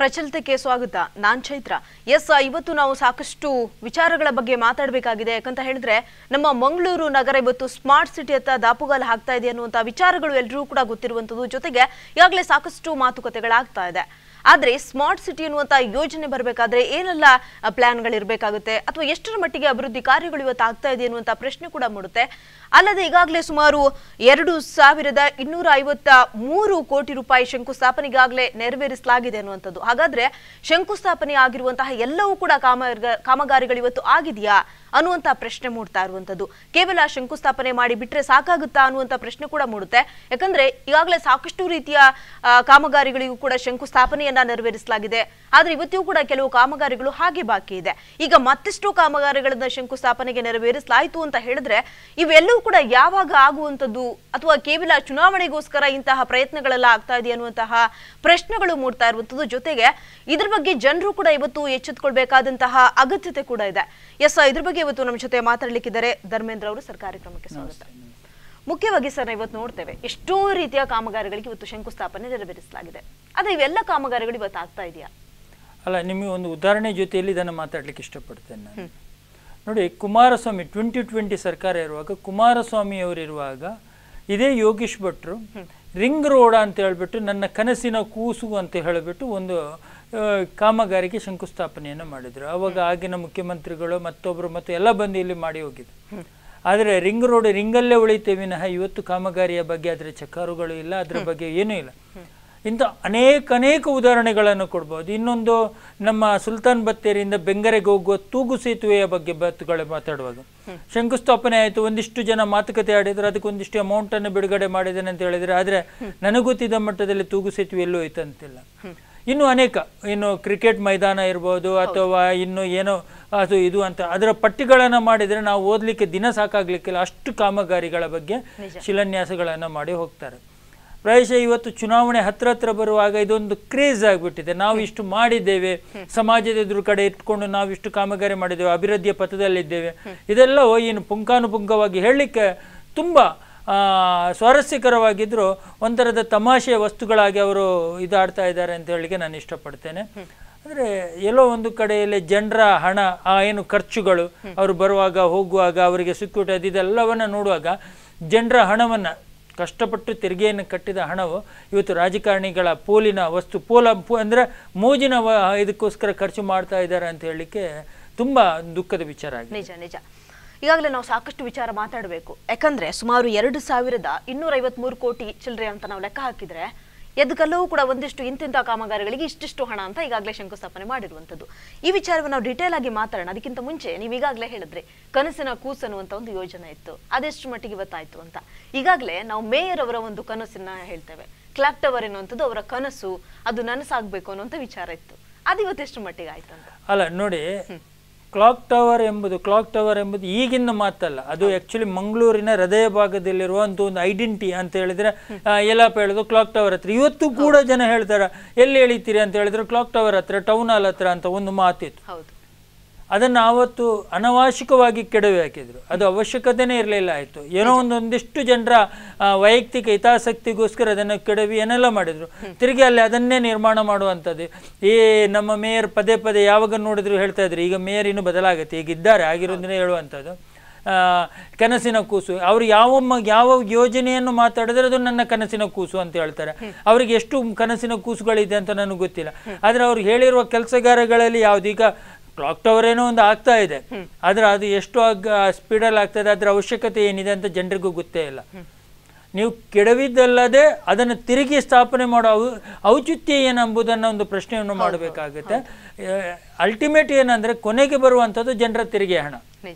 ಪ್ರಚಲಿತಕ್ಕೆ ಸ್ವಾಗತ ನಾನ್ ಚೈತ್ರ ಎಸ್ ಇವತ್ತು ನಾವು ಸಾಕಷ್ಟು ವಿಚಾರಗಳ ಬಗ್ಗೆ ಮಾತಾಡಬೇಕಾಗಿದೆ ಯಾಕಂತ ಹೇಳಿದ್ರೆ ನಮ್ಮ ಮಂಗಳೂರು ನಗರ ಇವತ್ತು ಸ್ಮಾರ್ಟ್ ಸಿಟಿ ಅತ್ತ ದಾಪುಗಾಲು ಹಾಕ್ತಾ ಇದೆ ಅನ್ನುವಂತ ವಿಚಾರಗಳು ಎಲ್ಲರೂ ಕೂಡ ಗೊತ್ತಿರುವಂತದ್ದು ಜೊತೆಗೆ ಈಗಾಗಲೇ ಸಾಕಷ್ಟು ಮಾತುಕತೆಗಳಾಗ್ತಾ ಇದೆ ಆದ್ರೆ ಸ್ಮಾರ್ಟ್ ಸಿಟಿ ಅನ್ನುವಂತ ಯೋಜನೆ ಬರಬೇಕಾದ್ರೆ ಏನೆಲ್ಲ ಪ್ಲಾನ್ಗಳಿರ್ಬೇಕಾಗುತ್ತೆ ಅಥವಾ ಎಷ್ಟರ ಮಟ್ಟಿಗೆ ಅಭಿವೃದ್ಧಿ ಕಾರ್ಯಗಳು ಇವತ್ತು ಆಗ್ತಾ ಇದೆ ಅನ್ನುವಂತ ಪ್ರಶ್ನೆ ಕೂಡ ಮೂಡುತ್ತೆ ಅಲ್ಲದೆ ಈಗಾಗಲೇ ಸುಮಾರು ಎರಡು ಸಾವಿರದ ಇನ್ನೂರ ಐವತ್ತ ಮೂರು ಕೋಟಿ ರೂಪಾಯಿ ಶಂಕುಸ್ಥಾಪನೆಗಾಗಲೇ ನೆರವೇರಿಸಲಾಗಿದೆ ಅನ್ನುವಂಥದ್ದು ಹಾಗಾದ್ರೆ ಶಂಕುಸ್ಥಾಪನೆ ಆಗಿರುವಂತಹ ಎಲ್ಲವೂ ಕೂಡ ಕಾಮಗ ಕಾಮಗಾರಿಗಳು ಇವತ್ತು ಆಗಿದೆಯಾ ಅನ್ನುವಂತ ಪ್ರಶ್ನೆ ಮೂಡ್ತಾ ಇರುವಂತದ್ದು ಕೇವಲ ಶಂಕುಸ್ಥಾಪನೆ ಮಾಡಿ ಬಿಟ್ರೆ ಸಾಕಾಗುತ್ತಾ ಅನ್ನುವಂತ ಪ್ರಶ್ನೆ ಕೂಡ ಮೂಡುತ್ತೆ ಯಾಕಂದ್ರೆ ಈಗಾಗಲೇ ಸಾಕಷ್ಟು ರೀತಿಯ ಆ, ಕಾಮಗಾರಿಗಳಿಗೂ ಕೂಡ ಶಂಕುಸ್ಥಾಪನೆಯನ್ನ ನೆರವೇರಿಸಲಾಗಿದೆ ಆದ್ರೆ ಇವತ್ತಿಗೂ ಕೂಡ ಕೆಲವು ಕಾಮಗಾರಿಗಳು ಹಾಗೆ ಬಾಕಿ ಇದೆ ಈಗ ಮತ್ತಷ್ಟು ಕಾಮಗಾರಿಗಳನ್ನ ಶಂಕುಸ್ಥಾಪನೆಗೆ ನೆರವೇರಿಸಲಾಯಿತು ಅಂತ ಹೇಳಿದ್ರೆ ಇವೆಲ್ಲವೂ ಕೂಡ ಯಾವಾಗ ಆಗುವಂತದ್ದು ಅಥವಾ ಕೇವಲ ಚುನಾವಣೆಗೋಸ್ಕರ ಇಂತಹ ಪ್ರಯತ್ನಗಳೆಲ್ಲ ಆಗ್ತಾ ಇದೆ ಅನ್ನುವಂತಹ ಪ್ರಶ್ನೆಗಳು ಮೂಡ್ತಾ ಇರುವಂತದ್ದು ಜೊತೆಗೆ ಇದ್ರ ಬಗ್ಗೆ ಜನರು ಕೂಡ ಇವತ್ತು ಎಚ್ಚೆತ್ಕೊಳ್ಬೇಕಾದಂತಹ ಅಗತ್ಯತೆ ಕೂಡ ಇದೆ ಎಸ್ ಇದ್ರ ಬಗ್ಗೆ ಇವತ್ತು ನಮ್ಮ ಜೊತೆ ಮಾತಾಡ್ಲಿಕ್ಕಿದ್ದಾರೆ ಧರ್ಮೇಂದ್ರ ಅವರು ಸರ್ಕಾರಿ ಕ್ರಮಕ್ಕೆ ಸ್ವಾಗತ ಮುಖ್ಯವಾಗಿ ಸರ್ ನಾವು ಇವತ್ತು ನೋಡ್ತೇವೆ ಎಷ್ಟೋ ರೀತಿಯ ಕಾಮಗಾರಿಗಳಿಗೆ ಇವತ್ತು ಶಂಕುಸ್ಥಾಪನೆ ನೆರವೇರಿಸಲಾಗಿದೆ ಆದ್ರೆ ಇವೆಲ್ಲ ಕಾಮಗಾರಿಗಳು ಇವತ್ತು ಆಗ್ತಾ ಇದೆಯಾ ಅಲ್ಲ ನಿಮಗೆ ಒಂದು ಉದಾಹರಣೆ ಜೊತೆಯಲ್ಲಿ ಇದನ್ನು ಮಾತಾಡ್ಲಿಕ್ಕೆ ಇಷ್ಟಪಡ್ತೇನೆ ನಾನು ನೋಡಿ ಕುಮಾರಸ್ವಾಮಿ ಟ್ವೆಂಟಿ ಟ್ವೆಂಟಿ ಸರ್ಕಾರ ಇರುವಾಗ ಕುಮಾರಸ್ವಾಮಿ ಅವರಿರುವಾಗ ಇದೇ ಯೋಗೀಶ್ ಭಟ್ರು ರಿಂಗ್ ರೋಡ್ ಅಂತ ಹೇಳ್ಬಿಟ್ಟು ನನ್ನ ಕನಸಿನ ಕೂಸು ಅಂತ ಹೇಳಿಬಿಟ್ಟು ಒಂದು ಆ, ಕಾಮಗಾರಿಗೆ ಶಂಕುಸ್ಥಾಪನೆಯನ್ನು ಮಾಡಿದ್ರು ಅವಾಗ ಆಗಿನ ಮುಖ್ಯಮಂತ್ರಿಗಳು ಮತ್ತೊಬ್ಬರು ಮತ್ತು ಎಲ್ಲ ಬಂದು ಇಲ್ಲಿ ಮಾಡಿ ಹೋಗಿದ್ರು ಆದರೆ ರಿಂಗ್ ರೋಡ್ ರಿಂಗಲ್ಲೇ ಉಳಿತೇವೆ ವಿನಃ ಇವತ್ತು ಕಾಮಗಾರಿಯ ಬಗ್ಗೆ ಅದರ ಚಕಾರುಗಳು ಇಲ್ಲ ಅದರ ಬಗ್ಗೆ ಏನೂ ಇಲ್ಲ ಇಂಥ ಅನೇಕ ಅನೇಕ ಉದಾಹರಣೆಗಳನ್ನು ಕೊಡ್ಬೋದು ಇನ್ನೊಂದು ನಮ್ಮ ಸುಲ್ತಾನ್ ಬತ್ತೇರಿಯಿಂದ ಬೆಂಗರೆಗೆ ಹೋಗುವ ತೂಗು ಸೇತುವೆಯ ಬಗ್ಗೆ ಬತ್ತುಗಳು ಮಾತಾಡುವಾಗ ಶಂಕುಸ್ಥಾಪನೆ ಆಯಿತು ಒಂದಿಷ್ಟು ಜನ ಮಾತುಕತೆ ಆಡಿದ್ರು ಅದಕ್ಕೆ ಒಂದಿಷ್ಟು ಅಮೌಂಟ್ ಅನ್ನು ಬಿಡುಗಡೆ ಮಾಡಿದ್ದೇನೆ ಅಂತ ಹೇಳಿದ್ರೆ ಆದರೆ ನನಗೆ ಗೊತ್ತಿದ್ದ ಮಟ್ಟದಲ್ಲಿ ತೂಗು ಸೇತುವೆ ಎಲ್ಲೂ ಐತಂತಿಲ್ಲ ಇನ್ನು ಅನೇಕ ಇನ್ನು ಕ್ರಿಕೆಟ್ ಮೈದಾನ ಇರ್ಬೋದು ಅಥವಾ ಇನ್ನು ಏನೋ ಅದು ಇದು ಅಂತ ಅದರ ಪಟ್ಟಿಗಳನ್ನು ಮಾಡಿದರೆ ನಾವು ಓದಲಿಕ್ಕೆ ದಿನ ಸಾಕಾಗ್ಲಿಕ್ಕಿಲ್ಲ ಅಷ್ಟು ಕಾಮಗಾರಿಗಳ ಬಗ್ಗೆ ಶಿಲಾನ್ಯಾಸಗಳನ್ನು ಮಾಡಿ ಹೋಗ್ತಾರೆ ಪ್ರಾಯಶಃ ಇವತ್ತು ಚುನಾವಣೆ ಹತ್ರ ಹತ್ರ ಬರುವಾಗ ಇದೊಂದು ಕ್ರೇಜ್ ಆಗಿಬಿಟ್ಟಿದೆ ನಾವು ಇಷ್ಟು ಮಾಡಿದ್ದೇವೆ ಸಮಾಜದ ಎದುರು ಕಡೆ ಇಟ್ಕೊಂಡು ನಾವು ಇಷ್ಟು ಕಾಮಗಾರಿ ಮಾಡಿದ್ದೇವೆ ಅಭಿವೃದ್ಧಿಯ ಪಥದಲ್ಲಿದ್ದೇವೆ ಇದೆಲ್ಲ ಏನು ಪುಂಖಾನುಪುಂಖವಾಗಿ ಹೇಳಲಿಕ್ಕೆ ತುಂಬ ಆ, ಸ್ವಾರಸ್ಯಕರವಾಗಿದ್ದರೂ ಒಂಥರದ ತಮಾಷೆಯ ವಸ್ತುಗಳಾಗಿ ಅವರು ಇದಾಡ್ತಾ ಇದ್ದಾರೆ ಅಂತ ಹೇಳಲಿಕ್ಕೆ ನಾನು ಇಷ್ಟಪಡ್ತೇನೆ ಅಂದರೆ ಎಲ್ಲೋ ಒಂದು ಕಡೆಯಲ್ಲಿ ಜನರ ಹಣ ಆ ಏನು ಖರ್ಚುಗಳು ಅವರು ಬರುವಾಗ ಹೋಗುವಾಗ ಅವರಿಗೆ ಸಿಕ್ಕುಟ ಇದೆಲ್ಲವನ್ನ ನೋಡುವಾಗ ಜನರ ಹಣವನ್ನು ಕಷ್ಟಪಟ್ಟು ತೆರಿಗೆಯನ್ನು ಕಟ್ಟಿದ ಹಣವು ಇವತ್ತು ರಾಜಕಾರಣಿಗಳ ಪೋಲಿನ ವಸ್ತು ಪೋಲ ಪೋ ಅಂದರೆ ಮೋಜಿನ ವ- ಇದಕ್ಕೋಸ್ಕರ ಖರ್ಚು ಮಾಡ್ತಾ ಇದ್ದಾರೆ ಅಂತ ಹೇಳಲಿಕ್ಕೆ ತುಂಬ ದುಃಖದ ವಿಚಾರ ಆಗಿದೆ ನಿಜ ನಿಜ ಈಗಾಗಲೇ ನಾವು ಸಾಕಷ್ಟು ವಿಚಾರ ಮಾತಾಡಬೇಕು ಯಾಕಂದ್ರೆ ಸುಮಾರು ಎರಡು ಸಾವಿರದ ಇನ್ನೂರ ಐವತ್ಮೂರು ಕೋಟಿ ಚಿಲ್ಲರೆ ಅಂತ ನಾವು ಲೆಕ್ಕ ಹಾಕಿದ್ರೆ ಎದಕ್ಕೆಲ್ಲವೂ ಕೂಡ ಒಂದಿಷ್ಟು ಇಂತಿಂಥ ಕಾಮಗಾರಿಗಳಿಗೆ ಇಷ್ಟಿಷ್ಟು ಹಣ ಅಂತ ಈಗಾಗಲೇ ಶಂಕುಸ್ಥಾಪನೆ ಮಾಡಿರುವಂಥದ್ದು ಈ ವಿಚಾರವನ್ನು ನಾವು ಡಿಟೇಲ್ ಆಗಿ ಮಾತಾಡೋಣ ಅದಕ್ಕಿಂತ ಮುಂಚೆ ನೀವು ಈಗಾಗಲೇ ಹೇಳಿದ್ರಿ ಕನಸಿನ ಕೂಸು ಅನ್ನುವಂಥ ಒಂದು ಯೋಜನೆ ಇತ್ತು ಅದೆಷ್ಟು ಮಟ್ಟಿಗೆ ಇವತ್ತಾಯ್ತು ಅಂತ ಈಗಾಗಲೇ ನಾವು ಮೇಯರ್ ಅವರ ಒಂದು ಕನಸನ್ನ ಹೇಳ್ತೇವೆ ಕ್ಲಾಕ್ ಟವರ್ ಎನ್ನುವಂಥದ್ದು ಅವರ ಕನಸು ಅದು ನನಸಾಗಬೇಕು ಅನ್ನುವಂಥ ವಿಚಾರ ಇತ್ತು ಅದು ಇವತ್ತೆಷ್ಟು ಮಟ್ಟಿಗೆ ಆಯ್ತು ಅಂತ ಅಲ್ಲ ನೋಡಿ ಕ್ಲಾಕ್ ಟವರ್ ಎಂಬುದು ಕ್ಲಾಕ್ ಟವರ್ ಎಂಬುದು ಈಗಿನ ಮಾತಲ್ಲ ಅದು ಆಕ್ಚುಲಿ ಮಂಗಳೂರಿನ ಹೃದಯ ಭಾಗದಲ್ಲಿರುವಂಥ ಒಂದು ಐಡೆಂಟಿ ಅಂತ ಹೇಳಿದ್ರೆ ಆ, ಯಲ್ಲಪ್ಪ ಹೇಳೋದು ಕ್ಲಾಕ್ ಟವರ್ ಹತ್ರ ಇವತ್ತು ಕೂಡ ಜನ ಹೇಳ್ತಾರೆ ಎಲ್ಲಿ ಎಳಿತೀರಿ ಅಂತ ಹೇಳಿದ್ರೆ ಕ್ಲಾಕ್ ಟವರ್ ಹತ್ರ ಟೌನ್ ಹಾಲ್ ಹತ್ರ ಅಂತ ಒಂದು ಮಾತಿತ್ತು ಹೌದು ಅದನ್ನು ಆವತ್ತು ಅನವಶ್ಯಕವಾಗಿ ಕೆಡವಿ ಹಾಕಿದ್ರು ಅದು ಅವಶ್ಯಕತೆನೇ ಇರಲಿಲ್ಲ ಆಯಿತು ಏನೋ ಒಂದು ಒಂದಿಷ್ಟು ಜನರ ಆ, ವೈಯಕ್ತಿಕ ಹಿತಾಸಕ್ತಿಗೋಸ್ಕರ ಅದನ್ನು ಕೆಡವಿ ಏನೆಲ್ಲ ಮಾಡಿದ್ರು ತಿರುಗಿ ಅಲ್ಲಿ ಅದನ್ನೇ ನಿರ್ಮಾಣ ಮಾಡುವಂಥದ್ದು ಈ ನಮ್ಮ ಮೇಯರ್ ಪದೇ ಪದೇ ಯಾವಾಗ ನೋಡಿದ್ರು ಹೇಳ್ತಾ ಇದ್ರು ಈಗ ಮೇಯರ್ ಇನ್ನು ಬದಲಾಗುತ್ತೆ ಈಗ ಇದ್ದಾರೆ ಆಗಿರೋದನ್ನೇ ಹೇಳುವಂಥದ್ದು ಆ, ಕನಸಿನ ಕೂಸು ಅವರು ಯಾವ ಮ- ಯಾವ ಯೋಜನೆಯನ್ನು ಮಾತಾಡಿದ್ರೆ ಅದು ನನ್ನ ಕನಸಿನ ಕೂಸು ಅಂತ ಹೇಳ್ತಾರೆ ಅವರಿಗೆ ಎಷ್ಟು ಕನಸಿನ ಕೂಸುಗಳಿದೆ ಅಂತ ನನಗೆ ಗೊತ್ತಿಲ್ಲ ಆದರೆ ಅವ್ರು ಹೇಳಿರುವ ಕೆಲಸಗಾರಗಳಲ್ಲಿ ಯಾವ್ದು ಈಗ ಕ್ಲಾಕ್ ಟವರ್ ಏನೋ ಒಂದು ಆಗ್ತಾ ಇದೆ ಆದ್ರೆ ಅದು ಎಷ್ಟು ಸ್ಪೀಡಲ್ಲಿ ಆಗ್ತದೆ ಅದರ ಅವಶ್ಯಕತೆ ಏನಿದೆ ಅಂತ ಜನರಿಗೂ ಗೊತ್ತೇ ಇಲ್ಲ ನೀವು ಕೆಡವಿದ್ದಲ್ಲದೆ ಅದನ್ನು ತಿರುಗಿ ಸ್ಥಾಪನೆ ಮಾಡೋ ಔ ಔಚಿತ್ಯ ಏನಂಬುದನ್ನು ಒಂದು ಪ್ರಶ್ನೆಯನ್ನು ಮಾಡಬೇಕಾಗುತ್ತೆ ಅಲ್ಟಿಮೇಟ್ ಏನಂದ್ರೆ ಕೊನೆಗೆ ಬರುವಂಥದ್ದು ಜನರ ತೆರಿಗೆ ಹಣ ನಿಜ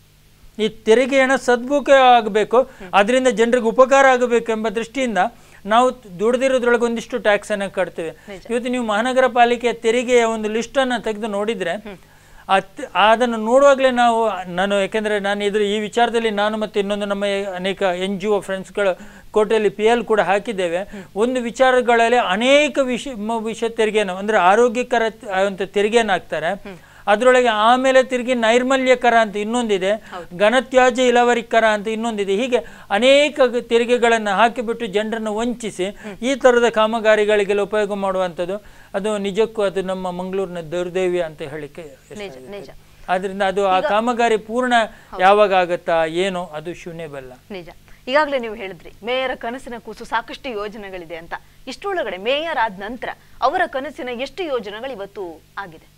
ಈ ತೆರಿಗೆ ಹಣ ಸದ್ಬಳಕೆ ಆಗಬೇಕು ಅದರಿಂದ ಜನರಿಗೆ ಉಪಕಾರ ಆಗಬೇಕು ಎಂಬ ದೃಷ್ಟಿಯಿಂದ ನಾವು ದುಡ್ದಿರೋದ್ರೊಳಗೆ ಒಂದಿಷ್ಟು ಟ್ಯಾಕ್ಸ್ ಅನ್ನು ಕಟ್ತೇವೆ ಇವತ್ತು ನೀವು ಮಹಾನಗರ ಪಾಲಿಕೆಯ ತೆರಿಗೆಯ ಒಂದು ಲಿಸ್ಟ್ ಅನ್ನ ತೆಗೆದು ನೋಡಿದ್ರೆ ಆ ತ- ಅದನ್ನು ನೋಡುವಾಗಲೇ ನಾವು ನಾನು ಯಾಕೆಂದ್ರೆ ನಾನು ಇದ್ರ ಈ ವಿಚಾರದಲ್ಲಿ ನಾನು ಮತ್ತು ಇನ್ನೊಂದು ನಮ್ಮ ಅನೇಕ ಎನ್ ಜಿ ಒ ಫ್ರೆಂಡ್ಸ್ಗಳು ಕೋಟೆಯಲ್ಲಿ ಪಿ ಎಲ್ ಕೂಡ ಹಾಕಿದ್ದೇವೆ ಒಂದು ವಿಚಾರಗಳಲ್ಲಿ ಅನೇಕ ವಿಷಯ ಮ- ವಿಷಯ ತೆರಿಗೆಯನ್ನು ಅಂದ್ರೆ ಆರೋಗ್ಯಕರ ತ- ಅಂತ ತೆರಿಗೆಯನ್ನು ಹಾಕ್ತಾರೆ ಅದರೊಳಗೆ ಆಮೇಲೆ ತಿರುಗಿ ನೈರ್ಮಲ್ಯ ಕರ ಅಂತ ಇನ್ನೊಂದಿದೆ ಘನತ್ಯಾಜ್ಯ ಇಳುವರಿ ಕರ ಅಂತ ಇನ್ನೊಂದಿದೆ ಹೀಗೆ ಅನೇಕ ಗ- ತೆರಿಗೆಗಳನ್ನು ಹಾಕಿಬಿಟ್ಟು ಜನರನ್ನು ವಂಚಿಸಿ ಈ ಥರದ ಕಾಮಗಾರಿಗಳಿಗೆಲ್ಲ ಉಪಯೋಗ ಮಾಡುವಂಥದ್ದು ಅದು ನಿಜಕ್ಕೂ ಅದು ನಮ್ಮ ಮಂಗಳೂರಿನ ದೌರ್ದೈವ್ಯ ಅಂತ ಹೇಳಿಕೆ ನಿಜ ನಿಜ ಆದ್ರಿಂದ ಅದು ಆ ಕಾಮಗಾರಿ ಪೂರ್ಣ ಯಾವಾಗ ಆಗುತ್ತಾ ಏನೋ ಅದು ಶೂನ್ಯ ಬಲ್ಲ ನಿಜ ಈಗಾಗಲೇ ನೀವು ಹೇಳಿದ್ರಿ ಮೇಯರ್ ಕನಸಿನ ಕೂಸು ಸಾಕಷ್ಟು ಯೋಜನೆಗಳಿದೆ ಅಂತ ಇಷ್ಟರೊಳಗಡೆ ಮೇಯರ್ ಆದ ನಂತರ ಅವರ ಕನಸಿನ ಎಷ್ಟು ಯೋಜನೆಗಳು ಇವತ್ತು ಆಗಿದೆ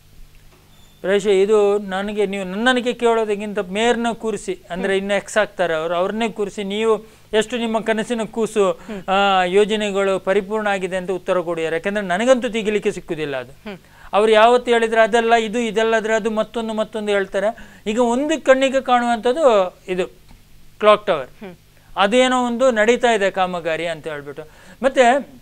ಪ್ರಾಯಶಃ ಇದು ನನಗೆ ನೀವು ನನ್ನನಿಗೆ ಕೇಳೋದಕ್ಕಿಂತ ಮೇಯರ್ನ ಕೂರಿಸಿ ಅಂದ್ರೆ ಇನ್ನು ಎಕ್ಸ್ ಆಗ್ತಾರೆ ಅವರು ಅವ್ರನ್ನೇ ಕೂರಿಸಿ ನೀವು ಎಷ್ಟು ನಿಮ್ಮ ಕನಸಿನ ಕೂಸು ಆ, ಯೋಜನೆಗಳು ಪರಿಪೂರ್ಣ ಆಗಿದೆ ಅಂತ ಉತ್ತರ ಕೊಡಿಯಾರೆ ಯಾಕಂದ್ರೆ ನನಗಂತೂ ತೆಗಿಲಿಕ್ಕೆ ಸಿಕ್ಕುದಿಲ್ಲ ಅದು ಅವ್ರು ಯಾವತ್ತು ಹೇಳಿದ್ರೆ ಅದೆಲ್ಲ ಇದು ಇದೆಲ್ಲದ್ರೆ ಅದು ಮತ್ತೊಂದು ಮತ್ತೊಂದು ಹೇಳ್ತಾರೆ ಈಗ ಒಂದು ಕಣ್ಣಿಗೆ ಕಾಣುವಂಥದ್ದು ಇದು ಕ್ಲಾಕ್ ಟವರ್ ಅದೇನೋ ಒಂದು ನಡೀತಾ ಇದೆ ಕಾಮಗಾರಿ ಅಂತ ಹೇಳ್ಬಿಟ್ಟು ಮತ್ತೆ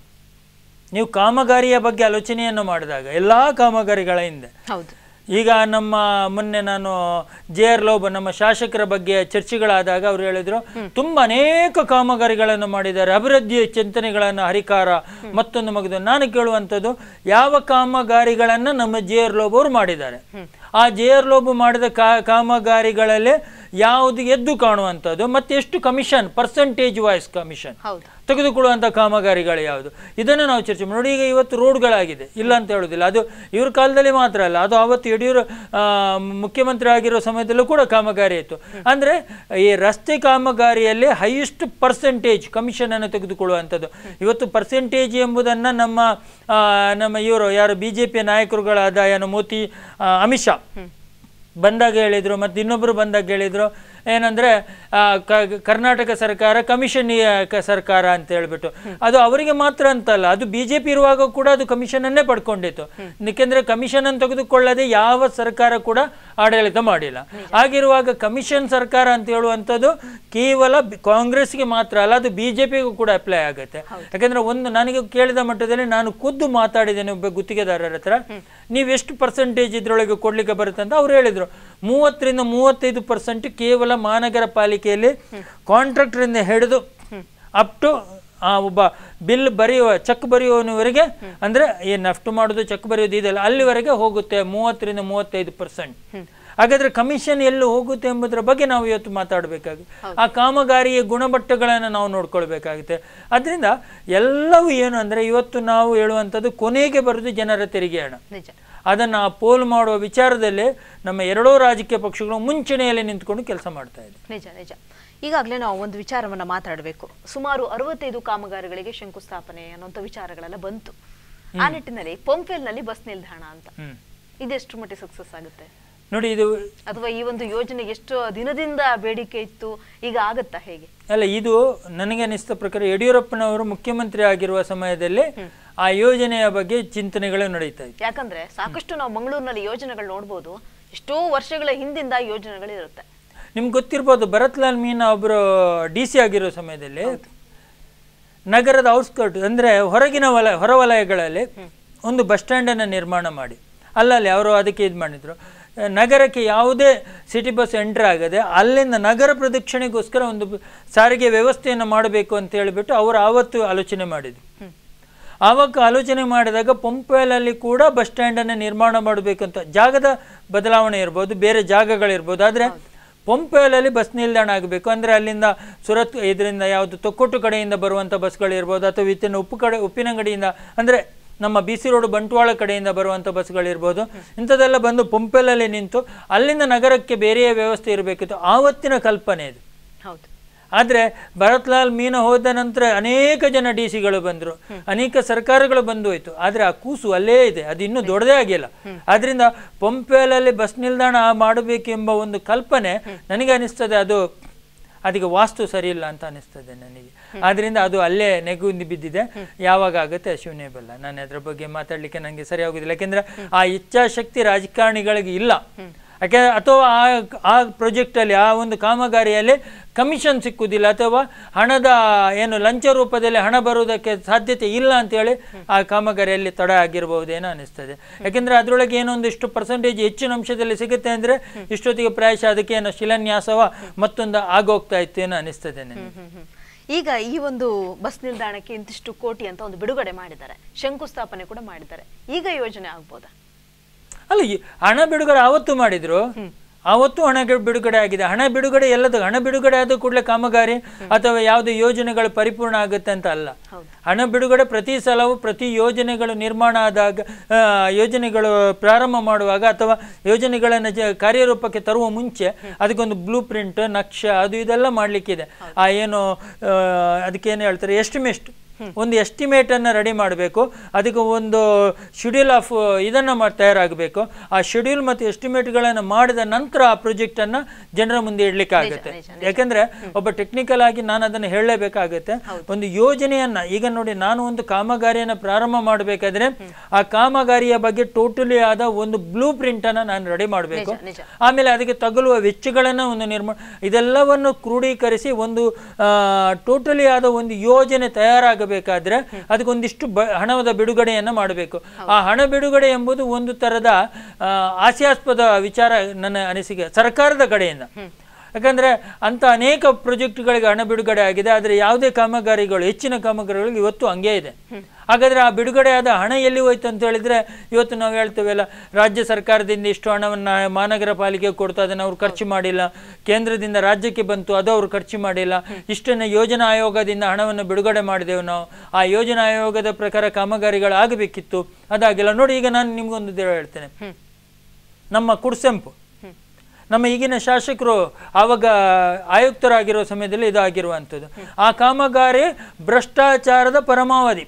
ನೀವು ಕಾಮಗಾರಿಯ ಬಗ್ಗೆ ಆಲೋಚನೆಯನ್ನು ಮಾಡಿದಾಗ ಎಲ್ಲಾ ಕಾಮಗಾರಿಗಳ ಹಿಂದೆ ಹೌದು ಈಗ ನಮ್ಮ ಮೊನ್ನೆ ನಾನು ಜೆ ಆರ್ ಲೋಬ್ ನಮ್ಮ ಶಾಸಕರ ಬಗ್ಗೆ ಚರ್ಚೆಗಳಾದಾಗ ಅವ್ರು ಹೇಳಿದ್ರು ತುಂಬಾ ಅನೇಕ ಕಾಮಗಾರಿಗಳನ್ನು ಮಾಡಿದ್ದಾರೆ ಅಭಿವೃದ್ಧಿ ಚಿಂತನೆಗಳನ್ನು ಹರಿಕಾರ ಮತ್ತೊಂದು ಮಗದು ನಾನು ಕೇಳುವಂಥದ್ದು ಯಾವ ಕಾಮಗಾರಿಗಳನ್ನು ನಮ್ಮ ಜೆ ಆರ್ ಲೋಬ್ ಅವರು ಮಾಡಿದ್ದಾರೆ ಆ ಜೆ ಆರ್ ಲೋಬ್ ಮಾಡಿದ ಕಾ ಕಾಮಗಾರಿಗಳಲ್ಲಿ ಯಾವುದು ಎದ್ದು ಕಾಣುವಂಥದ್ದು ಮತ್ತೆ ಎಷ್ಟು ಕಮಿಷನ್ ಪರ್ಸೆಂಟೇಜ್ ವಾಯ್ಸ್ ಕಮಿಷನ್ ಹೌದು ತೆಗೆದುಕೊಳ್ಳುವಂಥ ಕಾಮಗಾರಿಗಳು ಯಾವುದು ಇದನ್ನು ನಾವು ಚರ್ಚೆ ಮಾಡಿ ನೋಡಿ ಈಗ ಇವತ್ತು ರೋಡ್ಗಳಾಗಿದೆ ಇಲ್ಲ ಅಂತ ಹೇಳೋದಿಲ್ಲ ಅದು ಇವ್ರ ಕಾಲದಲ್ಲಿ ಮಾತ್ರ ಅಲ್ಲ ಅದು ಅವತ್ತು ಯಡಿಯೂರು ಆ, ಮುಖ್ಯಮಂತ್ರಿ ಆಗಿರೋ ಸಮಯದಲ್ಲೂ ಕೂಡ ಕಾಮಗಾರಿ ಇತ್ತು ಅಂದರೆ ಈ ರಸ್ತೆ ಕಾಮಗಾರಿಯಲ್ಲಿ ಹೈಯೆಸ್ಟ್ ಪರ್ಸೆಂಟೇಜ್ ಕಮಿಷನನ್ನು ತೆಗೆದುಕೊಳ್ಳುವಂಥದ್ದು ಇವತ್ತು ಪರ್ಸೆಂಟೇಜ್ ಎಂಬುದನ್ನು ನಮ್ಮ ಆ, ನಮ್ಮ ಇವರು ಯಾರು ಬಿ ಜೆ ಪಿಯ ನಾಯಕರುಗಳಾದ ಏನು ಮೋತಿ ಆ, ಅಮಿತ್ ಶಾ ಬಂದಾಗ ಹೇಳಿದ್ರು ಮತ್ತು ಇನ್ನೊಬ್ಬರು ಬಂದಾಗ ಹೇಳಿದ್ರು ಏನಂದ್ರೆ ಆ, ಕ- ಕರ್ನಾಟಕ ಸರ್ಕಾರ ಕಮಿಷನ್ ಸರ್ಕಾರ ಅಂತ ಹೇಳ್ಬಿಟ್ಟು ಅದು ಅವರಿಗೆ ಮಾತ್ರ ಅಂತಲ್ಲ ಅದು ಬಿಜೆಪಿ ಇರುವಾಗ ಕೂಡ ಅದು ಕಮಿಷನ್ ಅನ್ನೇ ಪಡ್ಕೊಂಡಿತ್ತು ಯಾಕೆಂದ್ರೆ ಕಮಿಷನ್ ಅನ್ನು ತೆಗೆದುಕೊಳ್ಳದೆ ಯಾವ ಸರ್ಕಾರ ಕೂಡ ಆಡಳಿತ ಮಾಡಿಲ್ಲ ಹಾಗಿರುವಾಗ ಕಮಿಷನ್ ಸರ್ಕಾರ ಅಂತ ಹೇಳುವಂಥದ್ದು ಕೇವಲ ಬಿ- ಕಾಂಗ್ರೆಸ್ಗೆ ಮಾತ್ರ ಅಲ್ಲ ಅದು ಬಿಜೆಪಿಗೂ ಕೂಡ ಅಪ್ಲೈ ಆಗುತ್ತೆ ಯಾಕಂದ್ರೆ ಒಂದು ನನಗೆ ಕೇಳಿದ ಮಟ್ಟದಲ್ಲಿ ನಾನು ಖುದ್ದು ಮಾತಾಡಿದ್ದೇನೆ ಒಬ್ಬ ಗುತ್ತಿಗೆದಾರರ ಹತ್ರ ನೀವು ಎಷ್ಟು ಪರ್ಸೆಂಟೇಜ್ ಇದ್ರೊಳಗೆ ಕೊಡ್ಲಿಕ್ಕೆ ಬರುತ್ತೆ ಅಂತ ಅವ್ರು ಹೇಳಿದ್ರು ಮೂವತ್ತರಿಂದ ಮೂವತ್ತೈದು ಪರ್ಸೆಂಟ್ ಕೇವಲ ಮಹಾನಗರ ಪಾಲಿಕೆಯಲ್ಲಿ ಕಾಂಟ್ರಾಕ್ಟರಿಂದ ಹಿಡಿದು ಅಪ್ ಟು ಆ ಒಬ್ಬ ಬಿಲ್ ಬರೆಯುವ ಚೆಕ್ ಬರೆಯುವವನವರೆಗೆ ಅಂದ್ರೆ ಏನು ನಫ್ಟ್ ಮಾಡೋದು ಚೆಕ್ ಬರೆಯೋದು ಇದೆಲ್ಲ ಅಲ್ಲಿವರೆಗೆ ಹೋಗುತ್ತೆ ಮೂವತ್ತರಿಂದ ಮೂವತ್ತೈದು ಪರ್ಸೆಂಟ್ ಹಾಗಾದ್ರೆ ಕಮಿಷನ್ ಎಲ್ಲಿ ಹೋಗುತ್ತೆ ಎಂಬುದರ ಬಗ್ಗೆ ನಾವು ಇವತ್ತು ಮಾತಾಡಬೇಕಾಗುತ್ತೆ ಆ ಕಾಮಗಾರಿಯ ಗುಣಮಟ್ಟಗಳನ್ನು ನಾವು ನೋಡ್ಕೊಳ್ಬೇಕಾಗುತ್ತೆ ಅದರಿಂದ ಎಲ್ಲವೂ ಏನು ಅಂದ್ರೆ ಇವತ್ತು ನಾವು ಹೇಳುವಂಥದ್ದು ಕೊನೆಗೆ ಬರೋದು ಜನರ ತೆರಿಗೆ ಹಣ ನಿಜ ಅದನ್ನು ಆ ಪೋಲ್ ಮಾಡುವ ವಿಚಾರದಲ್ಲಿ ನಮ್ಮ ಎರಡೂ ರಾಜಕೀಯ ಪಕ್ಷಗಳು ಮುಂಚೂಣಿಯಲ್ಲಿ ನಿಂತ್ಕೊಂಡು ಕೆಲಸ ಮಾಡ್ತಾ ಇದೆ ನಿಜ ನಿಜ ಈಗಾಗಲೇ ನಾವು ಒಂದು ವಿಚಾರವನ್ನ ಮಾತಾಡಬೇಕು ಸುಮಾರು ಅರವತ್ತೈದು ಕಾಮಗಾರಿಗಳಿಗೆ ಶಂಕುಸ್ಥಾಪನೆ ಅನ್ನುವಂಥ ವಿಚಾರಗಳೆಲ್ಲ ಬಂತು ಆ ನಿಟ್ಟಿನಲ್ಲಿ ಪಂಪೆಲ್ನಲ್ಲಿ ಬಸ್ ನಿಲ್ದಾಣ ಅಂತ ಹ್ಮ್. ಇದೆಷ್ಟು ಮಟ್ಟಿಗೆ ಸಕ್ಸಸ್ ಆಗುತ್ತೆ ನೋಡಿ ಇದು ಅಥವಾ ಈ ಒಂದು ಯೋಜನೆ ಎಷ್ಟು ದಿನದಿಂದ ಬೇಡಿಕೆ ಇತ್ತು ಈಗ ಆಗತ್ತಾ ಹೇಗೆ ಅಲ್ಲ ಇದು ನನಗೆ ಅನಿಸಿದ ಪ್ರಕಾರ ಯಡಿಯೂರಪ್ಪನವರು ಮುಖ್ಯಮಂತ್ರಿ ಆಗಿರುವ ಸಮಯದಲ್ಲಿ ಆ ಯೋಜನೆಯ ಬಗ್ಗೆ ಚಿಂತನೆಗಳು ನಡೀತಾ ಇತ್ತು ಯಾಕಂದ್ರೆ ಸಾಕಷ್ಟು ನಾವು ಮಂಗಳೂರಿನಲ್ಲಿ ಯೋಜನೆಗಳು ನೋಡ್ಬೋದು ಎಷ್ಟೋ ವರ್ಷಗಳ ಹಿಂದಿಂದ ಯೋಜನೆಗಳು ಇರುತ್ತೆ ನಿಮ್ಗೆ ಗೊತ್ತಿರ್ಬೋದು ಭರತ್ಲಾಲ್ ಮೀನಾ ಒಬ್ಬರು ಡಿ ಸಿ ಆಗಿರೋ ಸಮಯದಲ್ಲಿ ನಗರದ ಔಟ್ಸ್ಕರ್ಟ್ ಅಂದ್ರೆ ಹೊರಗಿನ ವಲಯ ಹೊರವಲಯಗಳಲ್ಲಿ ಒಂದು ಬಸ್ ಸ್ಟ್ಯಾಂಡನ್ನು ನಿರ್ಮಾಣ ಮಾಡಿ ಅಲ್ಲಲ್ಲಿ ಅವರು ಅದಕ್ಕೆ ಇದು ಮಾಡಿದ್ರು ಆ, ನಗರಕ್ಕೆ ಯಾವುದೇ ಸಿಟಿ ಬಸ್ ಎಂಟ್ರ್ ಆಗದೆ ಅಲ್ಲಿಂದ ನಗರ ಪ್ರದಕ್ಷಿಣೆಗೋಸ್ಕರ ಒಂದು ಬ- ಸಾರಿಗೆ ವ್ಯವಸ್ಥೆಯನ್ನು ಮಾಡಬೇಕು ಅಂತ ಹೇಳಿಬಿಟ್ಟು ಅವರು ಆವತ್ತು ಆಲೋಚನೆ ಮಾಡಿದ್ರು ಆವಾಗ ಆಲೋಚನೆ ಮಾಡಿದಾಗ ಪಂಪೆಲಲ್ಲಿ ಕೂಡ ಬಸ್ ಸ್ಟ್ಯಾಂಡನ್ನು ನಿರ್ಮಾಣ ಮಾಡಬೇಕಂತ ಜಾಗದ ಬದಲಾವಣೆ ಇರ್ಬೋದು ಬೇರೆ ಜಾಗಗಳಿರ್ಬೋದು ಆದರೆ ಪಂಪೆಲಲ್ಲಿ ಬಸ್ ನಿಲ್ದಾಣ ಆಗಬೇಕು ಅಂದರೆ ಅಲ್ಲಿಂದ ಸುರತ್ ಇದರಿಂದ ಯಾವುದು ತೊಕ್ಕೊಟ್ಟು ಕಡೆಯಿಂದ ಬರುವಂಥ ಬಸ್ಗಳಿರ್ಬೋದು ಅಥವಾ ವಿತ್ತಿನ ಉಪ್ಪು ಕಡೆ ಉಪ್ಪಿನಂಗಡಿಯಿಂದ ಅಂದರೆ ನಮ್ಮ ಬಿ ಸಿ ರೋಡ್ ಬಂಟ್ವಾಳ ಕಡೆಯಿಂದ ಬರುವಂಥ ಬಸ್ಗಳಿರ್ಬೋದು ಇಂಥದ್ದೆಲ್ಲ ಬಂದು ಪಂಪೆಲಲ್ಲಿ ನಿಂತು ಅಲ್ಲಿಂದ ನಗರಕ್ಕೆ ಬೇರೆಯೇ ವ್ಯವಸ್ಥೆ ಇರಬೇಕಿತ್ತು ಆವತ್ತಿನ ಕಲ್ಪನೆ ಇದು ಹೌದು ಆದ್ರೆ ಭರತ್ಲಾಲ್ ಮೀನಾ ಹೋದ ನಂತರ ಅನೇಕ ಜನ ಡಿ ಸಿಗಳು ಬಂದರು ಅನೇಕ ಸರ್ಕಾರಗಳು ಬಂದು ಹೋಯ್ತು ಆದ್ರೆ ಆ ಕೂಸು ಅಲ್ಲೇ ಇದೆ ಅದು ಇನ್ನೂ ದೊಡ್ಡದೇ ಆಗಿಲ್ಲ ಆದ್ರಿಂದ ಪಂಪೆಲಲ್ಲಿ ಬಸ್ ನಿಲ್ದಾಣ ಮಾಡಬೇಕೆಂಬ ಒಂದು ಕಲ್ಪನೆ ನನಗೆ ಅನಿಸ್ತದೆ ಅದು ಅದಕ್ಕೆ ವಾಸ್ತು ಸರಿ ಇಲ್ಲ ಅಂತ ಅನಿಸ್ತದೆ ನನಗೆ ಆದ್ರಿಂದ ಅದು ಅಲ್ಲೇ ನೆಗು ಬಿದ್ದಿದೆ ಯಾವಾಗ ಆಗುತ್ತೆ ಶಿವನೇ ಬಲ್ಲ ನಾನು ಅದ್ರ ಬಗ್ಗೆ ಮಾತಾಡ್ಲಿಕ್ಕೆ ನನಗೆ ಸರಿ ಆಗುದಿಲ್ಲ ಯಾಕೆಂದ್ರೆ ಆ ಇಚ್ಛಾಶಕ್ತಿ ರಾಜಕಾರಣಿಗಳಿಗೆ ಇಲ್ಲ ಯಾಕೆ ಅಥವಾ ಆ ಆ ಪ್ರಾಜೆಕ್ಟಲ್ಲಿ ಆ ಒಂದು ಕಾಮಗಾರಿಯಲ್ಲಿ ಕಮಿಷನ್ ಸಿಕ್ಕುವುದಿಲ್ಲ ಅಥವಾ ಹಣದ ಏನು ಲಂಚ ರೂಪದಲ್ಲಿ ಹಣ ಬರುವುದಕ್ಕೆ ಸಾಧ್ಯತೆ ಇಲ್ಲ ಅಂತೇಳಿ ಆ ಕಾಮಗಾರಿಯಲ್ಲಿ ತಡ ಆಗಿರಬಹುದೇನೋ ಅನಿಸ್ತದೆ ಯಾಕೆಂದ್ರೆ ಅದರೊಳಗೆ ಏನೊಂದಿಷ್ಟು ಪರ್ಸೆಂಟೇಜ್ ಹೆಚ್ಚಿನ ಅಂಶದಲ್ಲಿ ಸಿಗುತ್ತೆ ಅಂದ್ರೆ ಇಷ್ಟೊತ್ತಿಗೆ ಪ್ರಾಯಶಃ ಅದಕ್ಕೆ ಏನೋ ಶಿಲಾನ್ಯಾಸವ ಮತ್ತೊಂದು ಆಗೋಗ್ತಾ ಇತ್ತು ಏನೋ ಅನಿಸ್ತದೆ ನನಗೆ ಹ್ಮ್, ಹ್ಮ್. ಈಗ ಈ ಒಂದು ಬಸ್ ನಿಲ್ದಾಣಕ್ಕೆ ಇಂತಿಷ್ಟು ಕೋಟಿ ಅಂತ ಒಂದು ಬಿಡುಗಡೆ ಮಾಡಿದ್ದಾರೆ ಶಂಕುಸ್ಥಾಪನೆ ಕೂಡ ಮಾಡಿದ್ದಾರೆ ಈಗ ಯೋಜನೆ ಆಗ್ಬೋದಾ ಅಲ್ಲ ಈ ಹಣ ಬಿಡುಗಡೆ ಆವತ್ತು ಮಾಡಿದ್ರು ಆವತ್ತು ಹಣ ಗಿ- ಬಿಡುಗಡೆ ಆಗಿದೆ ಹಣ ಬಿಡುಗಡೆ ಎಲ್ಲದು ಹಣ ಬಿಡುಗಡೆ ಆದ ಕೂಡಲೇ ಕಾಮಗಾರಿ ಅಥವಾ ಯಾವುದೇ ಯೋಜನೆಗಳು ಪರಿಪೂರ್ಣ ಆಗುತ್ತೆ ಅಂತ ಅಲ್ಲ ಹೌದು. ಹಣ ಬಿಡುಗಡೆ ಪ್ರತಿ ಸಲವೂ ಪ್ರತಿ ಯೋಜನೆಗಳು ನಿರ್ಮಾಣ ಆದಾಗ ಆ, ಯೋಜನೆಗಳು ಪ್ರಾರಂಭ ಮಾಡುವಾಗ ಅಥವಾ ಯೋಜನೆಗಳನ್ನು ಜ ಕಾರ್ಯರೂಪಕ್ಕೆ ತರುವ ಮುಂಚೆ ಅದಕ್ಕೊಂದು ಬ್ಲೂ ಪ್ರಿಂಟ್ ನಕ್ಷೆ ಅದು ಇದೆಲ್ಲ ಮಾಡಲಿಕ್ಕಿದೆ ಆ ಏನು ಆ, ಅದಕ್ಕೇನು ಹೇಳ್ತಾರೆ ಎಸ್ಟಿಮೇಟ್ ಒಂದು ಎಸ್ಟಿಮೇಟ್ ಅನ್ನು ರೆಡಿ ಮಾಡಬೇಕು ಅದಕ್ಕೆ ಒಂದು ಶೆಡ್ಯೂಲ್ ಆಫ್ ಇದನ್ನು ಮಾಡಿ ತಯಾರಾಗಬೇಕು ಆ ಶೆಡ್ಯೂಲ್ ಮತ್ತು ಎಸ್ಟಿಮೇಟ್ಗಳನ್ನು ಮಾಡಿದ ನಂತರ ಆ ಪ್ರಾಜೆಕ್ಟನ್ನು ಜನರ ಮುಂದೆ ಇಡ್ಲಿಕ್ಕೆ ಆಗುತ್ತೆ ನಿಜ, ಯಾಕಂದ್ರೆ ಒಬ್ಬ ಟೆಕ್ನಿಕಲ್ ಆಗಿ ನಾನು ಅದನ್ನು ಹೇಳಲೇಬೇಕಾಗುತ್ತೆ ಒಂದು ಯೋಜನೆಯನ್ನ ಈಗ ನೋಡಿ ನಾನು ಒಂದು ಕಾಮಗಾರಿಯನ್ನು ಪ್ರಾರಂಭ ಮಾಡಬೇಕಾದ್ರೆ ಆ ಕಾಮಗಾರಿಯ ಬಗ್ಗೆ ಟೋಟಲಿ ಆದ ಒಂದು ಬ್ಲೂ ಪ್ರಿಂಟ್ ಅನ್ನ ನಾನು ರೆಡಿ ಮಾಡಬೇಕು ನಿಜ, ನಿಜ. ಆಮೇಲೆ ಆಮೇಲೆ ಅದಕ್ಕೆ ತಗುಲುವ ವೆಚ್ಚಗಳನ್ನು ಒಂದು ನಿರ್ಮಾಣ ಇದೆಲ್ಲವನ್ನು ಕ್ರೋಢೀಕರಿಸಿ ಒಂದು ಟೋಟಲಿ ಆದ ಒಂದು ಯೋಜನೆ ತಯಾರಾಗಬೇಕಾದ್ರೆ ಅದಕ್ಕೊಂದಿಷ್ಟು ಬ ಹಣದ ಬಿಡುಗಡೆಯನ್ನು ಮಾಡಬೇಕು ಆ ಹಣ ಬಿಡುಗಡೆ ಎಂಬುದು ಒಂದು ತರದ ಆ, ಹಾಸ್ಯಾಸ್ಪದ ವಿಚಾರ ನನ್ನ ಅನಿಸಿಕೆ ಸರ್ಕಾರದ ಕಡೆಯಿಂದ ಯಾಕಂದ್ರೆ ಅಂತ ಅನೇಕ ಪ್ರಾಜೆಕ್ಟ್ಗಳಿಗೆ ಹಣ ಬಿಡುಗಡೆ ಆಗಿದೆ ಆದರೆ ಯಾವುದೇ ಕಾಮಗಾರಿಗಳು ಹೆಚ್ಚಿನ ಕಾಮಗಾರಿಗಳು ಇವತ್ತು ಹಂಗೆ ಇದೆ ಹಾಗಾದ್ರೆ ಆ ಬಿಡುಗಡೆ ಆದ ಹಣ ಎಲ್ಲಿ ಹೋಯ್ತು ಅಂತ ಹೇಳಿದ್ರೆ ಇವತ್ತು ನಾವು ಹೇಳ್ತೇವಲ್ಲ ರಾಜ್ಯ ಸರ್ಕಾರದಿಂದ ಇಷ್ಟು ಹಣವನ್ನು ಮಹಾನಗರ ಪಾಲಿಕೆ ಕೊಡ್ತಾ ಅದನ್ನು ಅವ್ರು ಖರ್ಚು ಮಾಡಿಲ್ಲ ಕೇಂದ್ರದಿಂದ ರಾಜ್ಯಕ್ಕೆ ಬಂತು ಅದು ಅವರು ಖರ್ಚು ಮಾಡಿಲ್ಲ ಇಷ್ಟನ್ನು ಯೋಜನಾ ಆಯೋಗದಿಂದ ಹಣವನ್ನು ಬಿಡುಗಡೆ ಮಾಡಿದೆವು ನಾವು ಆ ಯೋಜನಾ ಆಯೋಗದ ಪ್ರಕಾರ ಕಾಮಗಾರಿಗಳು ಆಗಬೇಕಿತ್ತು ಅದಾಗಿಲ್ಲ ನೋಡಿ ಈಗ ನಾನು ನಿಮ್ಗೊಂದು ದೇವ ಹೇಳ್ತೇನೆ ನಮ್ಮ ಕುಡ್ಸೆಂಪು ನಮ್ಮ ಈಗಿನ ಶಾಸಕರು ಆವಾಗ ಆಯುಕ್ತರಾಗಿರೋ ಸಮಯದಲ್ಲಿ ಇದು ಆಗಿರುವಂಥದ್ದು ಆ ಕಾಮಗಾರಿ ಭ್ರಷ್ಟಾಚಾರದ ಪರಮಾವಧಿ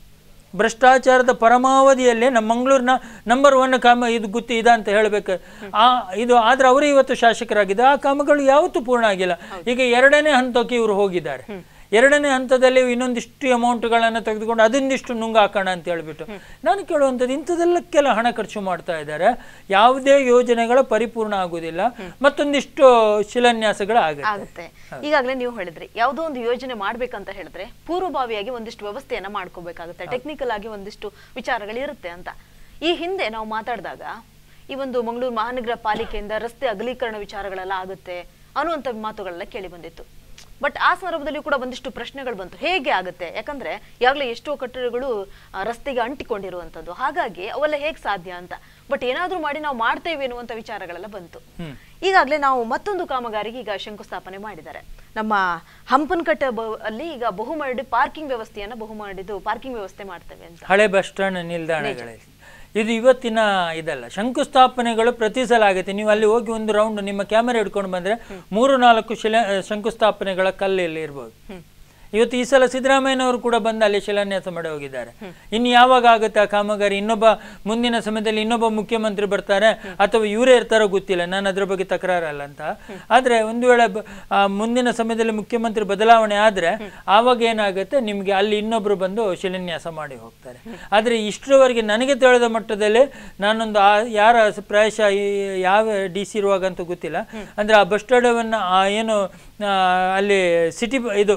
ಭ್ರಷ್ಟಾಚಾರದ ಪರಮಾವಧಿಯಲ್ಲೇ ನಮ್ಮ ಮಂಗಳೂರಿನ ನಂಬರ್ ಒನ್ ಕಾಮ ಇದು ಗುತ್ತಿ ಇದೆ ಅಂತ ಹೇಳಬೇಕು ಆ ಇದು ಆದ್ರೆ ಅವರು ಇವತ್ತು ಶಾಸಕರಾಗಿದೆ ಆ ಕಾಮಗಳು ಯಾವತ್ತೂ ಪೂರ್ಣ ಆಗಿಲ್ಲ ಈಗ ಎರಡನೇ ಹಂತಕ್ಕೆ ಇವರು ಹೋಗಿದ್ದಾರೆ ಎರಡನೇ ಹಂತದಲ್ಲಿ ಇನ್ನೊಂದಿಷ್ಟು ಅಮೌಂಟ್ಗಳನ್ನು ತೆಗೆದುಕೊಂಡು ಅದೊಂದಿಷ್ಟು ನುಂಗ ಹಾಕೋಣ ಅಂತ ಹೇಳ್ಬಿಟ್ಟು ನಾನು ಕೇಳುವಂಥದ್ದು ಇಂಥದೆಲ್ಲಕ್ಕೆಲ್ಲ ಹಣ ಖರ್ಚು ಮಾಡ್ತಾ ಇದ್ದಾರೆ ಯಾವುದೇ ಯೋಜನೆಗಳ ಪರಿಪೂರ್ಣ ಆಗುವುದಿಲ್ಲ ಮತ್ತೊಂದಿಷ್ಟು ಶಿಲಾನ್ಯಾಸಗಳು ಆಗುತ್ತೆ ಆಗುತ್ತೆ ಈಗಾಗಲೇ ನೀವು ಹೇಳಿದ್ರಿ ಯಾವುದೋ ಒಂದು ಯೋಜನೆ ಮಾಡ್ಬೇಕಂತ ಹೇಳಿದ್ರೆ ಪೂರ್ವಭಾವಿಯಾಗಿ ಒಂದಿಷ್ಟು ವ್ಯವಸ್ಥೆಯನ್ನ ಮಾಡ್ಕೋಬೇಕಾಗುತ್ತೆ ಟೆಕ್ನಿಕಲ್ ಆಗಿ ಒಂದಿಷ್ಟು ವಿಚಾರಗಳು ಇರುತ್ತೆ ಅಂತ ಈ ಹಿಂದೆ ನಾವು ಮಾತಾಡಿದಾಗ ಈ ಒಂದು ಮಂಗಳೂರು ಮಹಾನಗರ ಪಾಲಿಕೆಯಿಂದ ರಸ್ತೆ ಅಗಲೀಕರಣ ವಿಚಾರಗಳೆಲ್ಲ ಆಗುತ್ತೆ ಅನ್ನುವಂಥ ಮಾತುಗಳೆಲ್ಲ ಕೇಳಿ ಬಂದಿತ್ತು ಬಟ್ ಆ ಸಂದರ್ಭದಲ್ಲಿ ಕೂಡ ಒಂದಿಷ್ಟು ಪ್ರಶ್ನೆಗಳು ಬಂತು ಹೇಗೆ ಆಗುತ್ತೆ ಯಾಕಂದ್ರೆ ಯಾವಾಗಲೇ ಎಷ್ಟೋ ಕಟ್ಟಡಗಳು ಆ, ರಸ್ತೆಗೆ ಅಂಟಿಕೊಂಡಿರುವಂಥದ್ದು ಹಾಗಾಗಿ ಅವೆಲ್ಲ ಹೇಗೆ ಸಾಧ್ಯ ಅಂತ ಬಟ್ ಏನಾದ್ರೂ ಮಾಡಿ ನಾವು ಮಾಡ್ತೇವೆ ಅನ್ನುವಂಥ ವಿಚಾರಗಳೆಲ್ಲ ಬಂತು ಈಗಾಗಲೇ ನಾವು ಮತ್ತೊಂದು ಕಾಮಗಾರಿಗೆ ಈಗ ಶಂಕುಸ್ಥಾಪನೆ ಮಾಡಿದ್ದಾರೆ ನಮ್ಮ ಹಂಪನಕಟ್ಟೆ ಬ- ಅಲ್ಲಿ ಈಗ ಬಹುಮಹಡಿ ಪಾರ್ಕಿಂಗ್ ವ್ಯವಸ್ಥೆಯನ್ನ ಬಹುಮಹಡಿದು ಪಾರ್ಕಿಂಗ್ ವ್ಯವಸ್ಥೆ ಮಾಡ್ತೇವೆ ಅಂತ ಹಳೆ ಬಸ್ ಸ್ಟ್ಯಾಂಡ್ ನಿಲ್ದಾಣಗಳಲ್ಲಿ ಇದು ಇವತ್ತಿನ ಇದಲ್ಲ ಶಂಕುಸ್ಥಾಪನೆಗಳು ಪ್ರತಿ ಸಲ ಆಗುತ್ತೆ ನೀವು ಅಲ್ಲಿ ಹೋಗಿ ಒಂದು ರೌಂಡ್ ನಿಮ್ಮ ಕ್ಯಾಮೆರಾ ಹಿಡ್ಕೊಂಡು ಬಂದ್ರೆ ಮೂರು ನಾಲ್ಕು ಶಿಲ ಶಂಕುಸ್ಥಾಪನೆಗಳ ಕಲ್ಲು ಇಲ್ಲಿ ಇರ್ಬೋದು ಇವತ್ತು ಈ ಸಲ ಸಿದ್ದರಾಮಯ್ಯನವರು ಕೂಡ ಬಂದು ಅಲ್ಲಿ ಶಿಲಾನ್ಯಾಸ ಮಾಡಿ ಹೋಗಿದ್ದಾರೆ ಇನ್ನು ಯಾವಾಗ ಆಗುತ್ತೆ ಆ ಕಾಮಗಾರಿ ಇನ್ನೊಬ್ಬ ಮುಂದಿನ ಸಮಯದಲ್ಲಿ ಇನ್ನೊಬ್ಬ ಮುಖ್ಯಮಂತ್ರಿ ಬರ್ತಾರೆ ಅಥವಾ ಇವರೇ ಇರ್ತಾರೋ ಗೊತ್ತಿಲ್ಲ ನಾನು ಅದ್ರ ಬಗ್ಗೆ ತಕರಾರಲ್ಲ ಅಂತ ಆದ್ರೆ ಒಂದು ವೇಳೆ ಬ- ಆ ಮುಂದಿನ ಸಮಯದಲ್ಲಿ ಮುಖ್ಯಮಂತ್ರಿ ಬದಲಾವಣೆ ಆದ್ರೆ ಆವಾಗ ಏನಾಗುತ್ತೆ ನಿಮ್ಗೆ ಅಲ್ಲಿ ಇನ್ನೊಬ್ರು ಬಂದು ಶಿಲಾನ್ಯಾಸ ಮಾಡಿ ಹೋಗ್ತಾರೆ ಆದ್ರೆ ಇಷ್ಟರವರೆಗೆ ನನಗೆ ತಿಳಿದ ಮಟ್ಟದಲ್ಲಿ ನಾನೊಂದು ಆ ಯಾರ ಸ- ಪ್ರಾಯಶಃ ಈ ಯಾವ ಡಿ ಸಿ ಇರುವಾಗ ಅಂತೂ ಗೊತ್ತಿಲ್ಲ ಅಂದ್ರೆ ಆ ಬಸ್ ಸ್ಟ್ಯಾಂಡವನ್ನು ಆ ಏನು ಆ, ಅಲ್ಲಿ ಸಿಟಿ ಇದು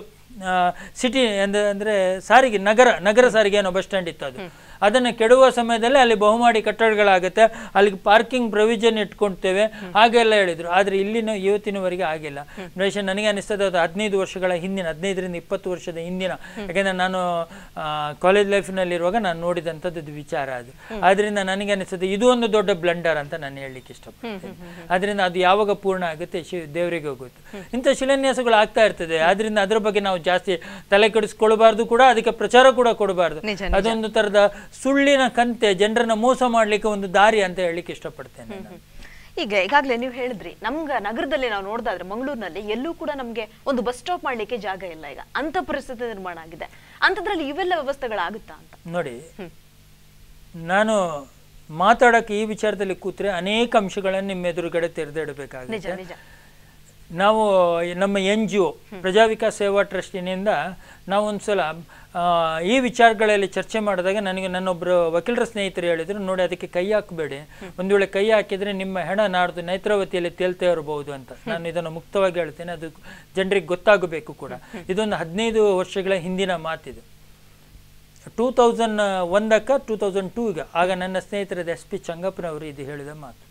ಸಿಟಿ ಅಂದ್ರೆ ಅಂದ್ರೆ ಸಾರಿಗೆ ನಗರ ನಗರ ಸಾರಿಗೆ ಏನೋ ಬಸ್ ಸ್ಟ್ಯಾಂಡ್ ಇತ್ತು ಅದು ಅದನ್ನು ಕೆಡುವ ಸಮಯದಲ್ಲಿ ಅಲ್ಲಿ ಬಹುಮಾಡಿ ಕಟ್ಟಡಗಳಾಗುತ್ತೆ ಅಲ್ಲಿಗೆ ಪಾರ್ಕಿಂಗ್ ಪ್ರೊವಿಷನ್ ಇಟ್ಕೊಳ್ತೇವೆ ಹಾಗೆಲ್ಲ ಹೇಳಿದ್ರು ಆದರೆ ಇಲ್ಲಿನ ಇವತ್ತಿನವರೆಗೆ ಆಗಿಲ್ಲ ಬಹುಶಃ ನನಗೆ ಅನಿಸ್ತದೆ ಅದು ಹದಿನೈದು ವರ್ಷಗಳ ಹಿಂದಿನ ಹದಿನೈದರಿಂದ ಇಪ್ಪತ್ತು ವರ್ಷದ ಹಿಂದಿನ ಯಾಕೆಂದ್ರೆ ನಾನು ಕಾಲೇಜ್ ಲೈಫ್ನಲ್ಲಿರುವಾಗ ನಾನು ನೋಡಿದಂಥದ್ದು ಇದು ವಿಚಾರ ಅದು ಆದ್ರಿಂದ ನನಗೆ ಅನಿಸ್ತದೆ ಇದು ಒಂದು ದೊಡ್ಡ ಬ್ಲಂಡರ್ ಅಂತ ನಾನು ಹೇಳಲಿಕ್ಕೆ ಇಷ್ಟಪಡ್ತೇನೆ ಅದರಿಂದ ಅದು ಯಾವಾಗ ಪೂರ್ಣ ಆಗುತ್ತೆ ಶಿ ದೇವರಿಗೆ ಗೊತ್ತು ಇಂಥ ಶಿಲಾನ್ಯಾಸಗಳು ಆಗ್ತಾ ಇರ್ತದೆ ಆದ್ರಿಂದ ಅದ್ರ ಬಗ್ಗೆ ನಾವು ಜಾಸ್ತಿ ತಲೆ ಕೆಡಿಸ್ಕೊಳ್ಬಾರ್ದು ಕೂಡ ಅದಕ್ಕೆ ಪ್ರಚಾರ ಕೂಡ ಕೊಡಬಾರ್ದು ನಿಜ, ಅದೊಂದು ತರದ ಸುಳ್ಳಿನ ಕಂತೆ ಜನರನ್ನ ಮೋಸ ಮಾಡ್ಲಿಕ್ಕೆ ಒಂದು ದಾರಿ ಅಂತ ಹೇಳಲಿಕ್ಕೆ ಇಷ್ಟಪಡ್ತೇನೆ ನಾನು. ಈಗ ಈಗಾಗಲೇ ನೀವು ಹೇಳಿದ್ರಿ ನಮ್ಗ ನಗರದಲ್ಲಿ ನಾವು ನೋಡ್ದಾದ್ರೆ ಮಂಗಳೂರಿನಲ್ಲಿ ಎಲ್ಲೂ ಕೂಡ ನಮ್ಗೆ ಒಂದು ಬಸ್ ಸ್ಟಾಪ್ ಮಾಡ್ಲಿಕ್ಕೆ ಜಾಗ ಇಲ್ಲ ಈಗ ಅಂತ ಪರಿಸ್ಥಿತಿ ನಿರ್ಮಾಣ ಆಗಿದೆ ಅಂತದ್ರಲ್ಲಿ ಇವೆಲ್ಲ ವ್ಯವಸ್ಥೆಗಳಾಗುತ್ತಾ ಅಂತ ನೋಡಿ ನಾನು ಮಾತಾಡಕ್ಕೆ ಈ ವಿಚಾರದಲ್ಲಿ ಕೂತ್ರೆ ಅನೇಕ ಅಂಶಗಳನ್ನು ನಿಮ್ಮ ಎದುರುಗಡೆ ನಿಜ ತೆರೆದಿಡಬೇಕಾಗುತ್ತೆ ನಿಜ ನಾವು ನಮ್ಮ ಎನ್ ಜಿ ಒ ಪ್ರಜಾ ವಿಕಾಸ್ ಸೇವಾ ಟ್ರಸ್ಟಿನಿಂದ ನಾವು ಒಂದ್ಸಲ ಆ, ಈ ವಿಚಾರಗಳಲ್ಲಿ ಚರ್ಚೆ ಮಾಡಿದಾಗ ನನಗೆ ನನ್ನೊಬ್ಬರು ವಕೀಲರ ಸ್ನೇಹಿತರು ಹೇಳಿದ್ರು ನೋಡಿ ಅದಕ್ಕೆ ಕೈ ಹಾಕಬೇಡಿ ಒಂದು ವೇಳೆ ಕೈ ಹಾಕಿದ್ರೆ ನಿಮ್ಮ ಹೆಣ ನಾಡ್ದು ನೇತ್ರಾವತಿಯಲ್ಲಿ ತೇಲ್ತಾ ಇರಬಹುದು ಅಂತ ನಾನು ಇದನ್ನು ಮುಕ್ತವಾಗಿ ಹೇಳ್ತೇನೆ ಅದು ಜನರಿಗೆ ಗೊತ್ತಾಗಬೇಕು ಕೂಡ ಇದೊಂದು ಹದಿನೈದು ವರ್ಷಗಳ ಹಿಂದಿನ ಮಾತಿದು ಟೂ ತೌಸಂಡ್ ಒಂದಕ್ಕ ಟೂ ತೌಸಂಡ್ ಟೂಗೆ ಆಗ ನನ್ನ ಸ್ನೇಹಿತರಾದ ಎಸ್ ಪಿ ಚಂಗಪ್ಪನವರು ಇದು ಹೇಳಿದ ಮಾತು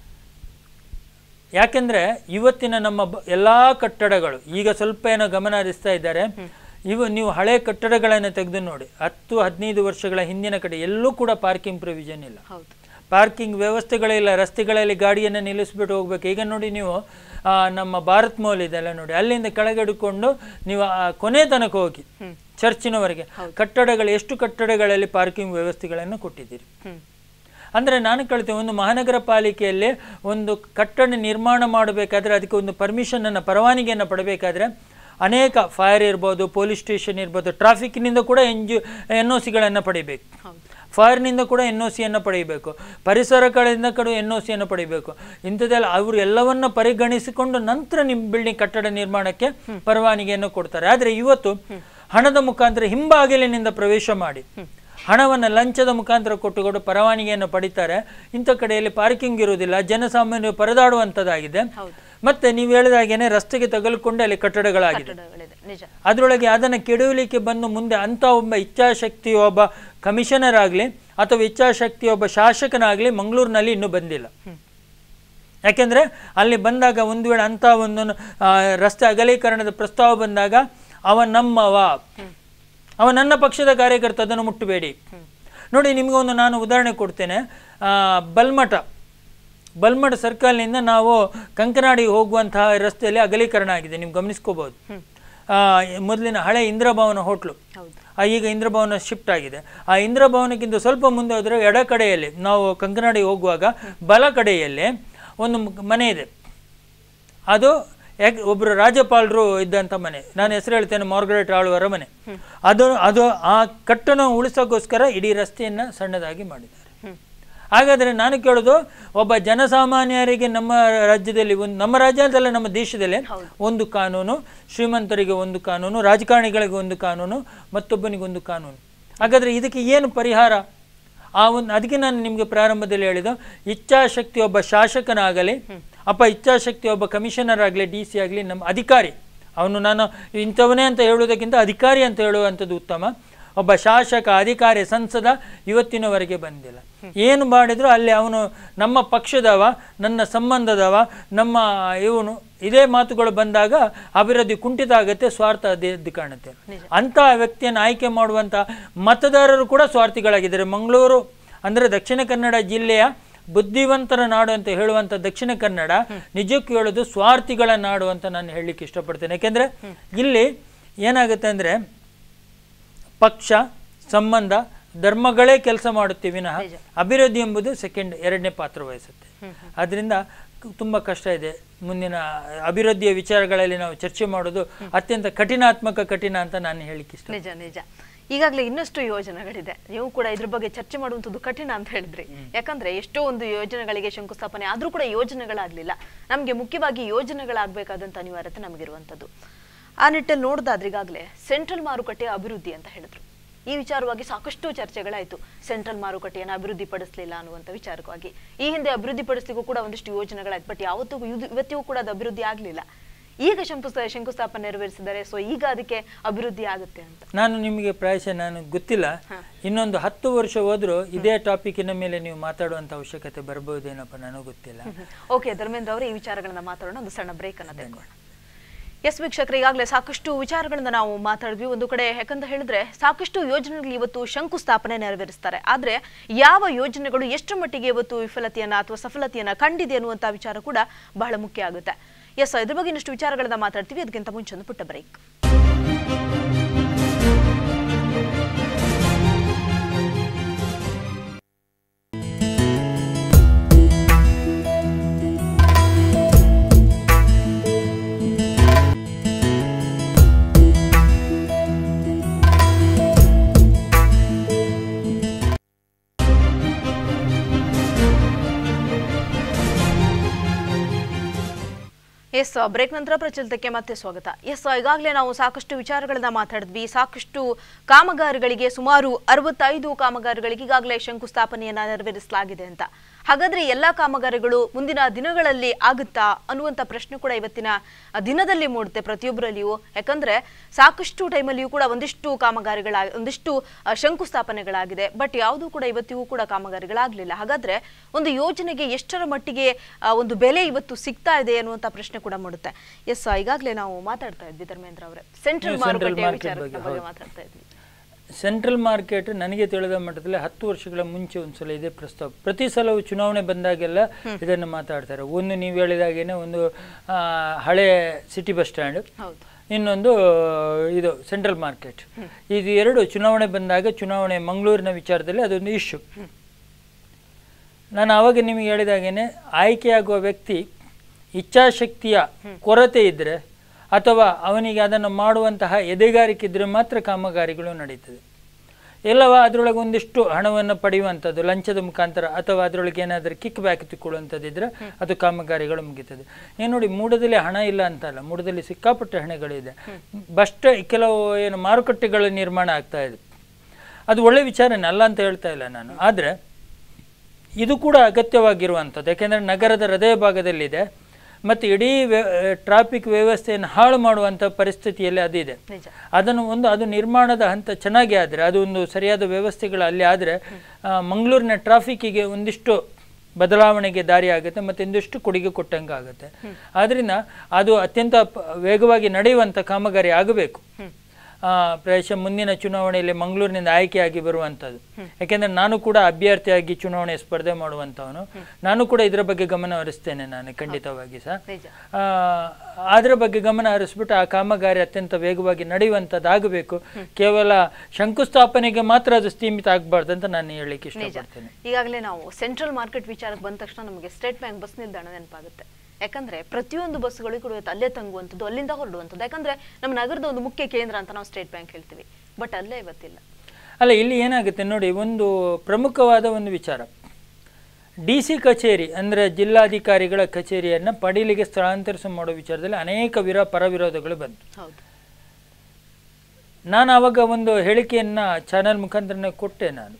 ಯಾಕೆಂದ್ರೆ ಇವತ್ತಿನ ನಮ್ಮ ಬ- ಎಲ್ಲಾ ಕಟ್ಟಡಗಳು ಈಗ ಸ್ವಲ್ಪ ಏನೋ ಗಮನ ಹರಿಸ್ತಾ ಇದ್ದಾರೆ ಇವು ನೀವು ಹಳೆ ಕಟ್ಟಡಗಳನ್ನು ತೆಗೆದು ನೋಡಿ ಹತ್ತು ಹದಿನೈದು ವರ್ಷಗಳ ಹಿಂದಿನ ಕಡೆ ಎಲ್ಲೂ ಕೂಡ ಪಾರ್ಕಿಂಗ್ ಪ್ರೊವಿಷನ್ ಇಲ್ಲ ಹೌದು ಪಾರ್ಕಿಂಗ್ ವ್ಯವಸ್ಥೆಗಳಿಲ್ಲ ರಸ್ತೆಗಳಲ್ಲಿ ಗಾಡಿಯನ್ನು ನಿಲ್ಲಿಸ್ಬಿಟ್ಟು ಹೋಗ್ಬೇಕು ಈಗ ನೋಡಿ ನೀವು ಆ, ನಮ್ಮ ಭಾರತ್ ಮಾಲ್ ಇದೆಲ್ಲ ನೋಡಿ ಅಲ್ಲಿಂದ ಕೆಳಗೆ ಹಿಡ್ಕೊಂಡು ನೀವು ಆ ಕೊನೆ ತನಕ ಹೋಗಿ ಚರ್ಚಿನವರೆಗೆ ಕಟ್ಟಡಗಳು ಎಷ್ಟು ಕಟ್ಟಡಗಳಲ್ಲಿ ಪಾರ್ಕಿಂಗ್ ವ್ಯವಸ್ಥೆಗಳನ್ನು ಕೊಟ್ಟಿದ್ದೀರಿ ಹ್ಮ್ ಅಂದರೆ ನಾನು ಕೇಳ್ತೇನೆ ಒಂದು ಮಹಾನಗರ ಪಾಲಿಕೆಯಲ್ಲಿ ಒಂದು ಕಟ್ಟಡ ನಿರ್ಮಾಣ ಮಾಡಬೇಕಾದ್ರೆ ಅದಕ್ಕೆ ಒಂದು ಪರ್ಮಿಷನನ್ನು ಪರವಾನಗಿಯನ್ನು ಪಡಬೇಕಾದ್ರೆ ಅನೇಕ ಫೈರ್ ಇರ್ಬೋದು ಪೊಲೀಸ್ ಸ್ಟೇಷನ್ ಇರ್ಬೋದು ಟ್ರಾಫಿಕ್ನಿಂದ ಕೂಡ ಎನ್ ಜಿ ಎನ್ ಒ ಸಿಗಳನ್ನು ಪಡಿಬೇಕು ಹೌದು ಫೈರ್ನಿಂದ ಕೂಡ ಎನ್ ಒ ಸಿಯನ್ನು ಪಡೆಯಬೇಕು ಪರಿಸರ ಕಡೆಯಿಂದ ಕೂಡ ಎನ್ ಒ ಸಿಯನ್ನು ಪಡೆಯಬೇಕು ಇಂಥದ್ದೆಲ್ಲ ಅವರು ಎಲ್ಲವನ್ನ ಪರಿಗಣಿಸಿಕೊಂಡು ನಂತರ ನಿಮ್ಮ ಬಿಲ್ಡಿಂಗ್ ಕಟ್ಟಡ ನಿರ್ಮಾಣಕ್ಕೆ ಪರವಾನಗಿಯನ್ನು ಕೊಡ್ತಾರೆ ಆದರೆ ಇವತ್ತು ಹಣದ ಮುಖಾಂತರ ಹಿಂಬಾಗಿಲಿನಿಂದ ಪ್ರವೇಶ ಮಾಡಿ ಹಣವನ್ನು ಲಂಚದ ಮುಖಾಂತರ ಕೊಟ್ಟುಕೊಂಡು ಪರವಾನಗಿಯನ್ನು ಪಡಿತಾರೆ ಇಂಥ ಕಡೆಯಲ್ಲಿ ಪಾರ್ಕಿಂಗ್ ಇರುವುದಿಲ್ಲ ಜನಸಾಮಾನ್ಯರು ಪರದಾಡುವಂಥದ್ದಾಗಿದೆ ಹೌದು ಮತ್ತೆ ನೀವು ಹೇಳಿದ ಹಾಗೇನೆ ರಸ್ತೆಗೆ ತಗಲಿಕೊಂಡು ಅಲ್ಲಿ ಕಟ್ಟಡಗಳಾಗಿದೆ ಕಟ್ಟಡಗಳಿದೆ ನಿಜ ಅದರೊಳಗೆ ಅದನ್ನು ಕೆಡವಲಿಕ್ಕೆ ಬಂದು ಮುಂದೆ ಅಂಥ ಒಬ್ಬ ಇಚ್ಛಾಶಕ್ತಿ ಒಬ್ಬ ಕಮಿಷನರ್ ಆಗಲಿ ಅಥವಾ ಇಚ್ಛಾಶಕ್ತಿ ಒಬ್ಬ ಶಾಸಕನಾಗಲಿ ಮಂಗಳೂರಿನಲ್ಲಿ ಇನ್ನೂ ಬಂದಿಲ್ಲ ಯಾಕೆಂದರೆ ಅಲ್ಲಿ ಬಂದಾಗ ಒಂದು ವೇಳೆ ಅಂಥ ಒಂದು ಆ, ರಸ್ತೆ ಅಗಲೀಕರಣದ ಪ್ರಸ್ತಾವ ಬಂದಾಗ ಅವ ನಮ್ಮವ ಅವ ನನ್ನ ಪಕ್ಷದ ಕಾರ್ಯಕರ್ತ ಅದನ್ನು ಮುಟ್ಟಬೇಡಿ ನೋಡಿ ನಿಮಗೆ ಒಂದು ನಾನು ಉದಾಹರಣೆ ಕೊಡ್ತೇನೆ ಆ, ಬಲ್ಮಠ ಬಲ್ಮಠ ಸರ್ಕಲ್ನಿಂದ ನಾವು ಕಂಕನಾಡಿಗೆ ಹೋಗುವಂತಹ ರಸ್ತೆಯಲ್ಲಿ ಅಗಲೀಕರಣ ಆಗಿದೆ ನೀವು ಗಮನಿಸ್ಕೋಬಹುದು ಆ, ಮೊದಲಿನ ಹಳೆ ಇಂದ್ರಭವನ ಹೋಟ್ಲು ಹೌದು ಆ, ಈಗ ಇಂದ್ರಭವನ ಶಿಫ್ಟ್ ಆಗಿದೆ ಆ ಇಂದ್ರಭವನಕ್ಕಿಂತ ಸ್ವಲ್ಪ ಮುಂದೆ ಹೋದರೆ ಎಡ ಕಡೆಯಲ್ಲಿ ನಾವು ಕಂಕನಾಡಿಗೆ ಹೋಗುವಾಗ ಬಲ ಕಡೆಯಲ್ಲಿ ಒಂದು ಮ್- ಮನೆ ಇದೆ ಅದು ಯಾಕೆ ಒಬ್ಬರು ರಾಜ್ಯಪಾಲರು ಇದ್ದಂಥ ಮನೆ ನಾನು ಹೆಸರು ಹೇಳ್ತೇನೆ ಮಾರ್ಗರೇಟ್ ಆಳ್ವರ ಮನೆ ಅದು ಅದು ಆ ಕಟ್ಟಣ ಉಳಿಸೋಕ್ಕೋಸ್ಕರ ಇಡೀ ರಸ್ತೆಯನ್ನು ಸಣ್ಣದಾಗಿ ಮಾಡಿದ್ದಾರೆ ಹ್ಮ್ ಹಾಗಾದರೆ ನಾನು ಕೇಳೋದು ಒಬ್ಬ ಜನಸಾಮಾನ್ಯರಿಗೆ ನಮ್ಮ ರಾಜ್ಯದಲ್ಲಿ ಒಂದು ನಮ್ಮ ರಾಜ್ಯ ಅಂತಲ್ಲ ನಮ್ಮ ದೇಶದಲ್ಲಿ ಒಂದು ಕಾನೂನು ಶ್ರೀಮಂತರಿಗೆ ಒಂದು ಕಾನೂನು ರಾಜಕಾರಣಿಗಳಿಗೆ ಒಂದು ಕಾನೂನು ಮತ್ತೊಬ್ಬನಿಗೆ ಒಂದು ಕಾನೂನು ಹಾಗಾದರೆ ಇದಕ್ಕೆ ಏನು ಪರಿಹಾರ ಆ ಒಂದು ಅದಕ್ಕೆ ನಾನು ನಿಮಗೆ ಪ್ರಾರಂಭದಲ್ಲಿ ಹೇಳಿದ್ದು ಇಚ್ಛಾಶಕ್ತಿ ಒಬ್ಬ ಶಾಸಕನಾಗಲಿ ಅಪ್ಪ ಇಚ್ಛಾಶಕ್ತಿ ಒಬ್ಬ ಕಮಿಷನರ್ ಆಗಲಿ ಡಿ ಸಿ ಆಗಲಿ ನಮ್ಮ ಅಧಿಕಾರಿ ಅವನು ನಾನು ಇಂಥವನೇ ಅಂತ ಹೇಳುವುದಕ್ಕಿಂತ ಅಧಿಕಾರಿ ಅಂತ ಹೇಳುವಂಥದ್ದು ಉತ್ತಮ ಒಬ್ಬ ಶಾಸಕ ಅಧಿಕಾರಿ ಸಂಸದ ಇವತ್ತಿನವರೆಗೆ ಬಂದಿಲ್ಲ ಏನು ಮಾಡಿದ್ರು ಅಲ್ಲಿ ಅವನು ನಮ್ಮ ಪಕ್ಷದವ ನನ್ನ ಸಂಬಂಧದವ ನಮ್ಮ ಇವನು ಇದೇ ಮಾತುಗಳು ಬಂದಾಗ ಅಭಿವೃದ್ಧಿ ಕುಂಠಿತ ಆಗುತ್ತೆ ಸ್ವಾರ್ಥ ಎದ್ದು ಕಾಣುತ್ತೆ ಅಂಥ ವ್ಯಕ್ತಿಯನ್ನು ಆಯ್ಕೆ ಮಾಡುವಂಥ ಮತದಾರರು ಕೂಡ ಸ್ವಾರ್ಥಿಗಳಾಗಿದ್ದಾರೆ ಮಂಗಳೂರು ಅಂದರೆ ದಕ್ಷಿಣ ಕನ್ನಡ ಜಿಲ್ಲೆಯ ಬುದ್ಧಿವಂತರ ನಾಡು ಅಂತ ಹೇಳುವಂಥ ದಕ್ಷಿಣ ಕನ್ನಡ ನಿಜಕ್ಕೂ ಹೇಳೋದು ಸ್ವಾರ್ಥಿಗಳ ನಾಡು ಅಂತ ನಾನು ಹೇಳಲಿಕ್ಕೆ ಇಷ್ಟಪಡ್ತೇನೆ ಯಾಕೆಂದರೆ ಇಲ್ಲಿ ಏನಾಗುತ್ತೆ ಅಂದರೆ ಪಕ್ಷ ಸಂಬಂಧ ಧರ್ಮಗಳೇ ಕೆಲಸ ಮಾಡುತ್ತೆ ವಿನಃ ಅಭಿವೃದ್ಧಿ ಎಂಬುದು ಸೆಕೆಂಡ್ ಎರಡನೇ ಪಾತ್ರ ವಹಿಸುತ್ತೆ ಅದರಿಂದ ತುಂಬ ಕಷ್ಟ ಇದೆ ಮುಂದಿನ ಅಭಿವೃದ್ಧಿಯ ವಿಚಾರಗಳಲ್ಲಿ ನಾವು ಚರ್ಚೆ ಮಾಡೋದು ಅತ್ಯಂತ ಕಠಿಣಾತ್ಮಕ ಕಠಿಣ ಅಂತ ನಾನು ಹೇಳಿಕ್ಕೆ ಇಷ್ಟ ನಿಜ ನಿಜ ಈಗಾಗಲೇ ಇನ್ನಷ್ಟು ಯೋಜನೆಗಳಿದೆ ನೀವು ಕೂಡ ಇದ್ರ ಬಗ್ಗೆ ಚರ್ಚೆ ಮಾಡುವಂಥದ್ದು ಕಠಿಣ ಅಂತ ಹೇಳಿದ್ರಿ ಯಾಕಂದ್ರೆ ಎಷ್ಟೋ ಒಂದು ಯೋಜನೆಗಳಿಗೆ ಶಂಕುಸ್ಥಾಪನೆ ಆದ್ರೂ ಕೂಡ ಯೋಜನೆಗಳಾಗ್ಲಿಲ್ಲ ನಮ್ಗೆ ಮುಖ್ಯವಾಗಿ ಯೋಜನೆಗಳಾಗಬೇಕಾದಂತ ಅನಿವಾರ್ಯತೆ ನಮಗಿರುವಂಥದ್ದು ಆ ನಿಟ್ಟಲ್ಲಿ ನೋಡ್ದಾದ್ರೆ ಈಗಾಗಲೇ ಸೆಂಟ್ರಲ್ ಮಾರುಕಟ್ಟೆಯ ಅಭಿವೃದ್ಧಿ ಅಂತ ಹೇಳಿದ್ರು ಈ ವಿಚಾರವಾಗಿ ಸಾಕಷ್ಟು ಚರ್ಚೆಗಳಾಯ್ತು ಸೆಂಟ್ರಲ್ ಮಾರುಕಟ್ಟೆಯನ್ನು ಅಭಿವೃದ್ಧಿ ಪಡಿಸಲಿಲ್ಲ ಅನ್ನುವಂಥ ವಿಚಾರವಾಗಿ ಈ ಹಿಂದೆ ಅಭಿವೃದ್ಧಿ ಪಡಿಸ್ಲಿಕ್ಕೂ ಕೂಡ ಒಂದಿಷ್ಟು ಯೋಜನೆಗಳಾಯ್ತು ಬಟ್ ಯಾವತ್ತೂ ಇದು- ಇವತ್ತಿಗೂ ಕೂಡ ಅದು ಅಭಿವೃದ್ಧಿ ಆಗ್ಲಿಲ್ಲ ಈಗ ಶಂಕುಸ್ಥ ಶಂಕುಸ್ಥಾಪನೆ ನೆರವೇರಿಸಿದ್ದಾರೆ ಸೊ ಈಗ ಅದಕ್ಕೆ ಅಭಿವೃದ್ಧಿ ಆಗುತ್ತೆ ಅಂತ ನಾನು ನಿಮಗೆ ಪ್ರಾಯಶಃ ನಾನು ಗೊತ್ತಿಲ್ಲ ಇನ್ನೊಂದು ಹತ್ತು ವರ್ಷ ಹೋದರೂ ಇದೇ ಟಾಪಿಕ್ಕಿನ ಮೇಲೆ ನೀವು ಮಾತಾಡುವಂಥ ಅವಶ್ಯಕತೆ ಬರ್ಬೋದೇನಪ್ಪ ನನಗೆ ಗೊತ್ತಿಲ್ಲ ಓಕೆ ಧರ್ಮೇಂದ್ರ ಅವರು ಈ ವಿಚಾರಗಳನ್ನ ಮಾತಾಡೋಣ ಒಂದು ಸಣ್ಣ ಬ್ರೇಕ್ ಅನ್ನ ತೆಗೆದುಕೊಳ್ಳೋಣ ಎಸ್ ವೀಕ್ಷಕರು ಈಗಾಗಲೇ ಸಾಕಷ್ಟು ವಿಚಾರಗಳನ್ನ ನಾವು ಮಾತಾಡಿದ್ವಿ ಒಂದು ಕಡೆ ಯಾಕಂತ ಹೇಳಿದ್ರೆ ಸಾಕಷ್ಟು ಯೋಜನೆಗಳು ಇವತ್ತು ಶಂಕುಸ್ಥಾಪನೆ ನೆರವೇರಿಸ್ತಾರೆ ಆದ್ರೆ ಯಾವ ಯೋಜನೆಗಳು ಎಷ್ಟು ಮಟ್ಟಿಗೆ ಇವತ್ತು ವಿಫಲತೆಯನ್ನ ಅಥವಾ ಸಫಲತೆಯನ್ನ ಕಂಡಿದೆ ಅನ್ನುವಂತ ವಿಚಾರ ಕೂಡ ಬಹಳ ಮುಖ್ಯ ಆಗುತ್ತೆ ಎಸ್ ಇದ್ರ ಬಗ್ಗೆ ಇನ್ನಷ್ಟು ವಿಚಾರಗಳನ್ನ ಮಾತಾಡ್ತೀವಿ ಅದಕ್ಕಿಂತ ಮುಂಚೆ ಒಂದು ಪುಟ್ಟ ಬ್ರೇಕ್ ಎಸ್ ಬ್ರೇಕ್ ನಂತರ ಪ್ರಚಲಿತಕ್ಕೆ ಮತ್ತೆ ಸ್ವಾಗತ ಎಸ್ ಈಗಾಗಲೇ ನಾವು ಸಾಕಷ್ಟು ವಿಚಾರಗಳನ್ನ ಮಾತಾಡಿದ್ವಿ ಸಾಕಷ್ಟು ಕಾಮಗಾರಿಗಳಿಗೆ ಸುಮಾರು ಅರವತ್ತೈದು ಕಾಮಗಾರಿಗಳಿಗೆ ಈಗಾಗಲೇ ಶಂಕುಸ್ಥಾಪನೆಯನ್ನ ನೆರವೇರಿಸಲಾಗಿದೆ ಅಂತ ಹಾಗಾದ್ರೆ ಎಲ್ಲಾ ಕಾಮಗಾರಿಗಳು ಮುಂದಿನ ದಿನಗಳಲ್ಲಿ ಆಗುತ್ತಾ ಅನ್ನುವಂತ ಪ್ರಶ್ನೆ ಕೂಡ ಇವತ್ತಿನ ದಿನದಲ್ಲಿ ಮೂಡುತ್ತೆ ಪ್ರತಿಯೊಬ್ಬರಲ್ಲಿಯೂ ಯಾಕಂದ್ರೆ ಸಾಕಷ್ಟು ಟೈಮಲ್ಲಿಯೂ ಕೂಡ ಒಂದಿಷ್ಟು ಕಾಮಗಾರಿಗಳ ಒಂದಿಷ್ಟು ಆ, ಶಂಕುಸ್ಥಾಪನೆಗಳಾಗಿದೆ ಬಟ್ ಯಾವುದೂ ಕೂಡ ಇವತ್ತಿಗೂ ಕೂಡ ಕಾಮಗಾರಿಗಳಾಗಲಿಲ್ಲ ಹಾಗಾದ್ರೆ ಒಂದು ಯೋಜನೆಗೆ ಎಷ್ಟರ ಮಟ್ಟಿಗೆ ಆ, ಒಂದು ಬೆಲೆ ಇವತ್ತು ಸಿಗ್ತಾ ಇದೆ ಅನ್ನುವಂತ ಪ್ರಶ್ನೆ ಕೂಡ ಮೂಡುತ್ತೆ ಎಸ್ ಈಗಾಗಲೇ ನಾವು ಮಾತಾಡ್ತಾ ಇದ್ವಿ ಧರ್ಮೇಂದ್ರ ಅವರೇ ಸೆಂಟ್ರಲ್ ನೀವು central ಮಾರುಕಟ್ಟೆಯ market ವಿಚಾರದ ಬಗ್ಗೆ, ಬಗ್ಗೆ ಹೌದು. ಮಾತಾಡ್ತಾ ಇದ್ವಿ ಸೆಂಟ್ರಲ್ ಮಾರ್ಕೆಟ್ ನನಗೆ ತಿಳಿದ ಮಟ್ಟದಲ್ಲಿ ಹತ್ತು ವರ್ಷಗಳ ಮುಂಚೆ ಒಂದ್ಸಲ ಇದೇ ಪ್ರಸ್ತಾವ ಪ್ರತಿ ಸಲವೂ ಚುನಾವಣೆ ಬಂದಾಗೆಲ್ಲ ಇದನ್ನು ಮಾತಾಡ್ತಾರೆ ಒಂದು ನೀವು ಹೇಳಿದಾಗೇನೆ ಒಂದು ಆ, ಹಳೆ ಸಿಟಿ ಬಸ್ ಸ್ಟ್ಯಾಂಡ್ ಹೌದು ಇನ್ನೊಂದು ಇದು ಸೆಂಟ್ರಲ್ ಮಾರ್ಕೆಟ್ ಇದು ಎರಡು ಚುನಾವಣೆ ಬಂದಾಗ ಚುನಾವಣೆ ಮಂಗಳೂರಿನ ವಿಚಾರದಲ್ಲಿ ಅದೊಂದು ಇಶ್ಯೂ ನಾನು ಆವಾಗ ನಿಮಗೆ ಹೇಳಿದಾಗೇನೆ ಆಯ್ಕೆಯಾಗುವ ವ್ಯಕ್ತಿ ಇಚ್ಛಾಶಕ್ತಿಯ ಕೊರತೆ ಇದ್ದರೆ ಅಥವಾ ಅವನಿಗೆ ಅದನ್ನು ಮಾಡುವಂತಹ ಎದೆಗಾರಿಕೆ ಇದ್ದರೆ ಮಾತ್ರ ಕಾಮಗಾರಿಗಳು ನಡೀತದೆ ಎಲ್ಲವ ಅದರೊಳಗೆ ಒಂದಿಷ್ಟು ಹಣವನ್ನು ಪಡೆಯುವಂಥದ್ದು ಲಂಚದ ಮುಖಾಂತರ ಅಥವಾ ಅದರೊಳಗೆ ಏನಾದರೂ ಕಿಕ್ ಬ್ಯಾಕ್ ತಿಕ್ಕೊಳ್ಳುವಂಥದ್ದಿದ್ರೆ ಅದು ಕಾಮಗಾರಿಗಳು ಮುಗೀತದೆ ಏನು ನೋಡಿ ಮೂಡದಲ್ಲಿ ಹಣ ಇಲ್ಲ ಅಂತಲ್ಲ ಮೂಡದಲ್ಲಿ ಸಿಕ್ಕಾಪಟ್ಟೆ ಹಣಗಳಿದೆ ಬಸ್ಟ್ ಕೆಲವು ಏನು ಮಾರುಕಟ್ಟೆಗಳ ನಿರ್ಮಾಣ ಆಗ್ತಾ ಇದೆ ಅದು ಒಳ್ಳೆ ವಿಚಾರನೇ ಅಲ್ಲ ಅಂತ ಹೇಳ್ತಾ ಇಲ್ಲ ನಾನು ಆದರೆ ಇದು ಕೂಡ ಅಗತ್ಯವಾಗಿರುವಂಥದ್ದು ಯಾಕೆಂದರೆ ನಗರದ ಹೃದಯ ಭಾಗದಲ್ಲಿದೆ ಮತ್ತು ಇಡೀ ಟ್ರಾಫಿಕ್ ವ್ಯವಸ್ಥೆಯನ್ನು ಹಾಳು ಮಾಡುವಂಥ ಪರಿಸ್ಥಿತಿಯಲ್ಲಿ ಅದಿದೆ ನಿಜ ಅದನ್ನು ಒಂದು ಅದು ನಿರ್ಮಾಣದ ಹಂತ ಚೆನ್ನಾಗಿ ಆದರೆ ಅದು ಒಂದು ಸರಿಯಾದ ವ್ಯವಸ್ಥೆಗಳು ಅಲ್ಲಿ ಆದರೆ ಮಂಗಳೂರಿನ ಟ್ರಾಫಿಕ್ಕಿಗೆ ಒಂದಿಷ್ಟು ಬದಲಾವಣೆಗೆ ದಾರಿ ಆಗುತ್ತೆ ಮತ್ತು ಒಂದಿಷ್ಟು ಕೊಡುಗೆ ಕೊಟ್ಟಂಗೆ ಆಗುತ್ತೆ ಆದ್ದರಿಂದ ಅದು ಅತ್ಯಂತ ಪ- ವೇಗವಾಗಿ ನಡೆಯುವಂಥ ಕಾಮಗಾರಿ ಆಗಬೇಕು ಆ, ಪ್ರಾಯಶಃ ಮುಂದಿನ ಚುನಾವಣೆಯಲ್ಲಿ ಮಂಗಳೂರಿನಿಂದ ಆಯ್ಕೆಯಾಗಿ ಬರುವಂಥದ್ದು ಯಾಕೆಂದರೆ ನಾನು ಕೂಡ ಅಭ್ಯರ್ಥಿಯಾಗಿ ಚುನಾವಣೆ ಸ್ಪರ್ಧೆ ಮಾಡುವಂಥವನು ನಾನು ಕೂಡ ಇದರ ಬಗ್ಗೆ ಗಮನ ಹರಿಸ್ತೇನೆ ನಾನು ಖಂಡಿತವಾಗಿ ಸಹ ನಿಜ ಆ, ಅದರ ಬಗ್ಗೆ ಗಮನ ಹರಿಸ್ಬಿಟ್ಟು ಆ ಕಾಮಗಾರಿ ಅತ್ಯಂತ ವೇಗವಾಗಿ ನಡೆಯುವಂಥದ್ದಾಗಬೇಕು ಕೇವಲ ಶಂಕುಸ್ಥಾಪನೆಗೆ ಮಾತ್ರ ಅದು ಸೀಮಿತ ಆಗಬಾರ್ದು ಅಂತ ನಾನು ಹೇಳಲಿಕ್ಕೆ ನಿಜ ಇಷ್ಟಪಡ್ತೇನೆ ಈಗಾಗಲೇ ನಾವು ಸೆಂಟ್ರಲ್ ಮಾರ್ಕೆಟ್ ವಿಚಾರಕ್ಕೆ ಬಂದ ತಕ್ಷಣ ನಮಗೆ ಸ್ಟೇಟ್ ಬ್ಯಾಂಕ್ ಬಸ್ ನಿಲ್ದಾಣ ನೆನಪಾಗುತ್ತೆ ಯಾಕಂದ್ರೆ ಪ್ರತಿಯೊಂದು ಬಸ್ಗಳು ಕೂಡ ಇವತ್ತು ಅಲ್ಲೇ ತಂಗುವಂಥದ್ದು ಅಲ್ಲಿಂದ ಹೊರಡುವಂಥದ್ದು ಯಾಕಂದ್ರೆ ನಮ್ಮ ನಗರದ ಒಂದು ಮುಖ್ಯ ಕೇಂದ್ರ ಅಂತ ನಾವು ಸ್ಟೇಟ್ ಬ್ಯಾಂಕ್ ಹೇಳ್ತೀವಿ ಬಟ್ ಅಲ್ಲೇ ಇವತ್ತಿಲ್ಲ ಅಲ್ಲ ಇಲ್ಲಿ ಏನಾಗುತ್ತೆ ನೋಡಿ ಒಂದು ಪ್ರಮುಖವಾದ ಒಂದು ವಿಚಾರ ಡಿ ಸಿ ಕಚೇರಿ ಅಂದರೆ ಜಿಲ್ಲಾಧಿಕಾರಿಗಳ ಕಚೇರಿಯನ್ನು ಪಡೀಲಿಗೆ ಸ್ಥಳಾಂತರಿಸ ಮಾಡೋ ವಿಚಾರದಲ್ಲಿ ಅನೇಕ ವಿರ ಪರವಿರೋಧಗಳು ಬಂತು ಹೌದು ನಾನು ಆವಾಗ ಒಂದು ಹೇಳಿಕೆಯನ್ನು ಚಾನಲ್ ಮುಖಾಂತರನೇ ಕೊಟ್ಟೆ ನಾನು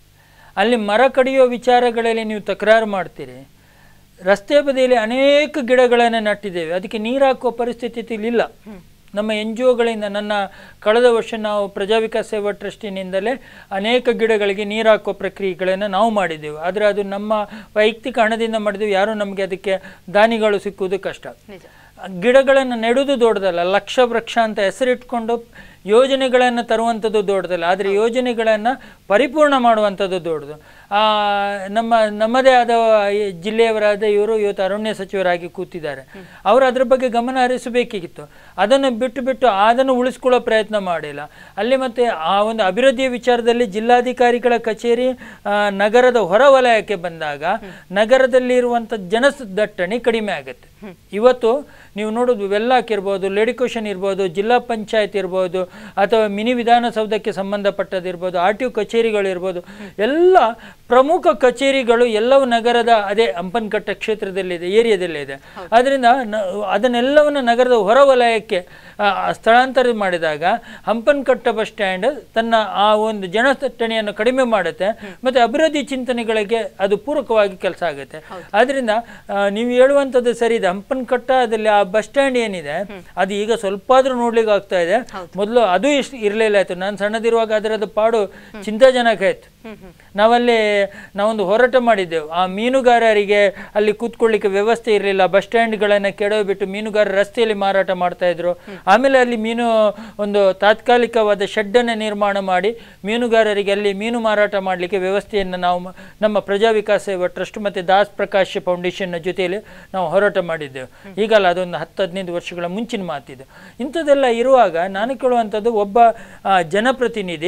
ಅಲ್ಲಿ ಮರ ಕಡಿಯೋ ವಿಚಾರಗಳಲ್ಲಿ ನೀವು ತಕರಾರು ಮಾಡ್ತೀರಿ ರಸ್ತೆ ಬದಿಯಲ್ಲಿ ಅನೇಕ ಗಿಡಗಳನ್ನು ನಟ್ಟಿದ್ದೇವೆ ಅದಕ್ಕೆ ನೀರು ಹಾಕುವ ಪರಿಸ್ಥಿತಿ ಇಲ್ಲ ನಮ್ಮ ಎನ್ ಜಿ ಒಗಳಿಂದ ನನ್ನ ಕಳೆದ ವರ್ಷ ನಾವು ಪ್ರಜಾ ವಿಕಾಸ ಸೇವಾ ಟ್ರಸ್ಟಿನಿಂದಲೇ ಅನೇಕ ಗಿಡಗಳಿಗೆ ನೀರು ಹಾಕುವ ಪ್ರಕ್ರಿಯೆಗಳನ್ನು ನಾವು ಮಾಡಿದ್ದೆವು ಆದರೆ ಅದು ನಮ್ಮ ವೈಯಕ್ತಿಕ ಹಣದಿಂದ ಮಾಡಿದೆವು ಯಾರೂ ನಮಗೆ ಅದಕ್ಕೆ ದಾನಿಗಳು ಸಿಕ್ಕುವುದು ಕಷ್ಟ ನಿಜ ಗಿಡಗಳನ್ನು ನೆಡುವುದು ದೊಡ್ಡದಲ್ಲ ಲಕ್ಷ ವೃಕ್ಷ ಅಂತ ಹೆಸರಿಟ್ಕೊಂಡು ಯೋಜನೆಗಳನ್ನು ತರುವಂಥದ್ದು ದೊಡ್ಡದಲ್ಲ ಆದರೆ ಯೋಜನೆಗಳನ್ನು ಪರಿಪೂರ್ಣ ಮಾಡುವಂಥದ್ದು ದೊಡ್ಡದು ಆ, ನಮ್ಮ ನಮ್ಮದೇ ಆದ ಈ ಜಿಲ್ಲೆಯವರಾದ ಇವರು ಇವತ್ತು ಅರಣ್ಯ ಸಚಿವರಾಗಿ ಕೂತಿದ್ದಾರೆ ಅವರು ಅದರ ಬಗ್ಗೆ ಗಮನ ಹರಿಸಬೇಕಿತ್ತು ಅದನ್ನು ಬಿಟ್ಟು ಬಿಟ್ಟು ಅದನ್ನು ಉಳಿಸ್ಕೊಳ್ಳೋ ಪ್ರಯತ್ನ ಮಾಡಿಲ್ಲ ಅಲ್ಲಿ ಮತ್ತೆ ಆ ಒಂದು ಅಭಿವೃದ್ಧಿಯ ವಿಚಾರದಲ್ಲಿ ಜಿಲ್ಲಾಧಿಕಾರಿಗಳ ಕಚೇರಿ ಆ, ನಗರದ ಹೊರವಲಯಕ್ಕೆ ಬಂದಾಗ ನಗರದಲ್ಲಿರುವಂಥ ಜನದಟ್ಟಣೆ ಕಡಿಮೆ ಆಗುತ್ತೆ ಇವತ್ತು ನೀವು ನೋಡೋದು ವೆಲ್ಲಾಕ್ ಇರ್ಬೋದು ಲೇಡಿಕೋಷನ್ ಇರ್ಬೋದು ಜಿಲ್ಲಾ ಪಂಚಾಯತ್ ಇರ್ಬೋದು ಅಥವಾ ಮಿನಿ ವಿಧಾನಸೌಧಕ್ಕೆ ಸಂಬಂಧಪಟ್ಟದಿರ್ಬೋದು ಆರ್ ಟಿ ಒ ಕಚೇರಿಗಳಿರ್ಬೋದು ಎಲ್ಲ ಪ್ರಮುಖ ಕಚೇರಿಗಳು ಎಲ್ಲವೂ ನಗರದ ಅದೇ ಹಂಪನಕಟ್ಟ ಕ್ಷೇತ್ರದಲ್ಲಿದೆ ಏರಿಯಾದಲ್ಲಿದೆ ಅದರಿಂದ ನ- ಅದನ್ನೆಲ್ಲವನ್ನು ನಗರದ ಹೊರವಲಯಕ್ಕೆ ಆ, ಸ್ಥಳಾಂತರ ಮಾಡಿದಾಗ ಹಂಪನಕಟ್ಟ ಬಸ್ ಸ್ಟ್ಯಾಂಡ್ ತನ್ನ ಆ ಒಂದು ಜನದಟ್ಟಣೆಯನ್ನು ಕಡಿಮೆ ಮಾಡುತ್ತೆ ಮತ್ತು ಅಭಿವೃದ್ಧಿ ಚಿಂತನೆಗಳಿಗೆ ಅದು ಪೂರಕವಾಗಿ ಕೆಲಸ ಆಗುತ್ತೆ ಆದ್ರಿಂದ ಆ, ನೀವು ಹೇಳುವಂಥದ್ದು ಸರಿ ಇದೆ ಹಂಪನಕಟ್ಟದಲ್ಲಿ ಆ ಬಸ್ ಸ್ಟ್ಯಾಂಡ್ ಏನಿದೆ ಅದು ಈಗ ಸ್ವಲ್ಪ ಆದ್ರೂ ನೋಡ್ಲಿಕ್ಕೆ ಆಗ್ತಾ ಇದೆ ಮೊದಲು ಅದು ಇಷ್ಟು ಇರಲಿಲ್ಲ ಆಯ್ತು ನಾನು ಸಣ್ಣದಿರುವಾಗ ಅದರದ್ದು ಪಾಡು ಚಿಂತಾಜನಕ ಆಯ್ತು ನಾವಲ್ಲಿ ನಾವೊಂದು ಹೋರಾಟ ಮಾಡಿದ್ದೆವು ಆ ಮೀನುಗಾರರಿಗೆ ಅಲ್ಲಿ ಕೂತ್ಕೊಳ್ಳಿಕ್ಕೆ ವ್ಯವಸ್ಥೆ ಇರಲಿಲ್ಲ ಬಸ್ ಸ್ಟ್ಯಾಂಡ್ಗಳನ್ನು ಕೆಡವಿಬಿಟ್ಟು ಮೀನುಗಾರರು ರಸ್ತೆಯಲ್ಲಿ ಮಾರಾಟ ಮಾಡ್ತಾ ಇದ್ರು ಆಮೇಲೆ ಅಲ್ಲಿ ಮೀನು ಒಂದು ತಾತ್ಕಾಲಿಕವಾದ ಶೆಡ್ಡನ್ನು ನಿರ್ಮಾಣ ಮಾಡಿ ಮೀನುಗಾರರಿಗೆ ಅಲ್ಲಿ ಮೀನು ಮಾರಾಟ ಮಾಡಲಿಕ್ಕೆ ವ್ಯವಸ್ಥೆಯನ್ನು ನಾವು ಮ- ನಮ್ಮ ಪ್ರಜಾ ವಿಕಾಸ ಸೇವಾ ಟ್ರಸ್ಟ್ ಮತ್ತು ದಾಸ್ ಪ್ರಕಾಶ್ ಫೌಂಡೇಶನ್ನ ಜೊತೆಯಲ್ಲಿ ನಾವು ಹೋರಾಟ ಮಾಡಿದ್ದೆವು ಈಗಲ್ಲ ಅದೊಂದು ಹತ್ತು ಹದಿನೈದು ವರ್ಷಗಳ ಮುಂಚಿನ ಮಾತಿದು ಇಂಥದ್ದೆಲ್ಲ ಇರುವಾಗ ನಾನು ಕೇಳುವಂಥದ್ದು ಒಬ್ಬ ಆ, ಜನಪ್ರತಿನಿಧಿ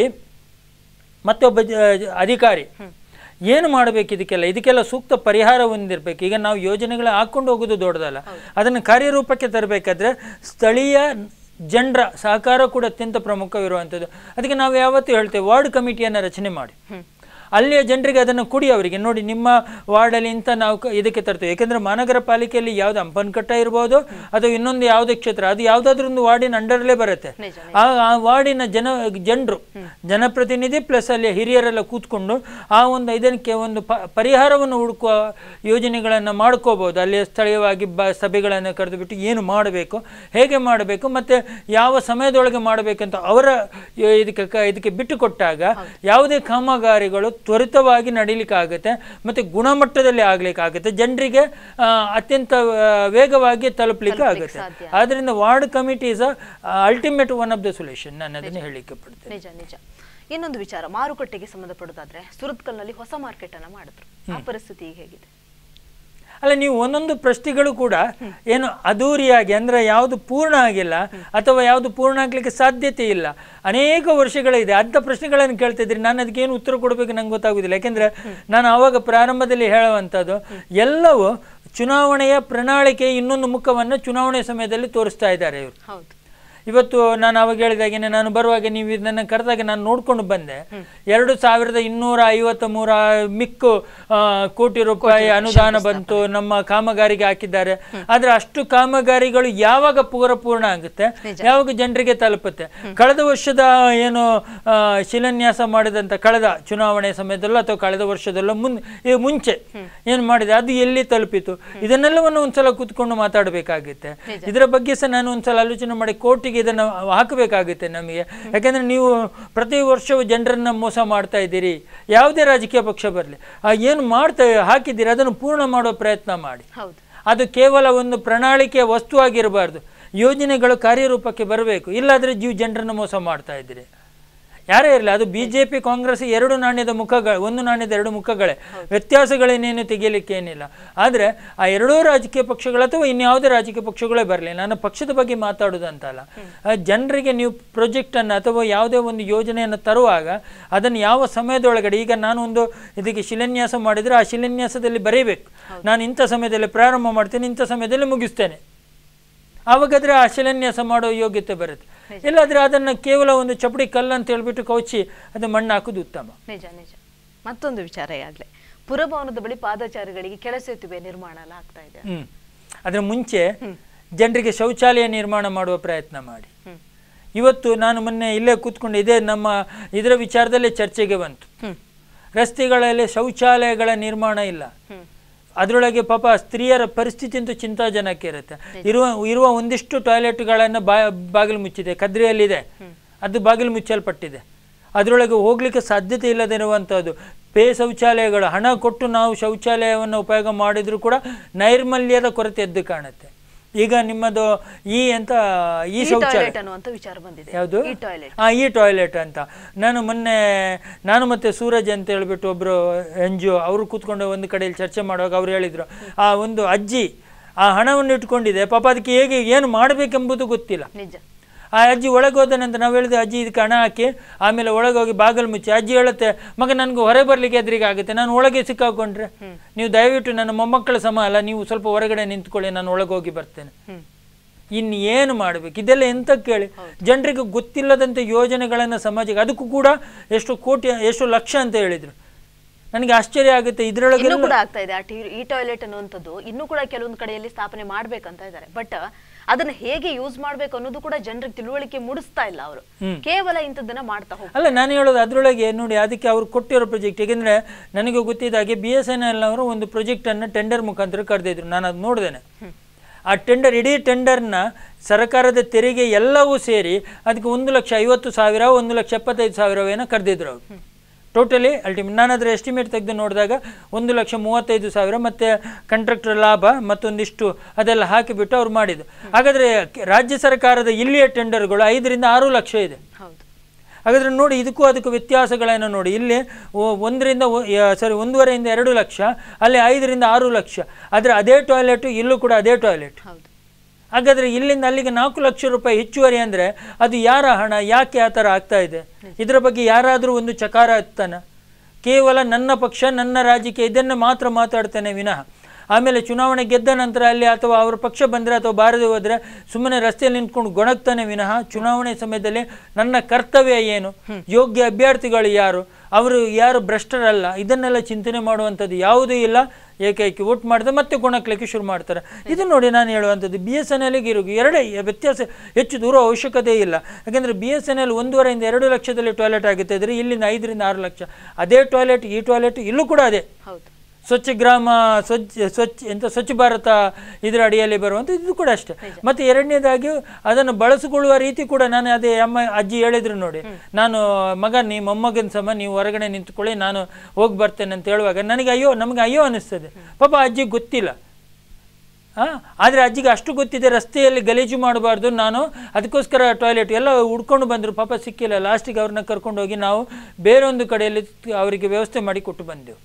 ಮತ್ತೊಬ್ಬ ಜ- ಜ- ಅಧಿಕಾರಿ ಏನು ಮಾಡಬೇಕು ಇದಕ್ಕೆಲ್ಲ ಇದಕ್ಕೆಲ್ಲ ಸೂಕ್ತ ಪರಿಹಾರ ಹೊಂದಿರಬೇಕು ಈಗ ನಾವು ಯೋಜನೆಗಳ ಹಾಕ್ಕೊಂಡು ಹೋಗೋದು ದೊಡ್ಡದಲ್ಲ ಅದನ್ನು ಕಾರ್ಯರೂಪಕ್ಕೆ ತರಬೇಕಾದ್ರೆ ಸ್ಥಳೀಯ ಜನರ ಸಹಕಾರ ಕೂಡ ಅತ್ಯಂತ ಪ್ರಮುಖವಿರುವಂಥದ್ದು ಅದಕ್ಕೆ ನಾವು ಯಾವತ್ತೂ ಹೇಳ್ತೇವೆ ವಾರ್ಡ್ ಕಮಿಟಿಯನ್ನು ರಚನೆ ಮಾಡಿ ಅಲ್ಲಿಯ ಜನರಿಗೆ ಅದನ್ನು ಕೊಡಿ ಅವರಿಗೆ ನೋಡಿ ನಿಮ್ಮ ವಾರ್ಡಲ್ಲಿ ಇಂಥ ನಾವು ಕ- ಇದಕ್ಕೆ ತರ್ತೇವೆ ಯಾಕೆಂದರೆ ಮಹಾನಗರ ಪಾಲಿಕೆಯಲ್ಲಿ ಯಾವುದು ಹಂಪನಕಟ್ಟ ಇರ್ಬೋದು ಅಥವಾ ಇನ್ನೊಂದು ಯಾವುದೇ ಕ್ಷೇತ್ರ ಅದು ಯಾವುದಾದ್ರೂ ಒಂದು ವಾರ್ಡಿನ ಅಂಡರ್ಲೇ ಬರುತ್ತೆ ನಿಜ ಆ ಆ ವಾರ್ಡಿನ ಜನ ಜನರು ಜನಪ್ರತಿನಿಧಿ ಪ್ಲಸ್ ಅಲ್ಲಿ ಹಿರಿಯರೆಲ್ಲ ಕೂತ್ಕೊಂಡು ಆ ಒಂದು ಇದಕ್ಕೆ ಒಂದು ಪ ಪರಿಹಾರವನ್ನು ಹುಡುಕುವ ಯೋಜನೆಗಳನ್ನು ಮಾಡ್ಕೋಬೋದು ಅಲ್ಲಿ ಸ್ಥಳೀಯವಾಗಿ ಬ ಸಭೆಗಳನ್ನು ಕರೆದು ಬಿಟ್ಟು ಏನು ಮಾಡಬೇಕು ಹೇಗೆ ಮಾಡಬೇಕು ಮತ್ತು ಯಾವ ಸಮಯದೊಳಗೆ ಮಾಡಬೇಕಂತ ಅವರ ಯ- ಇದಕ್ಕೆ ಕ- ಇದಕ್ಕೆ ಬಿಟ್ಟು ಕೊಟ್ಟಾಗ ಯಾವುದೇ ಕಾಮಗಾರಿಗಳು ತ್ವರಿತವಾಗಿ ನಡೀಲಿಕ್ಕಾಗುತ್ತೆ ಮತ್ತು ಗುಣಮಟ್ಟದಲ್ಲಿ ಆಗ್ಲಿಕ್ಕಾಗುತ್ತೆ ಜನರಿಗೆ ಆ, ಅತ್ಯಂತ ಆ, ವೇಗವಾಗಿ ತಲುಪಲಿಕ್ಕೆ ಆಗುತ್ತೆ ಸಾಧ್ಯ. ಆದ್ದರಿಂದ ward committee is ultimate one of the solution ನಾನು ಅದನ್ನು ಹೇಳಲಿಕ್ಕೆ ಪಡ್ತೇನೆ ನಿಜ ನಿಜ ಇನ್ನೊಂದು ವಿಚಾರ ಮಾರುಕಟ್ಟೆಗೆ ಸಂಬಂಧಪಡೋದಾದ್ರೆ ಸುರತ್ಕಲ್ನಲ್ಲಿ ಹೊಸ ಮಾರ್ಕೆಟ್ ಅನ್ನ ಮಾಡಿದ್ರು ಆ ಪರಿಸ್ಥಿತಿ ಈಗ ಹೇಗಿದೆ ಅಲ್ಲ ನೀವು ಒಂದೊಂದು ಪ್ರಶ್ನೆಗಳು ಕೂಡ ಏನು ಅಧೂರಿಯಾಗಿ ಅಂದರೆ ಯಾವುದು ಪೂರ್ಣ ಆಗಿಲ್ಲ ಅಥವಾ ಯಾವುದು ಪೂರ್ಣ ಆಗ್ಲಿಕ್ಕೆ ಸಾಧ್ಯತೆ ಇಲ್ಲ ಅನೇಕ ವರ್ಷಗಳಿದೆ ಅಂಥ ಪ್ರಶ್ನೆಗಳನ್ನು ಕೇಳ್ತಿದ್ರಿ ನಾನು ಅದಕ್ಕೆ ಏನು ಉತ್ತರ ಕೊಡಬೇಕು ನಂಗೆ ಗೊತ್ತಾಗೋದಿಲ್ಲ ಯಾಕೆಂದರೆ ನಾನು ಆವಾಗ ಪ್ರಾರಂಭದಲ್ಲಿ ಹೇಳುವಂಥದ್ದು ಎಲ್ಲವೂ ಚುನಾವಣೆಯ ಪ್ರಣಾಳಿಕೆ ಇನ್ನೊಂದು ಮುಖವನ್ನು ಚುನಾವಣೆ ಸಮಯದಲ್ಲಿ ತೋರಿಸ್ತಾ ಇದ್ದಾರೆ ಇವರು ಹೌದು ಇವತ್ತು ನಾನು ಅವಾಗ ಹೇಳಿದಾಗೇನೆ ನಾನು ಬರುವಾಗ ನೀವು ಇದನ್ನು ಕರೆದಾಗ ನಾನು ನೋಡ್ಕೊಂಡು ಬಂದೆ ಎರಡು ಸಾವಿರದ ಇನ್ನೂರ ಐವತ್ತ ಮೂರ ಮಿಕ್ಕು ಆ, ಕೋಟಿ ರೂಪಾಯಿ ಅನುದಾನ ಬಂತು ನಮ್ಮ ಕಾಮಗಾರಿಗೆ ಹಾಕಿದ್ದಾರೆ ಆದ್ರೆ ಅಷ್ಟು ಕಾಮಗಾರಿಗಳು ಯಾವಾಗ ಪೂರ ಪೂರ್ಣ ಆಗುತ್ತೆ ಯಾವಾಗ ಜನರಿಗೆ ತಲುಪುತ್ತೆ ಕಳೆದ ವರ್ಷದ ಏನು ಆ, ಶಿಲಾನ್ಯಾಸ ಮಾಡಿದಂತ ಕಳೆದ ಚುನಾವಣೆ ಸಮಯದಲ್ಲೋ ಅಥವಾ ಕಳೆದ ವರ್ಷದಲ್ಲೋ ಮುನ್ ಈ ಮುಂಚೆ ಏನು ಮಾಡಿದೆ ಅದು ಎಲ್ಲಿ ತಲುಪಿತು ಇದನ್ನೆಲ್ಲವನ್ನು ಒಂದ್ಸಲ ಕೂತ್ಕೊಂಡು ಮಾತಾಡಬೇಕಾಗುತ್ತೆ ಇದರ ಬಗ್ಗೆ ಸಹ ನಾನು ಒಂದ್ಸಲ ಆಲೋಚನೆ ಮಾಡಿ ಕೋರ್ಟಿಗೆ ಇದನ್ನು ಹಾಕಬೇಕಾಗುತ್ತೆ ನಮಗೆ ಯಾಕೆಂದ್ರೆ ನೀವು ಪ್ರತಿ ವರ್ಷವೂ ಜನರನ್ನ ಮೋಸ ಮಾಡ್ತಾ ಇದ್ದೀರಿ ಯಾವುದೇ ರಾಜಕೀಯ ಪಕ್ಷ ಬರಲಿ ಏನು ಮಾಡ್ತಾ ಹಾಕಿದ್ದೀರಿ ಅದನ್ನು ಪೂರ್ಣ ಮಾಡೋ ಪ್ರಯತ್ನ ಮಾಡಿ ಹೌದು ಅದು ಕೇವಲ ಒಂದು ಪ್ರಣಾಳಿಕೆಯ ವಸ್ತುವಾಗಿರಬಾರ್ದು ಯೋಜನೆಗಳು ಕಾರ್ಯರೂಪಕ್ಕೆ ಬರಬೇಕು ಇಲ್ಲಾದ್ರೆ ಜೀವ ಜನರನ್ನು ಮೋಸ ಮಾಡ್ತಾ ಇದ್ದೀರಿ ಯಾರೇ ಇರಲಿ ಅದು ಬಿ ಜೆ ಪಿ ಕಾಂಗ್ರೆಸ್ ಎರಡು ನಾಣ್ಯದ ಮುಖಗಳು ಒಂದು ನಾಣ್ಯದ ಎರಡು ಮುಖಗಳೇ ವ್ಯತ್ಯಾಸಗಳೇನೇನು ತೆಗಿಲಿಕ್ಕೆ ಏನಿಲ್ಲ ಆದರೆ ಆ ಎರಡೂ ರಾಜಕೀಯ ಪಕ್ಷಗಳು ಅಥವಾ ಇನ್ಯಾವುದೇ ರಾಜಕೀಯ ಪಕ್ಷಗಳೇ ಬರಲಿ ನಾನು ಪಕ್ಷದ ಬಗ್ಗೆ ಮಾತಾಡೋದಂತಲ್ಲ ಆ ಜನರಿಗೆ ನೀವು ಪ್ರಾಜೆಕ್ಟನ್ನು ಅಥವಾ ಯಾವುದೇ ಒಂದು ಯೋಜನೆಯನ್ನು ತರುವಾಗ ಅದನ್ನು ಯಾವ ಸಮಯದೊಳಗಡೆ ಈಗ ನಾನು ಒಂದು ಇದಕ್ಕೆ ಶಿಲಾನ್ಯಾಸ ಮಾಡಿದರೆ ಆ ಶಿಲಾನ್ಯಾಸದಲ್ಲಿ ಬರೀಬೇಕು ನಾನು ಇಂಥ ಸಮಯದಲ್ಲಿ ಪ್ರಾರಂಭ ಮಾಡ್ತೇನೆ ಇಂಥ ಸಮಯದಲ್ಲಿ ಮುಗಿಸ್ತೇನೆ ಆವಾಗಾದ್ರೆ ಆ ಶಿಲಾನ್ಯಾಸ ಮಾಡೋ ಯೋಗ್ಯತೆ ಬರುತ್ತೆ ಇಲ್ಲಾದ್ರೆ ಅದನ್ನು ಕೇವಲ ಒಂದು ಚಪಡಿ ಕಲ್ಲು ಅಂತ ಹೇಳ್ಬಿಟ್ಟು ಕೌಚಿ ಅದು ಮಣ್ಣು ಹಾಕೋದು ಉತ್ತಮ ನಿಜ ನಿಜ ಮತ್ತೊಂದು ವಿಚಾರ ಈಗಾಗಲೇ ಪುರಭವನದ ಬಳಿ ಪಾದಚಾರಿಗಳಿಗೆ ಕೆಳ ಸೇತುವೆ ನಿರ್ಮಾಣ ಎಲ್ಲ ಆಗ್ತಾ ಇದೆ ಹ್ಮ್ ಅದ್ರ ಮುಂಚೆ ಜನರಿಗೆ ಶೌಚಾಲಯ ನಿರ್ಮಾಣ ಮಾಡುವ ಪ್ರಯತ್ನ ಮಾಡಿ ಹ್ಮ್ ಇವತ್ತು ನಾನು ಮೊನ್ನೆ ಇಲ್ಲೇ ಕೂತ್ಕೊಂಡು ಇದೇ ನಮ್ಮ ಇದರ ವಿಚಾರದಲ್ಲೇ ಚರ್ಚೆಗೆ ಬಂತು ಹ್ಮ್ ರಸ್ತೆಗಳಲ್ಲಿ ಶೌಚಾಲಯಗಳ ನಿರ್ಮಾಣ ಇಲ್ಲ ಹ್ಮ್ ಅದರೊಳಗೆ ಪಾಪ ಸ್ತ್ರೀಯರ ಪರಿಸ್ಥಿತಿ ಅಂತೂ ಚಿಂತಾಜನಕ ಇರುತ್ತೆ ಇರುವ ಇರುವ ಒಂದಿಷ್ಟು ಟಾಯ್ಲೆಟ್ಗಳನ್ನು ಬಾ ಬಾಗಿಲು ಮುಚ್ಚಿದೆ ಕದ್ರಿಯಲ್ಲಿದೆ ಅದು ಬಾಗಿಲು ಮುಚ್ಚಲ್ಪಟ್ಟಿದೆ ಅದರೊಳಗೆ ಹೋಗ್ಲಿಕ್ಕೆ ಸಾಧ್ಯತೆ ಇಲ್ಲದಿರುವಂಥದ್ದು ಪೇ ಶೌಚಾಲಯಗಳು ಹಣ ಕೊಟ್ಟು ನಾವು ಶೌಚಾಲಯವನ್ನು ಉಪಯೋಗ ಮಾಡಿದರೂ ಕೂಡ ನೈರ್ಮಲ್ಯದ ಕೊರತೆ ಎದ್ದು ಕಾಣುತ್ತೆ ಈಗ ನಿಮ್ಮದು ಈ ಅಂತ ಈ ಈ ಶೌಚಾಲಯ ಟಾಯ್ಲೆಟ್ ಅನ್ನುವಂತ ವಿಚಾರ ಬಂದಿದೆ ಯಾವುದು ಈ ಟಾಯ್ಲೆಟ್ ಆ ಈ ಟಾಯ್ಲೆಟ್ ಅಂತ ನಾನು ಮೊನ್ನೆ ನಾನು ಮತ್ತೆ ಸೂರಜ್ ಅಂತ ಹೇಳ್ಬಿಟ್ಟು ಒಬ್ರು ಎನ್ ಜಿ ಒ ಅವರು ಕೂತ್ಕೊಂಡು ಒಂದು ಕಡೆಯಲ್ಲಿ ಚರ್ಚೆ ಮಾಡುವಾಗ ಅವ್ರು ಹೇಳಿದ್ರು ಆ ಒಂದು ಅಜ್ಜಿ ಆ ಹಣವನ್ನು ಇಟ್ಕೊಂಡಿದೆ ಪಾಪ ಅದಕ್ಕೆ ಹೇಗೆ ಏನು ಮಾಡಬೇಕೆಂಬುದು ಗೊತ್ತಿಲ್ಲ ನಿಜ ಆ ಅಜ್ಜಿ ಒಳಗೆ ಹೋದ ನಂತರ ನಾವು ಹೇಳಿದೆ ಅಜ್ಜಿ ಇದಕ್ಕೆ ಹಣ ಹಾಕಿ ಆಮೇಲೆ ಒಳಗೆ ಹೋಗಿ ಬಾಗಿಲು ಮುಚ್ಚಿ ಅಜ್ಜಿ ಹೇಳುತ್ತೆ ಮಗ ನನಗೆ ಹೊರ ಬರಲಿಕ್ಕೆ ಎದುರಿಗೆ ಆಗುತ್ತೆ ನಾನು ಒಳಗೆ ಸಿಕ್ಕಾಕೊಂಡ್ರೆ ನೀವು ದಯವಿಟ್ಟು ನನ್ನ ಮೊಮ್ಮಕ್ಕಳ ಸಮ ಅಲ್ಲ ನೀವು ಸ್ವಲ್ಪ ಹೊರಗಡೆ ನಿಂತ್ಕೊಳ್ಳಿ ನಾನು ಒಳಗೆ ಹೋಗಿ ಬರ್ತೇನೆ ಹ್ಮ್ ಇನ್ನು ಏನು ಮಾಡಬೇಕು ಇದೆಲ್ಲ ಎಂತ ಕೇಳಿ ಜನರಿಗೆ ಗೊತ್ತಿಲ್ಲದಂತೆ ಯೋಜನೆಗಳನ್ನು ಸಮಾಜಕ್ಕೆ ಅದಕ್ಕೂ ಕೂಡ ಎಷ್ಟು ಕೋಟಿ ಎಷ್ಟು ಲಕ್ಷ ಅಂತ ಹೇಳಿದ್ರು ನನಗೆ ಆಶ್ಚರ್ಯ ಆಗುತ್ತೆ ಇದರೊಳಗೆ ಇನ್ನೂ ಕೂಡ ಆಗ್ತಾ ಇದೆ ಆ ಟಿ- ಈ ಟಾಯ್ಲೆಟ್ ಅನ್ನುವಂಥದ್ದು ಇನ್ನೂ ಕೂಡ ಕೆಲವೊಂದು ಕಡೆಯಲ್ಲಿ ಸ್ಥಾಪನೆ ಮಾಡ್ಬೇಕಂತ ಇದ್ದಾರೆ ಬಟ್ ಅದನ್ನ ಹೇಗೆ ಯೂಸ್ ಮಾಡ್ಬೇಕು ಅನ್ನೋದು ಕೂಡ ಜನರಿಗೆ ತಿಳುವಳಿಕೆ ಮೂಡಿಸ್ತಾ ಇಲ್ಲ ಅವರು ಕೇವಲ ಇಂಥದ್ದನ್ನ ಮಾಡ್ತಾ ಹೋಗ್ತಾರೆ ಅಲ್ಲ ನಾನು ಹೇಳೋದು ಅದರೊಳಗೆ ನೋಡಿ ಅದಕ್ಕೆ ಅವರು ಕೊಟ್ಟಿರೋ ಪ್ರಾಜೆಕ್ಟ್ ಏಕೆಂದರೆ ನನಗೆ ಗೊತ್ತಿದ್ದ ಹಾಗೆ ಬಿ ಎಸ್ ಎನ್ ಎಲ್ ಅವರು ಒಂದು ಪ್ರಾಜೆಕ್ಟನ್ನು ಟೆಂಡರ್ ಮುಖಾಂತರ ಕರೆದಿದ್ರು ನಾನು ಅದು ನೋಡಿದ್ದೇನೆ ಆ ಟೆಂಡರ್ ಇಡೀ ಟೆಂಡರ್ನ ಸರ್ಕಾರದ ತೆರಿಗೆ ಎಲ್ಲವೂ ಸೇರಿ ಅದಕ್ಕೆ ಒಂದು ಲಕ್ಷ ಐವತ್ತು ಸಾವಿರ ಒಂದು ಲಕ್ಷ ಎಪ್ಪತ್ತೈದು ಸಾವಿರವೇನೋ ಕರೆದಿದ್ರು ಅವರು ಟೋಟಲಿ ಅಲ್ಟಿಮೇಟ್ ನಾನು ಅದರ ಎಸ್ಟಿಮೇಟ್ ತೆಗೆದು ನೋಡಿದಾಗ ಒಂದು ಲಕ್ಷ ಮೂವತ್ತೈದು ಸಾವಿರ ಮತ್ತು ಕಂಟ್ರಾಕ್ಟರ್ ಲಾಭ ಮತ್ತೊಂದಿಷ್ಟು ಅದೆಲ್ಲ ಹಾಕಿಬಿಟ್ಟು ಅವ್ರು ಮಾಡಿದ್ದು ಹಾಗಾದರೆ ರಾಜ್ಯ ಸರ್ಕಾರದ ಇಲ್ಲಿಯ ಟೆಂಡರ್ಗಳು ಐದರಿಂದ ಆರು ಲಕ್ಷ ಇದೆ ಹೌದು ಹಾಗಾದ್ರೆ ನೋಡಿ ಇದಕ್ಕೂ ಅದಕ್ಕೂ ವ್ಯತ್ಯಾಸಗಳನ್ನು ನೋಡಿ ಇಲ್ಲಿ ಒ- ಒಂದರಿಂದ ಸಾರಿ ಒಂದೂವರೆಯಿಂದ ಎರಡು ಲಕ್ಷ ಅಲ್ಲಿ ಐದರಿಂದ ಆರು ಲಕ್ಷ ಆದರೆ ಅದೇ ಟಾಯ್ಲೆಟು ಇಲ್ಲೂ ಕೂಡ ಅದೇ ಟಾಯ್ಲೆಟ್ ಹೌದು ಹಾಗಾದ್ರೆ ಇಲ್ಲಿಂದ ಅಲ್ಲಿಗೆ ನಾಲ್ಕು ಲಕ್ಷ ರೂಪಾಯಿ ಹೆಚ್ಚುವರಿ ಅಂದರೆ ಅದು ಯಾರ ಹಣ ಯಾಕೆ ಆ ಥರ ಆಗ್ತಾ ಇದೆ ಇದರ ಬಗ್ಗೆ ಯಾರಾದರೂ ಒಂದು ಚಕಾರ ಎತ್ತಾನ ಕೇವಲ ನನ್ನ ಪಕ್ಷ ನನ್ನ ರಾಜಕೀಯ ಇದನ್ನು ಮಾತ್ರ ಮಾತಾಡ್ತಾನೆ ವಿನಃ ಆಮೇಲೆ ಚುನಾವಣೆ ಗೆದ್ದ ನಂತರ ಅಲ್ಲಿ ಅಥವಾ ಅವ್ರ ಪಕ್ಷ ಬಂದರೆ ಅಥವಾ ಬಾರದೆ ಹೋದರೆ ಸುಮ್ಮನೆ ರಸ್ತೆಯಲ್ಲಿ ನಿಂತ್ಕೊಂಡು ಗೊಣಗ್ತಾನೆ ವಿನಃ ಚುನಾವಣೆ ಸಮಯದಲ್ಲಿ ನನ್ನ ಕರ್ತವ್ಯ ಏನು ಯೋಗ್ಯ ಅಭ್ಯರ್ಥಿಗಳು ಯಾರು ಅವರು ಯಾರು ಭ್ರಷ್ಟರಲ್ಲ ಇದನ್ನೆಲ್ಲ ಚಿಂತನೆ ಮಾಡುವಂಥದ್ದು ಯಾವುದೂ ಇಲ್ಲ ಏಕೈಕಿ ವೋಟ್ ಮಾಡಿದ್ರೆ ಮತ್ತೆ ಗುಣಕ್ಲಿಕ್ಕೆ ಶುರು ಮಾಡ್ತಾರೆ ಇದು ನೋಡಿ ನಾನು ಹೇಳುವಂಥದ್ದು ಬಿ ಎಸ್ ಎನ್ ಎಲ್ಗೆ ಇರೋ ಎರಡೇ ವ್ಯತ್ಯಾಸ ಹೆಚ್ಚು ದೂರ ಅವಶ್ಯಕತೆ ಇಲ್ಲ ಯಾಕೆಂದರೆ ಬಿ ಎಸ್ ಎನ್ ಎಲ್ ಒಂದೂವರೆಯಿಂದ ಎರಡು ಲಕ್ಷದಲ್ಲಿ ಟಾಯ್ಲೆಟ್ ಆಗುತ್ತೆ ಇದ್ರೆ ಇಲ್ಲಿಂದ ಐದರಿಂದ ಆರು ಲಕ್ಷ ಅದೇ ಟಾಯ್ಲೆಟ್ ಈ ಟಾಯ್ಲೆಟ್ ಇಲ್ಲೂ ಕೂಡ ಅದೇ ಹೌದು ಸ್ವಚ್ಛ ಗ್ರಾಮ ಸ್ವಚ್ಛ ಸ್ವಚ್ಛ ಎಂತ ಸ್ವಚ್ಛ ಭಾರತ ಇದರ ಅಡಿಯಲ್ಲಿ ಬರುವಂಥ ಇದು ಕೂಡ ಅಷ್ಟೇ ಮತ್ತು ಎರಡನೇದಾಗಿ ಅದನ್ನು ಬಳಸಿಕೊಳ್ಳುವ ರೀತಿ ಕೂಡ ನಾನು ಅದೇ ಅಮ್ಮ ಅಜ್ಜಿ ಹೇಳಿದ್ರು ನೋಡಿ ನಾನು ಮಗ ನೀ ಮೊಮ್ಮಗನ ಸಮ ನೀವು ಹೊರಗಡೆ ನಿಂತ್ಕೊಳ್ಳಿ ನಾನು ಹೋಗಿ ಬರ್ತೇನೆ ಅಂತ ಹೇಳುವಾಗ ನನಗೆ ಅಯ್ಯೋ ನಮಗೆ ಅಯ್ಯೋ ಅನ್ನಿಸ್ತದೆ ಪಾಪ ಅಜ್ಜಿಗೆ ಗೊತ್ತಿಲ್ಲ ಹಾಂ ಆದರೆ ಅಜ್ಜಿಗೆ ಅಷ್ಟು ಗೊತ್ತಿದೆ ರಸ್ತೆಯಲ್ಲಿ ಗಲೀಜು ಮಾಡಬಾರ್ದು ನಾನು ಅದಕ್ಕೋಸ್ಕರ ಟಾಯ್ಲೆಟ್ ಎಲ್ಲ ಹುಡ್ಕೊಂಡು ಬಂದರು ಪಾಪ ಸಿಕ್ಕಿಲ್ಲ ಲಾಸ್ಟಿಗೆ ಅವ್ರನ್ನ ಕರ್ಕೊಂಡು ಹೋಗಿ ನಾವು ಬೇರೊಂದು ಕಡೆಯಲ್ಲಿ ಅವರಿಗೆ ವ್ಯವಸ್ಥೆ ಮಾಡಿ ಕೊಟ್ಟು ಬಂದೆವು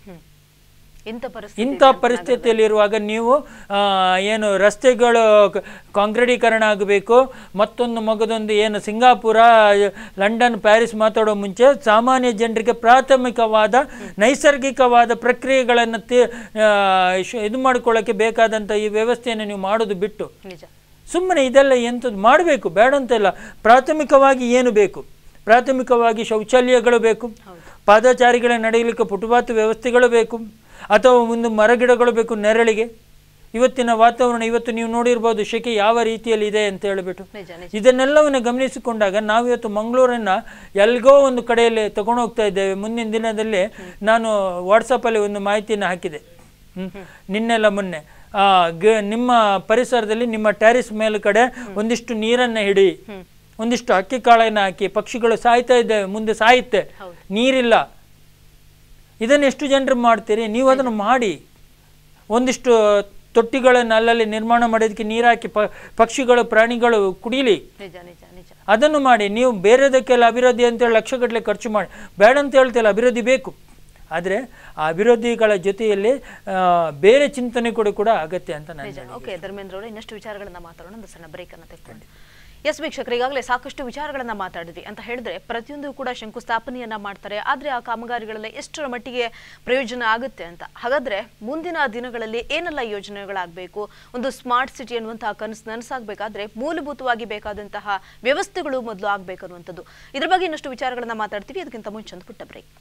ಇಂಥ ಪರಿಸ್ಥಿತಿ ಇಂಥ ಪರಿಸ್ಥಿತಿಯಲ್ಲಿರುವಾಗ ನೀವು ಆ, ಏನು ರಸ್ತೆಗಳು ಕ- ಕಾಂಕ್ರೀಟೀಕರಣ ಆಗಬೇಕು ಮತ್ತೊಂದು ಮಗದೊಂದು ಏನು ಸಿಂಗಾಪುರ ಲಂಡನ್ ಪ್ಯಾರಿಸ್ ಮಾತಾಡೋ ಮುಂಚೆ ಸಾಮಾನ್ಯ ಜನರಿಗೆ ಪ್ರಾಥಮಿಕವಾದ ನೈಸರ್ಗಿಕವಾದ ಪ್ರಕ್ರಿಯೆಗಳನ್ನು ತಿ- ಆ, ಶ್- ಇದು ಮಾಡ್ಕೊಳ್ಳೋಕ್ಕೆ ಬೇಕಾದಂಥ ಈ ವ್ಯವಸ್ಥೆಯನ್ನು ನೀವು ಮಾಡೋದು ಬಿಟ್ಟು ನಿಜ ಸುಮ್ಮನೆ ಇದೆಲ್ಲ ಎಂಥದ್ದು ಮಾಡಬೇಕು ಬೇಡ ಅಂತ ಇಲ್ಲ ಪ್ರಾಥಮಿಕವಾಗಿ ಏನು ಬೇಕು ಪ್ರಾಥಮಿಕವಾಗಿ ಶೌಚಾಲಯಗಳು ಬೇಕು ಪಾದಚಾರಿಗಳ ನಡೆಯಲಿಕ್ಕೆ ಫುಟ್ಪಾತ್ ವ್ಯವಸ್ಥೆಗಳು ಬೇಕು ಅಥವಾ ಒಂದು ಮರಗಿಡಗಳು ಬೇಕು ನೆರಳಿಗೆ ಇವತ್ತಿನ ವಾತಾವರಣ ಇವತ್ತು ನೀವು ನೋಡಿರ್ಬೋದು ಶೆಕೆ ಯಾವ ರೀತಿಯಲ್ಲಿ ಇದೆ ಅಂತ ಹೇಳಿಬಿಟ್ಟು ನಿಜ ನಿಜ ಇದನ್ನೆಲ್ಲವನ್ನು ಗಮನಿಸಿಕೊಂಡಾಗ ನಾವಿವತ್ತು ಮಂಗಳೂರನ್ನ ಎಲ್ಗೋ ಒಂದು ಕಡೆಯಲ್ಲಿ ತಗೊಂಡು ಹೋಗ್ತಾ ಇದ್ದೇವೆ ಮುಂದಿನ ದಿನದಲ್ಲಿ ನಾನು ವಾಟ್ಸಪ್ಪಲ್ಲಿ ಒಂದು ಮಾಹಿತಿಯನ್ನು ಹಾಕಿದೆ ಹ್ಮ್. ನಿನ್ನೆಲ್ಲ ಮೊನ್ನೆ ಆ, ಗ- ನಿಮ್ಮ ಪರಿಸರದಲ್ಲಿ ನಿಮ್ಮ ಟ್ಯಾರಿಸ್ ಮೇಲ್ಗಡೆ ಒಂದಿಷ್ಟು ನೀರನ್ನ ಹಿಡಿ ಒಂದಿಷ್ಟು ಅಕ್ಕಿ ಕಾಳನ್ನು ಹಾಕಿ ಪಕ್ಷಿಗಳು ಸಾಯ್ತಾ ಇದ್ದೇವೆ ಮುಂದೆ ಸಾಯುತ್ತೆ ನೀರಿಲ್ಲ ಇದನ್ನು ಎಷ್ಟು ಜನರು ಮಾಡ್ತೀರಿ ನೀವು ಅದನ್ನು ಮಾಡಿ ಒಂದಿಷ್ಟು ತೊಟ್ಟಿಗಳನ್ನು ಅಲ್ಲಲ್ಲಿ ನಿರ್ಮಾಣ ಮಾಡೋದಕ್ಕೆ ನೀರು ಹಾಕಿ ಪ ಪಕ್ಷಿಗಳು ಪ್ರಾಣಿಗಳು ಕುಡೀಲಿ ನಿಜ ನಿಜ ನಿಜ ಅದನ್ನು ಮಾಡಿ ನೀವು ಬೇರೆದಕ್ಕೆಲ್ಲ ಅಭಿವೃದ್ಧಿ ಅಂತೇಳಿ ಲಕ್ಷಗಟ್ಟಲೆ ಖರ್ಚು ಮಾಡಿ ಬೇಡ ಅಂತ ಹೇಳ್ತಿಲ್ಲ ಅಭಿವೃದ್ಧಿ ಬೇಕು ಆದರೆ ಆ ಅಭಿವೃದ್ಧಿಗಳ ಜೊತೆಯಲ್ಲಿ ಆ, ಬೇರೆ ಚಿಂತನೆ ಕೂಡ ಕೂಡ ಅಗತ್ಯ ಅಂತ ನಾನು ನಿಜ ಓಕೆ ಧರ್ಮೇಂದ್ರ ಅವರು ಇನ್ನಷ್ಟು ವಿಚಾರಗಳನ್ನ ಮಾತಾಡೋಣ ಒಂದು ಸಣ್ಣ ಬ್ರೇಕ್ ಅನ್ನ ತೆಗೆದುಕೊಂಡು ಎಸ್ ವೀಕ್ಷಕರು ಈಗಾಗಲೇ ಸಾಕಷ್ಟು ವಿಚಾರಗಳನ್ನ ಮಾತಾಡಿದ್ವಿ ಅಂತ ಹೇಳಿದ್ರೆ ಪ್ರತಿಯೊಂದು ಕೂಡ ಶಂಕುಸ್ಥಾಪನೆಯನ್ನ ಮಾಡ್ತಾರೆ ಆದ್ರೆ ಆ ಕಾಮಗಾರಿಗಳೆಲ್ಲ ಎಷ್ಟರ ಮಟ್ಟಿಗೆ ಪ್ರಯೋಜನ ಆಗುತ್ತೆ ಅಂತ ಹಾಗಾದ್ರೆ ಮುಂದಿನ ದಿನಗಳಲ್ಲಿ ಏನೆಲ್ಲ ಯೋಜನೆಗಳಾಗಬೇಕು ಒಂದು ಸ್ಮಾರ್ಟ್ ಸಿಟಿ ಅನ್ನುವಂತಹ ಕನಸು ನನಸಾಗಬೇಕಾದ್ರೆ ಮೂಲಭೂತವಾಗಿ ಬೇಕಾದಂತಹ ವ್ಯವಸ್ಥೆಗಳು ಮೊದಲು ಆಗ್ಬೇಕು ಅನ್ನುವಂಥದ್ದು ಇದ್ರ ಬಗ್ಗೆ ಇನ್ನಷ್ಟು ವಿಚಾರಗಳನ್ನ ಮಾತಾಡ್ತೀವಿ ಅದಕ್ಕಿಂತ ಮುಂಚೆ ಒಂದು ಪುಟ್ಟ ಬ್ರೇಕ್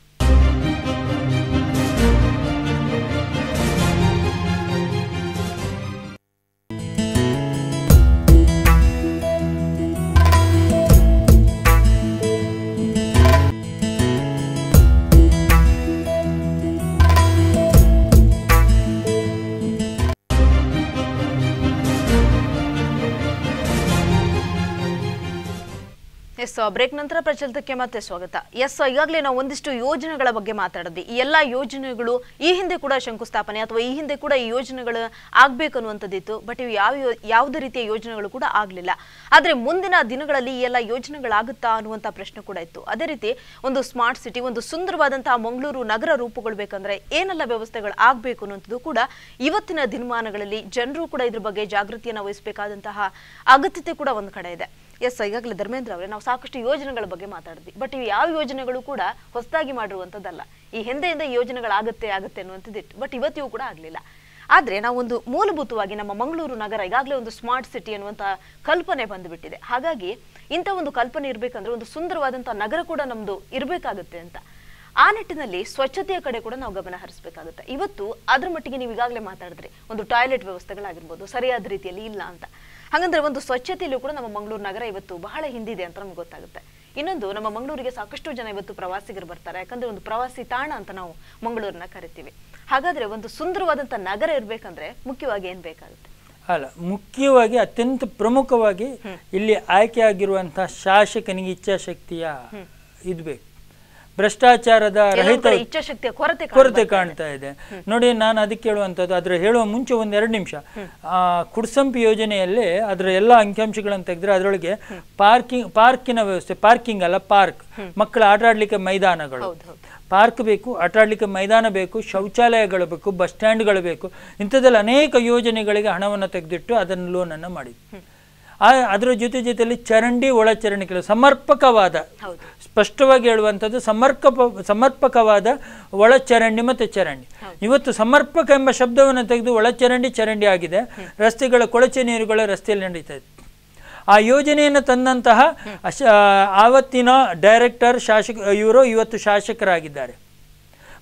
ಎಸ್ ಬ್ರೇಕ್ ನಂತರ ಪ್ರಚಲಿತಕ್ಕೆ ಮತ್ತೆ ಸ್ವಾಗತ ಎಸ್ ಈಗಾಗಲೇ ನಾವು ಒಂದಿಷ್ಟು ಯೋಜನೆಗಳ ಬಗ್ಗೆ ಮಾತಾಡಿದ್ವಿ ಈ ಎಲ್ಲ ಯೋಜನೆಗಳು ಈ ಹಿಂದೆ ಕೂಡ ಶಂಕುಸ್ಥಾಪನೆ ಅಥವಾ ಈ ಹಿಂದೆ ಕೂಡ ಈ ಯೋಜನೆಗಳು ಆಗ್ಬೇಕು ಅನ್ನುವಂಥದ್ದಿತ್ತು ಬಟ್ ಇವು ಯಾವ ಯೋ- ಯಾವುದೇ ರೀತಿಯ ಯೋಜನೆಗಳು ಕೂಡ ಆಗಲಿಲ್ಲ ಆದರೆ ಮುಂದಿನ ದಿನಗಳಲ್ಲಿ ಈ ಎಲ್ಲ ಯೋಜನೆಗಳಾಗುತ್ತಾ ಅನ್ನುವಂಥ ಪ್ರಶ್ನೆ ಕೂಡ ಇತ್ತು ಅದೇ ರೀತಿ ಒಂದು ಸ್ಮಾರ್ಟ್ ಸಿಟಿ ಒಂದು ಸುಂದರವಾದಂತಹ ಮಂಗಳೂರು ನಗರ ರೂಪುಗೊಳ್ಬೇಕಂದ್ರೆ ಏನೆಲ್ಲ ವ್ಯವಸ್ಥೆಗಳು ಆಗಬೇಕು ಅನ್ನುವಂಥದ್ದು ಕೂಡ ಇವತ್ತಿನ ದಿನಮಾನಗಳಲ್ಲಿ ಜನರು ಕೂಡ ಇದ್ರ ಬಗ್ಗೆ ಜಾಗೃತಿಯನ್ನು ವಹಿಸಬೇಕಾದಂತಹ ಅಗತ್ಯತೆ ಕೂಡ ಒಂದು ಕಡೆ ಇದೆ ಎಸ್ ಈಗಾಗಲೇ ಧರ್ಮೇಂದ್ರ ಅವರೇ ನಾವು ಸಾಕಷ್ಟು ಯೋಜನೆಗಳ ಬಗ್ಗೆ ಮಾತಾಡಿದ್ವಿ ಬಟ್ ಇವು ಯಾವ ಯೋಜನೆಗಳು ಕೂಡ ಹೊಸದಾಗಿ ಮಾಡಿರುವಂಥದ್ದಲ್ಲ ಈ ಹಿಂದೆಯಿಂದ ಈ ಯೋಜನೆಗಳಾಗುತ್ತೆ ಆಗುತ್ತೆ ಅನ್ನುವಂಥದ್ದಿತ್ತು ಬಟ್ ಇವತ್ತಿಗೂ ಕೂಡ ಆಗಲಿಲ್ಲ ಆದ್ರೆ ನಾವು ಒಂದು ಮೂಲಭೂತವಾಗಿ ನಮ್ಮ ಮಂಗಳೂರು ನಗರ ಈಗಾಗಲೇ ಒಂದು ಸ್ಮಾರ್ಟ್ ಸಿಟಿ ಅನ್ನುವಂಥ ಕಲ್ಪನೆ ಬಂದುಬಿಟ್ಟಿದೆ ಹಾಗಾಗಿ ಇಂಥ ಒಂದು ಕಲ್ಪನೆ ಇರಬೇಕಂದ್ರೆ ಒಂದು ಸುಂದರವಾದಂಥ ನಗರ ಕೂಡ ನಮ್ದು ಇರಬೇಕಾಗುತ್ತೆ ಅಂತ ಆ ನಿಟ್ಟಿನಲ್ಲಿ ಸ್ವಚ್ಛತೆಯ ಕಡೆ ಕೂಡ ನಾವು ಗಮನ ಹರಿಸಬೇಕಾಗುತ್ತೆ ಇವತ್ತು ಅದ್ರ ಮಟ್ಟಿಗೆ ನೀವು ಈಗಾಗಲೇ ಮಾತಾಡಿದ್ರಿ ಒಂದು ಟಾಯ್ಲೆಟ್ ವ್ಯವಸ್ಥೆಗಳಾಗಿರ್ಬೋದು ಸರಿಯಾದ ರೀತಿಯಲ್ಲಿ ಇಲ್ಲ ಅಂತ ಹಾಗಂದ್ರೆ ಒಂದು ಸ್ವಚ್ಛತೆಯಲ್ಲೂ ಕೂಡ ನಮ್ಮ ಮಂಗಳೂರು ನಗರ ಇವತ್ತು ಬಹಳ ಹಿಂದಿದೆ ಅಂತ ನಮ್ಗೆ ಗೊತ್ತಾಗುತ್ತೆ ಇನ್ನೊಂದು ನಮ್ಮ ಮಂಗಳೂರಿಗೆ ಸಾಕಷ್ಟು ಜನ ಇವತ್ತು ಪ್ರವಾಸಿಗರು ಬರ್ತಾರೆ ಯಾಕಂದ್ರೆ ಒಂದು ಪ್ರವಾಸಿ ತಾಣ ಅಂತ ನಾವು ಮಂಗಳೂರನ್ನ ಕರಿತೀವಿ ಹಾಗಾದ್ರೆ ಒಂದು ಸುಂದರವಾದಂತ ನಗರ ಇರ್ಬೇಕಂದ್ರೆ ಮುಖ್ಯವಾಗಿ ಏನ್ ಬೇಕಾಗುತ್ತೆ ಅಲ್ಲ ಮುಖ್ಯವಾಗಿ ಅತ್ಯಂತ ಪ್ರಮುಖವಾಗಿ ಇಲ್ಲಿ ಆಯ್ಕೆ ಆಗಿರುವಂತಹ ಶಾಸಕನಿಗೆ ಇಚ್ಛಾಶಕ್ತಿಯ ಇದು ಬೇಕು ಭ್ರಷ್ಟಾಚಾರದ ಕೆಲವು ರಹಿತ ಕಡೆ ಇಚ್ಛಾಶಕ್ತಿಯ ಕೊರತೆ ಕಾಣ್ತಾ ಕೊರತೆ ಇದೆ. ಕಾಣ್ತಾ ಇದೆ ನೋಡಿ ನಾನು ಅದಕ್ಕೆ ಹೇಳುವಂಥದ್ದು ಅದ್ರ ಹೇಳುವ ಮುಂಚೆ ಒಂದು ಎರಡು ನಿಮಿಷ ಆ ಕುಡ್ಸಂಪಿ ಯೋಜನೆಯಲ್ಲಿ ಅದರ ಎಲ್ಲ ಅಂಕಿಅಂಶಗಳನ್ನು ತೆಗೆದ್ರೆ ಅದರೊಳಗೆ ಪಾರ್ಕಿಂಗ್ ಪಾರ್ಕಿನ ವ್ಯವಸ್ಥೆ ಪಾರ್ಕಿಂಗ್ ಅಲ್ಲ ಪಾರ್ಕ್ ಮಕ್ಕಳ ಆಟ ಆಡ್ಲಿಕ್ಕೆ ಮೈದಾನಗಳು ಹೌದು ಹೌದು ಪಾರ್ಕ್ ಬೇಕು ಆಟ ಆಡ್ಲಿಕ್ಕೆ ಮೈದಾನ ಬೇಕು ಶೌಚಾಲಯಗಳು ಬೇಕು ಬಸ್ ಸ್ಟ್ಯಾಂಡ್ಗಳು ಬೇಕು ಇಂಥದ್ದೆಲ್ಲ ಅನೇಕ ಯೋಜನೆಗಳಿಗೆ ಹಣವನ್ನು ತೆಗೆದಿಟ್ಟು ಅದನ್ನು ಲೋನನ್ನು ಮಾಡಿದ್ವಿ ಆ ಅದರ ಜೊತೆ ಜೊತೆಯಲ್ಲಿ ಚರಂಡಿ ಒಳಚರಂಡಿಗಳು ಸಮರ್ಪಕವಾದ ಹೌದು ಸ್ಪಷ್ಟವಾಗಿ ಹೇಳುವಂಥದ್ದು ಸಮರ್ಕ ಸಮರ್ಪಕವಾದ ಒಳಚರಂಡಿ ಮತ್ತು ಚರಂಡಿ ಇವತ್ತು ಸಮರ್ಪಕ ಎಂಬ ಶಬ್ದವನ್ನು ತೆಗೆದು ಒಳಚರಂಡಿ ಚರಂಡಿ ಆಗಿದೆ ರಸ್ತೆಗಳ ಕೊಳಚೆ ನೀರುಗಳ ರಸ್ತೆಯಲ್ಲಿ ನಡೀತಾ ಇದೆ ಆ ಯೋಜನೆಯನ್ನು ತಂದಂತಹ ಅಶ ಆವತ್ತಿನ ಡೈರೆಕ್ಟರ್ ಶಾಸಕ ಇವರು ಇವತ್ತು ಶಾಸಕರಾಗಿದ್ದಾರೆ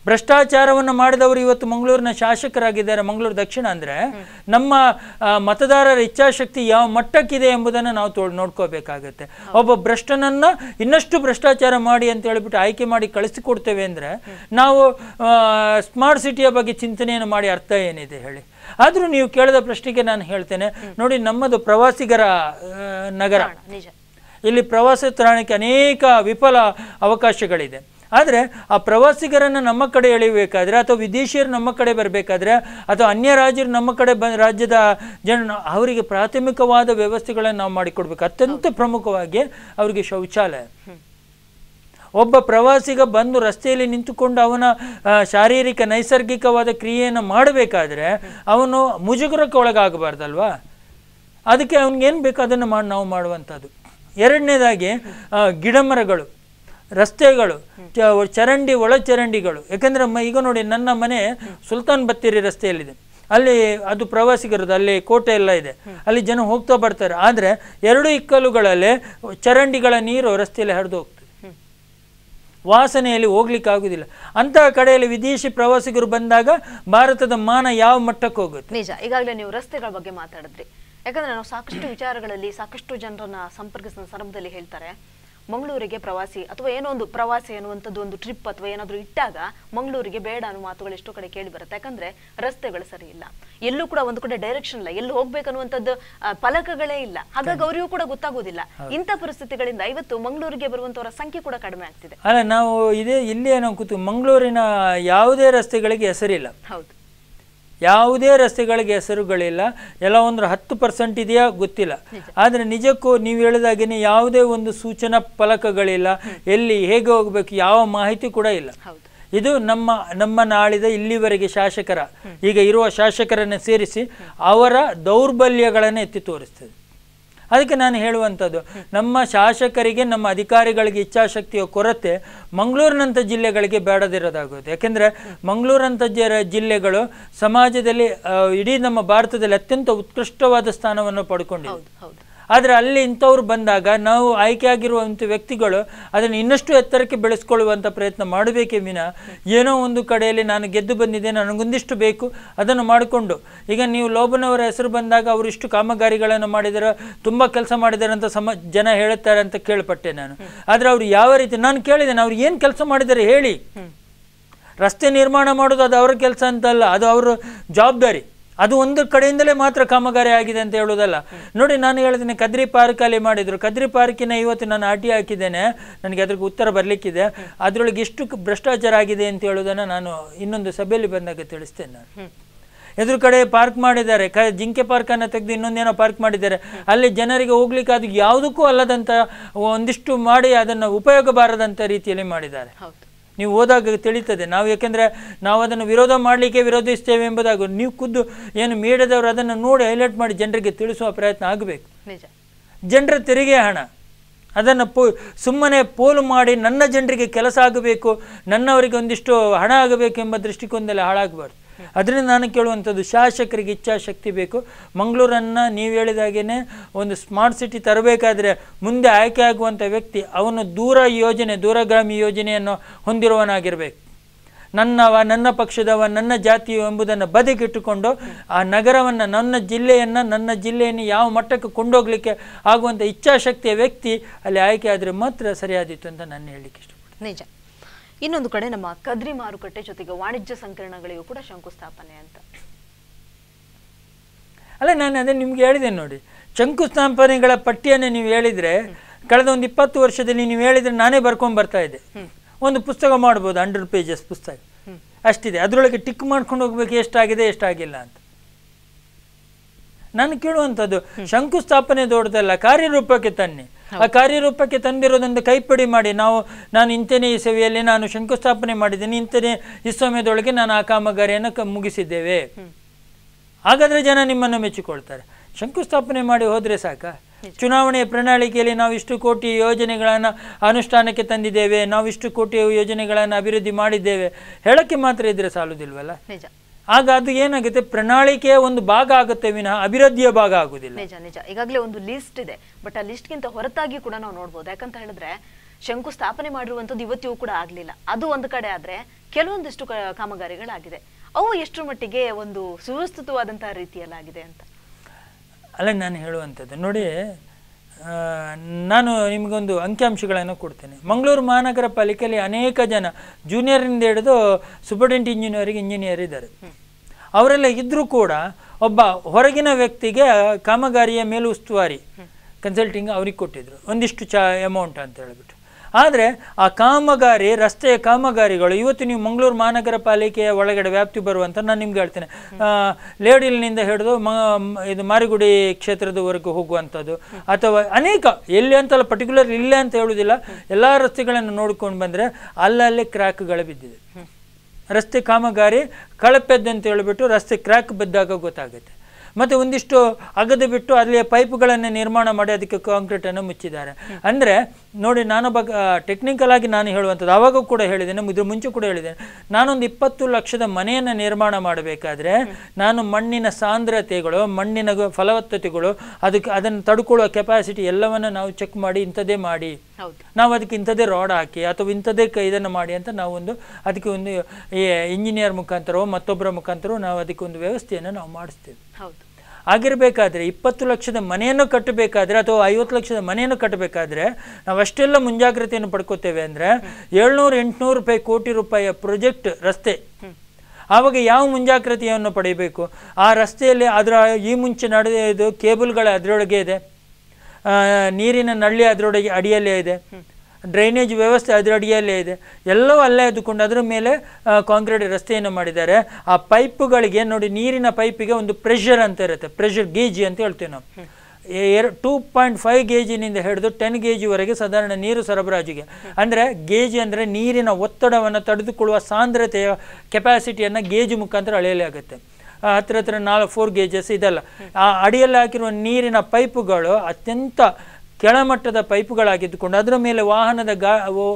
ಭ್ರಷ್ಟಾಚಾರವನ್ನು ಮಾಡಿದವರು ಇವತ್ತು ಮಂಗಳೂರಿನ ಶಾಸಕರಾಗಿದ್ದಾರೆ ಮಂಗಳೂರು ದಕ್ಷಿಣ ಅಂದರೆ ನಮ್ಮ ಆ, ಮತದಾರರ ಇಚ್ಛಾಶಕ್ತಿ ಯಾವ ಮಟ್ಟಕ್ಕಿದೆ ಎಂಬುದನ್ನು ನಾವು ತೋ ನೋಡ್ಕೋಬೇಕಾಗತ್ತೆ ಒಬ್ಬ ಭ್ರಷ್ಟನನ್ನು ಇನ್ನಷ್ಟು ಭ್ರಷ್ಟಾಚಾರ ಮಾಡಿ ಅಂತ ಹೇಳಿಬಿಟ್ಟು ಆಯ್ಕೆ ಮಾಡಿ ಕಳಿಸಿಕೊಡ್ತೇವೆ ಅಂದರೆ ನಾವು ಸ್ಮಾರ್ಟ್ ಸಿಟಿಯ ಬಗ್ಗೆ ಚಿಂತನೆಯನ್ನು ಮಾಡಿ ಅರ್ಥ ಏನಿದೆ ಹೇಳಿ ಆದರೂ ನೀವು ಕೇಳಿದ ಪ್ರಶ್ನೆಗೆ ನಾನು ಹೇಳ್ತೇನೆ ನೋಡಿ ನಮ್ಮದು ಪ್ರವಾಸಿಗರ ಆ, ನಗರ ನಿಜ ಇಲ್ಲಿ ಪ್ರವಾಸ ತಾಣಕ್ಕೆ ಅನೇಕ ವಿಫಲ ಅವಕಾಶಗಳಿದೆ ಆದರೆ ಆ ಪ್ರವಾಸಿಗರನ್ನು ನಮ್ಮ ಕಡೆ ಎಳೆಯಬೇಕಾದ್ರೆ ಅಥವಾ ವಿದೇಶಿಯರು ನಮ್ಮ ಕಡೆ ಬರಬೇಕಾದ್ರೆ ಅಥವಾ ಅನ್ಯ ರಾಜ್ಯರು ನಮ್ಮ ಕಡೆ ಬ ರಾಜ್ಯದ ಜನ ಅವರಿಗೆ ಪ್ರಾಥಮಿಕವಾದ ವ್ಯವಸ್ಥೆಗಳನ್ನು ನಾವು ಮಾಡಿಕೊಡ್ಬೇಕು ಅತ್ಯಂತ ಪ್ರಮುಖವಾಗಿ ಅವರಿಗೆ ಶೌಚಾಲಯ ಒಬ್ಬ ಪ್ರವಾಸಿಗ ಬಂದು ರಸ್ತೆಯಲ್ಲಿ ನಿಂತುಕೊಂಡು ಅವನ ಆ, ಶಾರೀರಿಕ ನೈಸರ್ಗಿಕವಾದ ಕ್ರಿಯೆಯನ್ನು ಮಾಡಬೇಕಾದ್ರೆ ಅವನು ಮುಜುಗರಕ್ಕೆ ಒಳಗಾಗಬಾರ್ದಲ್ವಾ ಅದಕ್ಕೆ ಅವ್ನಿಗೇನು ಬೇಕು ಅದನ್ನು ಮಾಡಿ ನಾವು ಮಾಡುವಂಥದ್ದು ಎರಡನೇದಾಗಿ ಆ, ಗಿಡಮರಗಳು ರಸ್ತೆಗಳು ಚ- ಚರಂಡಿ ಒಳಚರಂಡಿಗಳು ಯಾಕಂದ್ರೆ ಮ- ಈಗ ನೋಡಿ ನನ್ನ ಮನೆ ಸುಲ್ತಾನ್ ಬತ್ತೇರಿ ರಸ್ತೆಯಲ್ಲಿದೆ ಅಲ್ಲಿ ಅದು ಪ್ರವಾಸಿಗರದು ಅಲ್ಲಿ ಕೋಟೆ ಎಲ್ಲ ಇದೆ ಅಲ್ಲಿ ಜನ ಹೋಗ್ತಾ ಬರ್ತಾರೆ ಆದರೆ ಎರಡು ಇಕ್ಕಲುಗಳಲ್ಲಿ ಚರಂಡಿಗಳ ನೀರು ರಸ್ತೆಯಲ್ಲಿ ಹರಿದು ಹೋಗ್ತದೆ ವಾಸನೆಯಲ್ಲಿ ಹೋಗ್ಲಿಕ್ಕೆ ಆಗುದಿಲ್ಲ ಅಂತಹ ಕಡೆಯಲ್ಲಿ ವಿದೇಶಿ ಪ್ರವಾಸಿಗರು ಬಂದಾಗ ಭಾರತದ ಮಾನ ಯಾವ ಮಟ್ಟಕ್ಕೆ ಹೋಗುತ್ತೆ ನಿಜ ಈಗಾಗಲೇ ನೀವು ರಸ್ತೆಗಳ ಬಗ್ಗೆ ಮಾತಾಡಿದ್ರಿ ಯಾಕಂದ್ರೆ ನಾವು ಸಾಕಷ್ಟು ವಿಚಾರಗಳಲ್ಲಿ ಸಾಕಷ್ಟು ಜನರನ್ನ ಸಂಪರ್ಕಿಸಿದ ಸಂದರ್ಭದಲ್ಲಿ ಹೇಳ್ತಾರೆ ಮಂಗಳೂರಿಗೆ ಪ್ರವಾಸಿ ಅಥವಾ ಏನೋ ಒಂದು ಪ್ರವಾಸಿ ಅನ್ನುವಂಥದ್ದು ಒಂದು ಟ್ರಿಪ್ ಅಥವಾ ಏನಾದರೂ ಇಟ್ಟಾಗ ಮಂಗಳೂರಿಗೆ ಬೇಡ ಅನ್ನೋ ಮಾತುಗಳು ಎಷ್ಟೋ ಕಡೆ ಕೇಳಿ ಬರುತ್ತೆ ಯಾಕಂದ್ರೆ ರಸ್ತೆಗಳು ಸರಿ ಇಲ್ಲ ಎಲ್ಲೂ ಕೂಡ ಒಂದು ಕಡೆ ಡೈರೆಕ್ಷನ್ ಇಲ್ಲ ಎಲ್ಲಿ ಹೋಗ್ಬೇಕನ್ನುವಂಥದ್ದು ಆ, ಫಲಕಗಳೇ ಇಲ್ಲ ಹಾಗಾಗಿ ಅವರಿಗೂ ಕೂಡ ಗೊತ್ತಾಗೋದಿಲ್ಲ ಇಂಥ ಪರಿಸ್ಥಿತಿಗಳಿಂದ ಇವತ್ತು ಮಂಗಳೂರಿಗೆ ಬರುವಂತವರ ಸಂಖ್ಯೆ ಕೂಡ ಕಡಿಮೆ ಆಗ್ತಿದೆ ಅಲ್ಲ ನಾವು ಇದೇ ಇಲ್ಲೇ ನಾವು ಕೂತು ಮಂಗಳೂರಿನ ಯಾವುದೇ ರಸ್ತೆಗಳಿಗೆ ಹೆಸರಿಲ್ಲ ಹೌದು ಯಾವುದೇ ರಸ್ತೆಗಳಿಗೆ ಹೆಸರುಗಳಿಲ್ಲ ಎಲ್ಲ ಒಂದು ಹತ್ತು ಪರ್ಸೆಂಟ್ ಇದೆಯಾ ಗೊತ್ತಿಲ್ಲ ಆದರೆ ನಿಜಕ್ಕೂ ನೀವು ಹೇಳಿದಾಗೇನೆ ಯಾವುದೇ ಒಂದು ಸೂಚನಾ ಫಲಕಗಳಿಲ್ಲ ಎಲ್ಲಿ ಹೇಗೆ ಹೋಗಬೇಕು ಯಾವ ಮಾಹಿತಿ ಕೂಡ ಇಲ್ಲ ಹೌದು ಇದು ನಮ್ಮ ನಮ್ಮ ನಾಳಿದ ಇಲ್ಲಿವರೆಗೆ ಶಾಸಕರ ಈಗ ಇರುವ ಶಾಸಕರನ್ನು ಸೇರಿಸಿ ಅವರ ದೌರ್ಬಲ್ಯಗಳನ್ನು ಎತ್ತಿ ತೋರಿಸ್ತದೆ ಅದಕ್ಕೆ ನಾನು ಹೇಳುವಂಥದ್ದು ನಮ್ಮ ಶಾಸಕರಿಗೆ ನಮ್ಮ ಅಧಿಕಾರಿಗಳಿಗೆ ಇಚ್ಛಾಶಕ್ತಿಯ ಕೊರತೆ ಮಂಗಳೂರಿನಂಥ ಜಿಲ್ಲೆಗಳಿಗೆ ಬೇಡದಿರೋದಾಗುತ್ತೆ ಯಾಕೆಂದರೆ ಮಂಗಳೂರಂಥ ಜ ಜಿಲ್ಲೆಗಳು ಸಮಾಜದಲ್ಲಿ ಆ, ಇಡೀ ನಮ್ಮ ಭಾರತದಲ್ಲಿ ಅತ್ಯಂತ ಉತ್ಕೃಷ್ಟವಾದ ಸ್ಥಾನವನ್ನು ಪಡ್ಕೊಂಡಿದೆ ಹೌದು ಹೌದು ಆದರೆ ಅಲ್ಲಿ ಇಂಥವ್ರು ಬಂದಾಗ ನಾವು ಆಯ್ಕೆಯಾಗಿರುವಂಥ ವ್ಯಕ್ತಿಗಳು ಅದನ್ನು ಇನ್ನಷ್ಟು ಎತ್ತರಕ್ಕೆ ಬೆಳೆಸ್ಕೊಳ್ಳುವಂಥ ಪ್ರಯತ್ನ ಮಾಡಬೇಕೇ ವಿನ ಏನೋ ಒಂದು ಕಡೆಯಲ್ಲಿ ನಾನು ಗೆದ್ದು ಬಂದಿದ್ದೆ ನನಗೊಂದಿಷ್ಟು ಬೇಕು ಅದನ್ನು ಮಾಡಿಕೊಂಡು ಈಗ ನೀವು ಲೋಬನವರ ಹೆಸರು ಬಂದಾಗ ಅವರು ಇಷ್ಟು ಕಾಮಗಾರಿಗಳನ್ನು ಮಾಡಿದ್ದಾರೆ ತುಂಬ ಕೆಲಸ ಮಾಡಿದ್ದಾರೆ ಅಂತ ಸಮ ಜನ ಹೇಳುತ್ತಾರೆ ಅಂತ ಕೇಳ್ಪಟ್ಟೆ ನಾನು ಆದರೆ ಅವರು ಯಾವ ರೀತಿ ನಾನು ಕೇಳಿದ್ದೇನೆ ಅವ್ರು ಏನು ಕೆಲಸ ಮಾಡಿದ್ದಾರೆ ಹೇಳಿ ರಸ್ತೆ ನಿರ್ಮಾಣ ಮಾಡೋದು ಅದು ಅವರ ಕೆಲಸ ಅಂತಲ್ಲ ಅದು ಅವರ ಜವಾಬ್ದಾರಿ ಅದು ಒಂದು ಕಡೆಯಿಂದಲೇ ಮಾತ್ರ ಕಾಮಗಾರಿ ಆಗಿದೆ ಅಂತ ಹೇಳೋದಲ್ಲ ನೋಡಿ ನಾನು ಹೇಳಿದ್ದೇನೆ ಕದ್ರಿ ಪಾರ್ಕಲ್ಲಿ ಮಾಡಿದ್ರು ಕದ್ರಿ ಪಾರ್ಕಿನ ಇವತ್ತು ನಾನು ಆರ್ ಟಿ ಹಾಕಿದ್ದೇನೆ ನನಗೆ ಅದ್ರಿಗೆ ಉತ್ತರ ಬರಲಿಕ್ಕಿದೆ ಅದರೊಳಗೆ ಎಷ್ಟು ಕ- ಭ್ರಷ್ಟಾಚಾರ ಆಗಿದೆ ಅಂತ ಹೇಳೋದನ್ನು ನಾನು ಇನ್ನೊಂದು ಸಭೆಯಲ್ಲಿ ಬಂದಾಗ ತಿಳಿಸ್ತೇನೆ ನಾನು ಹ್ಮ್ ಎದುರು ಕಡೆ ಪಾರ್ಕ್ ಮಾಡಿದ್ದಾರೆ ಕ ಜಿಂಕೆ ಪಾರ್ಕನ್ನು ತೆಗೆದು ಇನ್ನೊಂದೇನೋ ಪಾರ್ಕ್ ಮಾಡಿದ್ದಾರೆ ಅಲ್ಲಿ ಜನರಿಗೆ ಹೋಗ್ಲಿಕ್ಕೆ ಅದು ಯಾವುದಕ್ಕೂ ಅಲ್ಲದಂಥ ಒಂದಿಷ್ಟು ಮಾಡಿ ಅದನ್ನು ಉಪಯೋಗ ಬಾರದಂಥ ರೀತಿಯಲ್ಲಿ ಮಾಡಿದ್ದಾರೆ ಹೌದು ನೀವು ಹೋದಾಗ ತಿಳಿತದೆ ನಾವು ಯಾಕೆಂದರೆ ನಾವು ಅದನ್ನು ವಿರೋಧ ಮಾಡಲಿಕ್ಕೆ ವಿರೋಧಿಸ್ತೇವೆ ಎಂಬುದಾಗಿ ನೀವು ಖುದ್ದು ಏನು ಮೀಡಿಯಾದವರು ಅದನ್ನು ನೋಡಿ ಹೈಲೈಟ್ ಮಾಡಿ ಜನರಿಗೆ ತಿಳಿಸುವ ಪ್ರಯತ್ನ ಆಗಬೇಕು ನಿಜ ಜನರ ತೆರಿಗೆ ಹಣ ಅದನ್ನು ಪೋ ಸುಮ್ಮನೆ ಪೋಲು ಮಾಡಿ ನನ್ನ ಜನರಿಗೆ ಕೆಲಸ ಆಗಬೇಕು ನನ್ನವರಿಗೆ ಒಂದಿಷ್ಟು ಹಣ ಆಗಬೇಕು ಎಂಬ ದೃಷ್ಟಿಕೋನದಲ್ಲಿ ಹಾಳಾಗಬಾರ್ದು ಅದರಿಂದ ನಾನು ಕೇಳುವಂಥದ್ದು ಶಾಸಕರಿಗೆ ಇಚ್ಛಾಶಕ್ತಿ ಬೇಕು ಮಂಗಳೂರನ್ನು ನೀವು ಹೇಳಿದಾಗೇನೆ ಒಂದು ಸ್ಮಾರ್ಟ್ ಸಿಟಿ ತರಬೇಕಾದ್ರೆ ಮುಂದೆ ಆಯ್ಕೆ ಆಗುವಂಥ ವ್ಯಕ್ತಿ ಅವನು ದೂರ ಯೋಜನೆ ದೂರಗಾಮಿ ಯೋಜನೆಯನ್ನು ಹೊಂದಿರುವವನಾಗಿರಬೇಕು ನನ್ನವ ನನ್ನ ಪಕ್ಷದವ ನನ್ನ ಜಾತಿಯು ಎಂಬುದನ್ನು ಬದಿಗಿಟ್ಟುಕೊಂಡು ಆ ನಗರವನ್ನು ನನ್ನ ಜಿಲ್ಲೆಯನ್ನು ನನ್ನ ಜಿಲ್ಲೆಯನ್ನು ಯಾವ ಮಟ್ಟಕ್ಕೆ ಕೊಂಡೋಗ್ಲಿಕ್ಕೆ ಆಗುವಂಥ ಇಚ್ಛಾಶಕ್ತಿಯ ವ್ಯಕ್ತಿ ಅಲ್ಲಿ ಆಯ್ಕೆ ಆದರೆ ಮಾತ್ರ ಸರಿಯಾದಿತ್ತು ಅಂತ ನಾನು ಹೇಳಲಿಕ್ಕೆ ಇಷ್ಟಪಡ್ತೀನಿ ನಿಜ ಇನ್ನೊಂದು ಕಡೆ ನಮ್ಮ ಕದ್ರಿ ಮಾರುಕಟ್ಟೆ ಜೊತೆಗೆ ವಾಣಿಜ್ಯ ಸಂಕಿರಣಗಳಿಗೂ ಕೂಡ ಶಂಕುಸ್ಥಾಪನೆ ಅಂತ ಅಲ್ಲ ನಾನು ಅದೇ ನಿಮ್ಗೆ ಹೇಳಿದೆ ನೋಡಿ ಶಂಕುಸ್ಥಾಪನೆಗಳ ಪಟ್ಟಿಯನ್ನು ನೀವು ಹೇಳಿದರೆ ಕಳೆದ ಒಂದು ಇಪ್ಪತ್ತು ವರ್ಷದಲ್ಲಿ ನೀವು ಹೇಳಿದರೆ ನಾನೇ ಬರ್ಕೊಂಡು ಬರ್ತಾ ಇದ್ದೆ ಒಂದು ಪುಸ್ತಕ ಮಾಡ್ಬೋದು ಹಂಡ್ರೆಡ್ ಪೇಜಸ್ ಪುಸ್ತಕ ಅಷ್ಟಿದೆ ಅದರೊಳಗೆ ಟಿಕ್ ಮಾಡ್ಕೊಂಡು ಹೋಗ್ಬೇಕು ಎಷ್ಟಾಗಿದೆ ಎಷ್ಟಾಗಿಲ್ಲ ಅಂತ ನಾನು ಕೇಳುವಂಥದ್ದು ಶಂಕುಸ್ಥಾಪನೆ ದೊಡ್ಡದಲ್ಲ ಕಾರ್ಯರೂಪಕ್ಕೆ ತನ್ನಿ ಆ ಕಾರ್ಯರೂಪಕ್ಕೆ ತಂದಿರೋದೊಂದು ಕೈಪಿಡಿ ಮಾಡಿ ನಾವು ನಾನು ಇಂತನೇ ಈ ಸಭೆಯಲ್ಲಿ ನಾನು ಶಂಕುಸ್ಥಾಪನೆ ಮಾಡಿದ್ದೇನೆ ಇಂತನೇ ಈ ಸಮಯದೊಳಗೆ ನಾನು ಆ ಕಾಮಗಾರಿಯನ್ನು ಕ ಮುಗಿಸಿದ್ದೇವೆ ಹಾಗಾದ್ರೆ ಜನ ನಿಮ್ಮನ್ನು ಮೆಚ್ಚಿಕೊಳ್ತಾರೆ ಶಂಕುಸ್ಥಾಪನೆ ಮಾಡಿ ಹೋದ್ರೆ ಸಾಕ ಚುನಾವಣೆಯ ಪ್ರಣಾಳಿಕೆಯಲ್ಲಿ ನಾವು ಇಷ್ಟು ಕೋಟಿ ಯೋಜನೆಗಳನ್ನು ಅನುಷ್ಠಾನಕ್ಕೆ ತಂದಿದ್ದೇವೆ ನಾವು ಇಷ್ಟು ಕೋಟಿ ಯೋಜನೆಗಳನ್ನು ಅಭಿವೃದ್ಧಿ ಮಾಡಿದ್ದೇವೆ ಹೇಳಕ್ಕೆ ಮಾತ್ರ ಇದ್ರೆ ಸಾಲುದಿಲ್ವಲ್ಲ ನಿಜ ಆಗ ಅದು ಏನಾಗುತ್ತೆ ಪ್ರಣಾಳಿಕೆಯ ಒಂದು ಭಾಗ ಆಗುತ್ತೆ ವಿನಃ ಅಭಿವೃದ್ಧಿಯ ಭಾಗ ಆಗುದಿಲ್ಲ ನಿಜ ನಿಜ ಈಗಾಗಲೇ ಒಂದು ಲಿಸ್ಟ್ ಇದೆ ಬಟ್ ಆ ಲಿಸ್ಟ್ಗಿಂತ ಹೊರತಾಗಿ ಕೂಡ ನಾವು ನೋಡ್ಬೋದು ಯಾಕಂತ ಹೇಳಿದ್ರೆ ಶಂಕುಸ್ಥಾಪನೆ ಮಾಡಿರುವಂತದ್ದು ಇವತ್ತಿಗೂ ಕೂಡ ಆಗ್ಲಿಲ್ಲ ಅದು ಒಂದು ಕಡೆ ಆದ್ರೆ ಕೆಲವೊಂದಿಷ್ಟು ಕ- ಕಾಮಗಾರಿಗಳಾಗಿದೆ ಅವು ಎಷ್ಟರ ಮಟ್ಟಿಗೆ ಒಂದು ಸುವ್ಯವಸ್ಥಿತವಾದಂತಹ ರೀತಿಯಲ್ಲಾಗಿದೆ ಅಂತ ಅಲ್ಲ ನಾನು ಹೇಳುವಂಥದ್ದು ನೋಡಿ ಆ, ನಾನು ನಿಮಗೊಂದು ಅಂಕಿಅಂಶಗಳನ್ನು ಕೊಡ್ತೇನೆ ಮಂಗಳೂರು ಮಹಾನಗರ ಪಾಲಿಕೆಯಲ್ಲಿ ಅನೇಕ ಜನ ಜೂನಿಯರಿಂದ ಹಿಡಿದು ಸೂಪರ್ಡೆಂಟ್ ಇಂಜಿನಿಯರಿಗೆ ಇಂಜಿನಿಯರ್ ಇದ್ದಾರೆ ಅವರೆಲ್ಲ ಇದ್ದರೂ ಕೂಡ ಒಬ್ಬ ಹೊರಗಿನ ವ್ಯಕ್ತಿಗೆ ಕಾಮಗಾರಿಯ ಮೇಲುಸ್ತುವಾರಿ ಕನ್ಸಲ್ಟಿಂಗ್ ಅವ್ರಿಗೆ ಕೊಟ್ಟಿದ್ರು ಒಂದಿಷ್ಟು ಚ ಅಮೌಂಟ್ ಅಂತ ಹೇಳ್ಬಿಟ್ಟು ಆದರೆ ಆ ಕಾಮಗಾರಿ ರಸ್ತೆಯ ಕಾಮಗಾರಿಗಳು ಇವತ್ತು ನೀವು ಮಂಗಳೂರು ಮಹಾನಗರ ಪಾಲಿಕೆಯ ಒಳಗಡೆ ವ್ಯಾಪ್ತಿ ಬರುವಂತ ನಾನು ನಿಮ್ಗೆ ಹೇಳ್ತೇನೆ ಆ, ಲೇಡಿಲ್ನಿಂದ ಹಿಡಿದು ಮ ಮ- ಇದು ಮಾರಿಗುಡಿ ಕ್ಷೇತ್ರದವರೆಗೂ ಹೋಗುವಂಥದ್ದು ಅಥವಾ ಅನೇಕ ಎಲ್ಲಿ ಅಂತಲ್ಲ ಪರ್ಟಿಕ್ಯುಲರ್ ಇಲ್ಲೇ ಅಂತ ಹೇಳುವುದಿಲ್ಲ ಎಲ್ಲ ರಸ್ತೆಗಳನ್ನು ನೋಡ್ಕೊಂಡು ಬಂದರೆ ಅಲ್ಲಲ್ಲೇ ಕ್ರ್ಯಾಕ್ಗಳು ಬಿದ್ದಿದೆ ರಸ್ತೆ ಕಾಮಗಾರಿ ಕಳಪೆದ್ದು ಅಂತ ಹೇಳ್ಬಿಟ್ಟು ರಸ್ತೆ ಕ್ರ್ಯಾಕ್ ಬಿದ್ದಾಗ ಗೊತ್ತಾಗುತ್ತೆ ಮತ್ತು ಒಂದಿಷ್ಟು ಅಗದು ಬಿಟ್ಟು ಅಲ್ಲಿ ಪೈಪ್ಗಳನ್ನು ನಿರ್ಮಾಣ ಮಾಡಿ ಅದಕ್ಕೆ ಕಾಂಕ್ರೀಟನ್ನು ಮುಚ್ಚಿದ್ದಾರೆ ಅಂದರೆ ನೋಡಿ ನಾನೊಬ್ಬ ಟೆಕ್ನಿಕಲ್ ಆಗಿ ನಾನು ಹೇಳುವಂಥದ್ದು ಆವಾಗ ಕೂಡ ಹೇಳಿದ್ದೇನೆ ಇದ್ರ ಮುಂಚೆ ಕೂಡ ಹೇಳಿದ್ದೇನೆ ನಾನೊಂದು ಇಪ್ಪತ್ತು ಲಕ್ಷದ ಮನೆಯನ್ನು ನಿರ್ಮಾಣ ಮಾಡಬೇಕಾದ್ರೆ ನಾನು ಮಣ್ಣಿನ ಸಾಂದ್ರತೆಗಳು ಮಣ್ಣಿನ ಗ- ಫಲವತ್ತತೆಗಳು ಅದಕ್ಕೆ ಅದನ್ನು ತಡ್ಕೊಳ್ಳುವ ಕೆಪಾಸಿಟಿ ಎಲ್ಲವನ್ನು ನಾವು ಚೆಕ್ ಮಾಡಿ ಇಂಥದ್ದೇ ಮಾಡಿ ಹೌದು ನಾವು ಅದಕ್ಕೆ ಇಂಥದ್ದೇ ರಾಡ್ ಹಾಕಿ ಅಥವಾ ಇಂಥದ್ದೇ ಕ ಇದನ್ನು ಮಾಡಿ ಅಂತ ನಾವು ಒಂದು ಅದಕ್ಕೆ ಒಂದು ಈ ಇಂಜಿನಿಯರ್ ಮುಖಾಂತರವೋ ಮತ್ತೊಬ್ಬರ ಮುಖಾಂತರವೋ ನಾವು ಅದಕ್ಕೆ ಒಂದು ವ್ಯವಸ್ಥೆಯನ್ನು ನಾವು ಮಾಡಿಸ್ತೇವೆ ಹೌದು ಆಗಿರಬೇಕಾದ್ರೆ ಇಪ್ಪತ್ತು ಲಕ್ಷದ ಮನೆಯನ್ನು ಕಟ್ಟಬೇಕಾದ್ರೆ ಅಥವಾ ಐವತ್ತು ಲಕ್ಷದ ಮನೆಯನ್ನು ಕಟ್ಟಬೇಕಾದ್ರೆ ನಾವು ಅಷ್ಟೆಲ್ಲ ಮುಂಜಾಗ್ರತೆಯನ್ನು ಪಡ್ಕೋತೇವೆ ಅಂದರೆ ಏಳ್ನೂರು ಎಂಟುನೂರು ರೂಪಾಯಿ ಕೋಟಿ ರೂಪಾಯಿಯ ಪ್ರಾಜೆಕ್ಟ್ ರಸ್ತೆ ಆವಾಗ ಯಾವ ಮುಂಜಾಗ್ರತೆಯನ್ನು ಪಡೆಯಬೇಕು ಆ ರಸ್ತೆಯಲ್ಲಿ ಅದರ ಈ ಮುಂಚೆ ನಡೆದು ಕೇಬಲ್ಗಳ ಅದರೊಳಗೆ ಇದೆ ಆ, ನೀರಿನ ನಳ್ಳಿ ಅದರೊಳಗೆ ಅಡಿಯಲ್ಲೇ ಇದೆ ಡ್ರೈನೇಜ್ ವ್ಯವಸ್ಥೆ ಅದರ ಅಡಿಯಲ್ಲೇ ಇದೆ ಎಲ್ಲವೂ ಅಲ್ಲೇ ಇದ್ದುಕೊಂಡು ಅದರ ಮೇಲೆ ಆ, ಕಾಂಕ್ರೀಟ್ ರಸ್ತೆಯನ್ನು ಮಾಡಿದ್ದಾರೆ ಆ ಪೈಪುಗಳಿಗೆ ನೋಡಿ ನೀರಿನ ಪೈಪಿಗೆ ಒಂದು ಪ್ರೆಷರ್ ಅಂತ ಇರುತ್ತೆ ಪ್ರೆಷರ್ ಗೇಜಿ ಅಂತ ಹೇಳ್ತೀವಿ ನಾವು ಎರಡು ಟೂ ಪಾಯಿಂಟ್ ಫೈವ್ ಗೇಜಿನಿಂದ ಹಿಡಿದು ಟೆನ್ ಗೇಜಿವರೆಗೆ ಸಾಧಾರಣ ನೀರು ಸರಬರಾಜಿಗೆ ಅಂದರೆ ಗೇಜಿ ಅಂದರೆ ನೀರಿನ ಒತ್ತಡವನ್ನು ತಡೆದುಕೊಳ್ಳುವ ಸಾಂದ್ರತೆಯ ಕೆಪಾಸಿಟಿಯನ್ನು ಗೇಜು ಮುಖಾಂತರ ಅಳೆಯಲಾಗುತ್ತೆ ಆ, ಹತ್ರ ಹತ್ರ ನಾಲ್ಕು ಫೋರ್ ಗೇಜಸ್ ಇದೆಲ್ಲ ಆ ಅಡಿಯಲ್ಲಿ ಹಾಕಿರುವ ನೀರಿನ ಪೈಪುಗಳು ಅತ್ಯಂತ ಕೆಳಮಟ್ಟದ ಪೈಪುಗಳಾಗಿದ್ದುಕೊಂಡು ಅದರ ಮೇಲೆ ವಾಹನದ ಗಾ ಒ-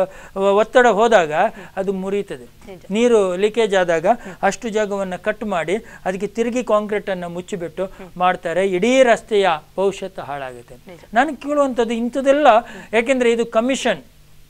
ಒ- ಒತ್ತಡ ಹೋದಾಗ ಅದು ಮುರಿಯುತ್ತದೆ ನೀರು ಲೀಕೇಜ್ ಆದಾಗ ಅಷ್ಟು ಜಾಗವನ್ನು ಕಟ್ ಮಾಡಿ ಅದಕ್ಕೆ ತಿರುಗಿ ಕಾಂಕ್ರೀಟನ್ನು ಮುಚ್ಚಿಬಿಟ್ಟು ಮಾಡ್ತಾರೆ ಇಡೀ ರಸ್ತೆಯ ಭವಿಷ್ಯತ್ತು ಹಾಳಾಗುತ್ತೆ ನಾನು ಕೇಳುವಂಥದ್ದು ಇಂಥದ್ದೆಲ್ಲ ಯಾಕೆಂದರೆ ಇದು ಕಮಿಷನ್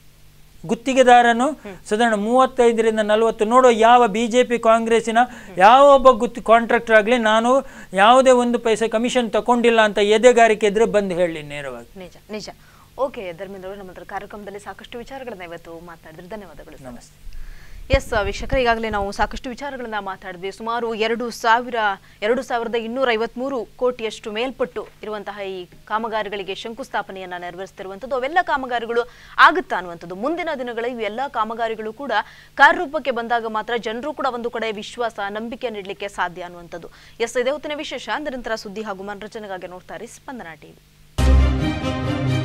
ಗುತ್ತಿಗೆದಾರನು ಸಾಧಾರಣ ಮೂವತ್ತೈದರಿಂದ ನಲವತ್ತು ನೋಡೋ ಯಾವ ಬಿ ಜೆ ಪಿ ಕಾಂಗ್ರೆಸ್ಸಿನ ಯಾವ ಒಬ್ಬ ಗುತ್ತಿ ಕಾಂಟ್ರಾಕ್ಟರ್ ಆಗಲಿ ನಾನು ಯಾವುದೇ ಒಂದು ಪೈಸೆ ಕಮಿಷನ್ ತಗೊಂಡಿಲ್ಲ ಅಂತ ಎದೆಗಾರಿಕೆ ಇದ್ರೆ ಬಂದು ಹೇಳಿ ನೇರವಾಗಿ ನಿಜ ನಿಜ ಓಕೆ ಧರ್ಮೇಂದ್ರ ಅವರು ನಮ್ಮ ಹತ್ರ ಕಾರ್ಯಕ್ರಮದಲ್ಲಿ ಸಾಕಷ್ಟು ವಿಚಾರಗಳನ್ನ ಇವತ್ತು ಮಾತನಾಡಿದ್ರೆ ಧನ್ಯವಾದಗಳು ಸರ್. ನಮಸ್ತೆ ಎಸ್ ವೀಕ್ಷಕರು ಈಗಾಗಲೇ ನಾವು ಸಾಕಷ್ಟು ವಿಚಾರಗಳನ್ನ ಮಾತಾಡಿದ್ವಿ ಸುಮಾರು ಎರಡು ಸಾವಿರ ಎರಡು ಸಾವಿರದ ಇನ್ನೂರ ಐವತ್ಮೂರು ಕೋಟಿಯಷ್ಟು ಮೇಲ್ಪಟ್ಟು ಇರುವಂತಹ ಈ ಕಾಮಗಾರಿಗಳಿಗೆ ಶಂಕುಸ್ಥಾಪನೆಯನ್ನ ನೆರವೇರಿಸ್ತಿರುವಂಥದ್ದು ಅವೆಲ್ಲ ಕಾಮಗಾರಿಗಳು ಆಗುತ್ತಾ ಅನ್ನುವಂಥದ್ದು ಮುಂದಿನ ದಿನಗಳಲ್ಲಿ ಇವೆಲ್ಲ ಕಾಮಗಾರಿಗಳು ಕೂಡ ಕಾರ್ಯರೂಪಕ್ಕೆ ಬಂದಾಗ ಮಾತ್ರ ಜನರು ಕೂಡ ಒಂದು ಕಡೆ ವಿಶ್ವಾಸ ನಂಬಿಕೆ ನೀಡಲಿಕ್ಕೆ ಸಾಧ್ಯ ಅನ್ನುವಂಥದ್ದು ಎಸ್ ಇದೇ ಹೊತ್ತಿನ ವಿಶೇಷ ನಿರಂತರ ಸುದ್ದಿ ಹಾಗೂ ಮನರಂಜನೆಗಾಗಿ ನೋಡ್ತಾರೆ ಸ್ಪಂದನ ಟಿವಿ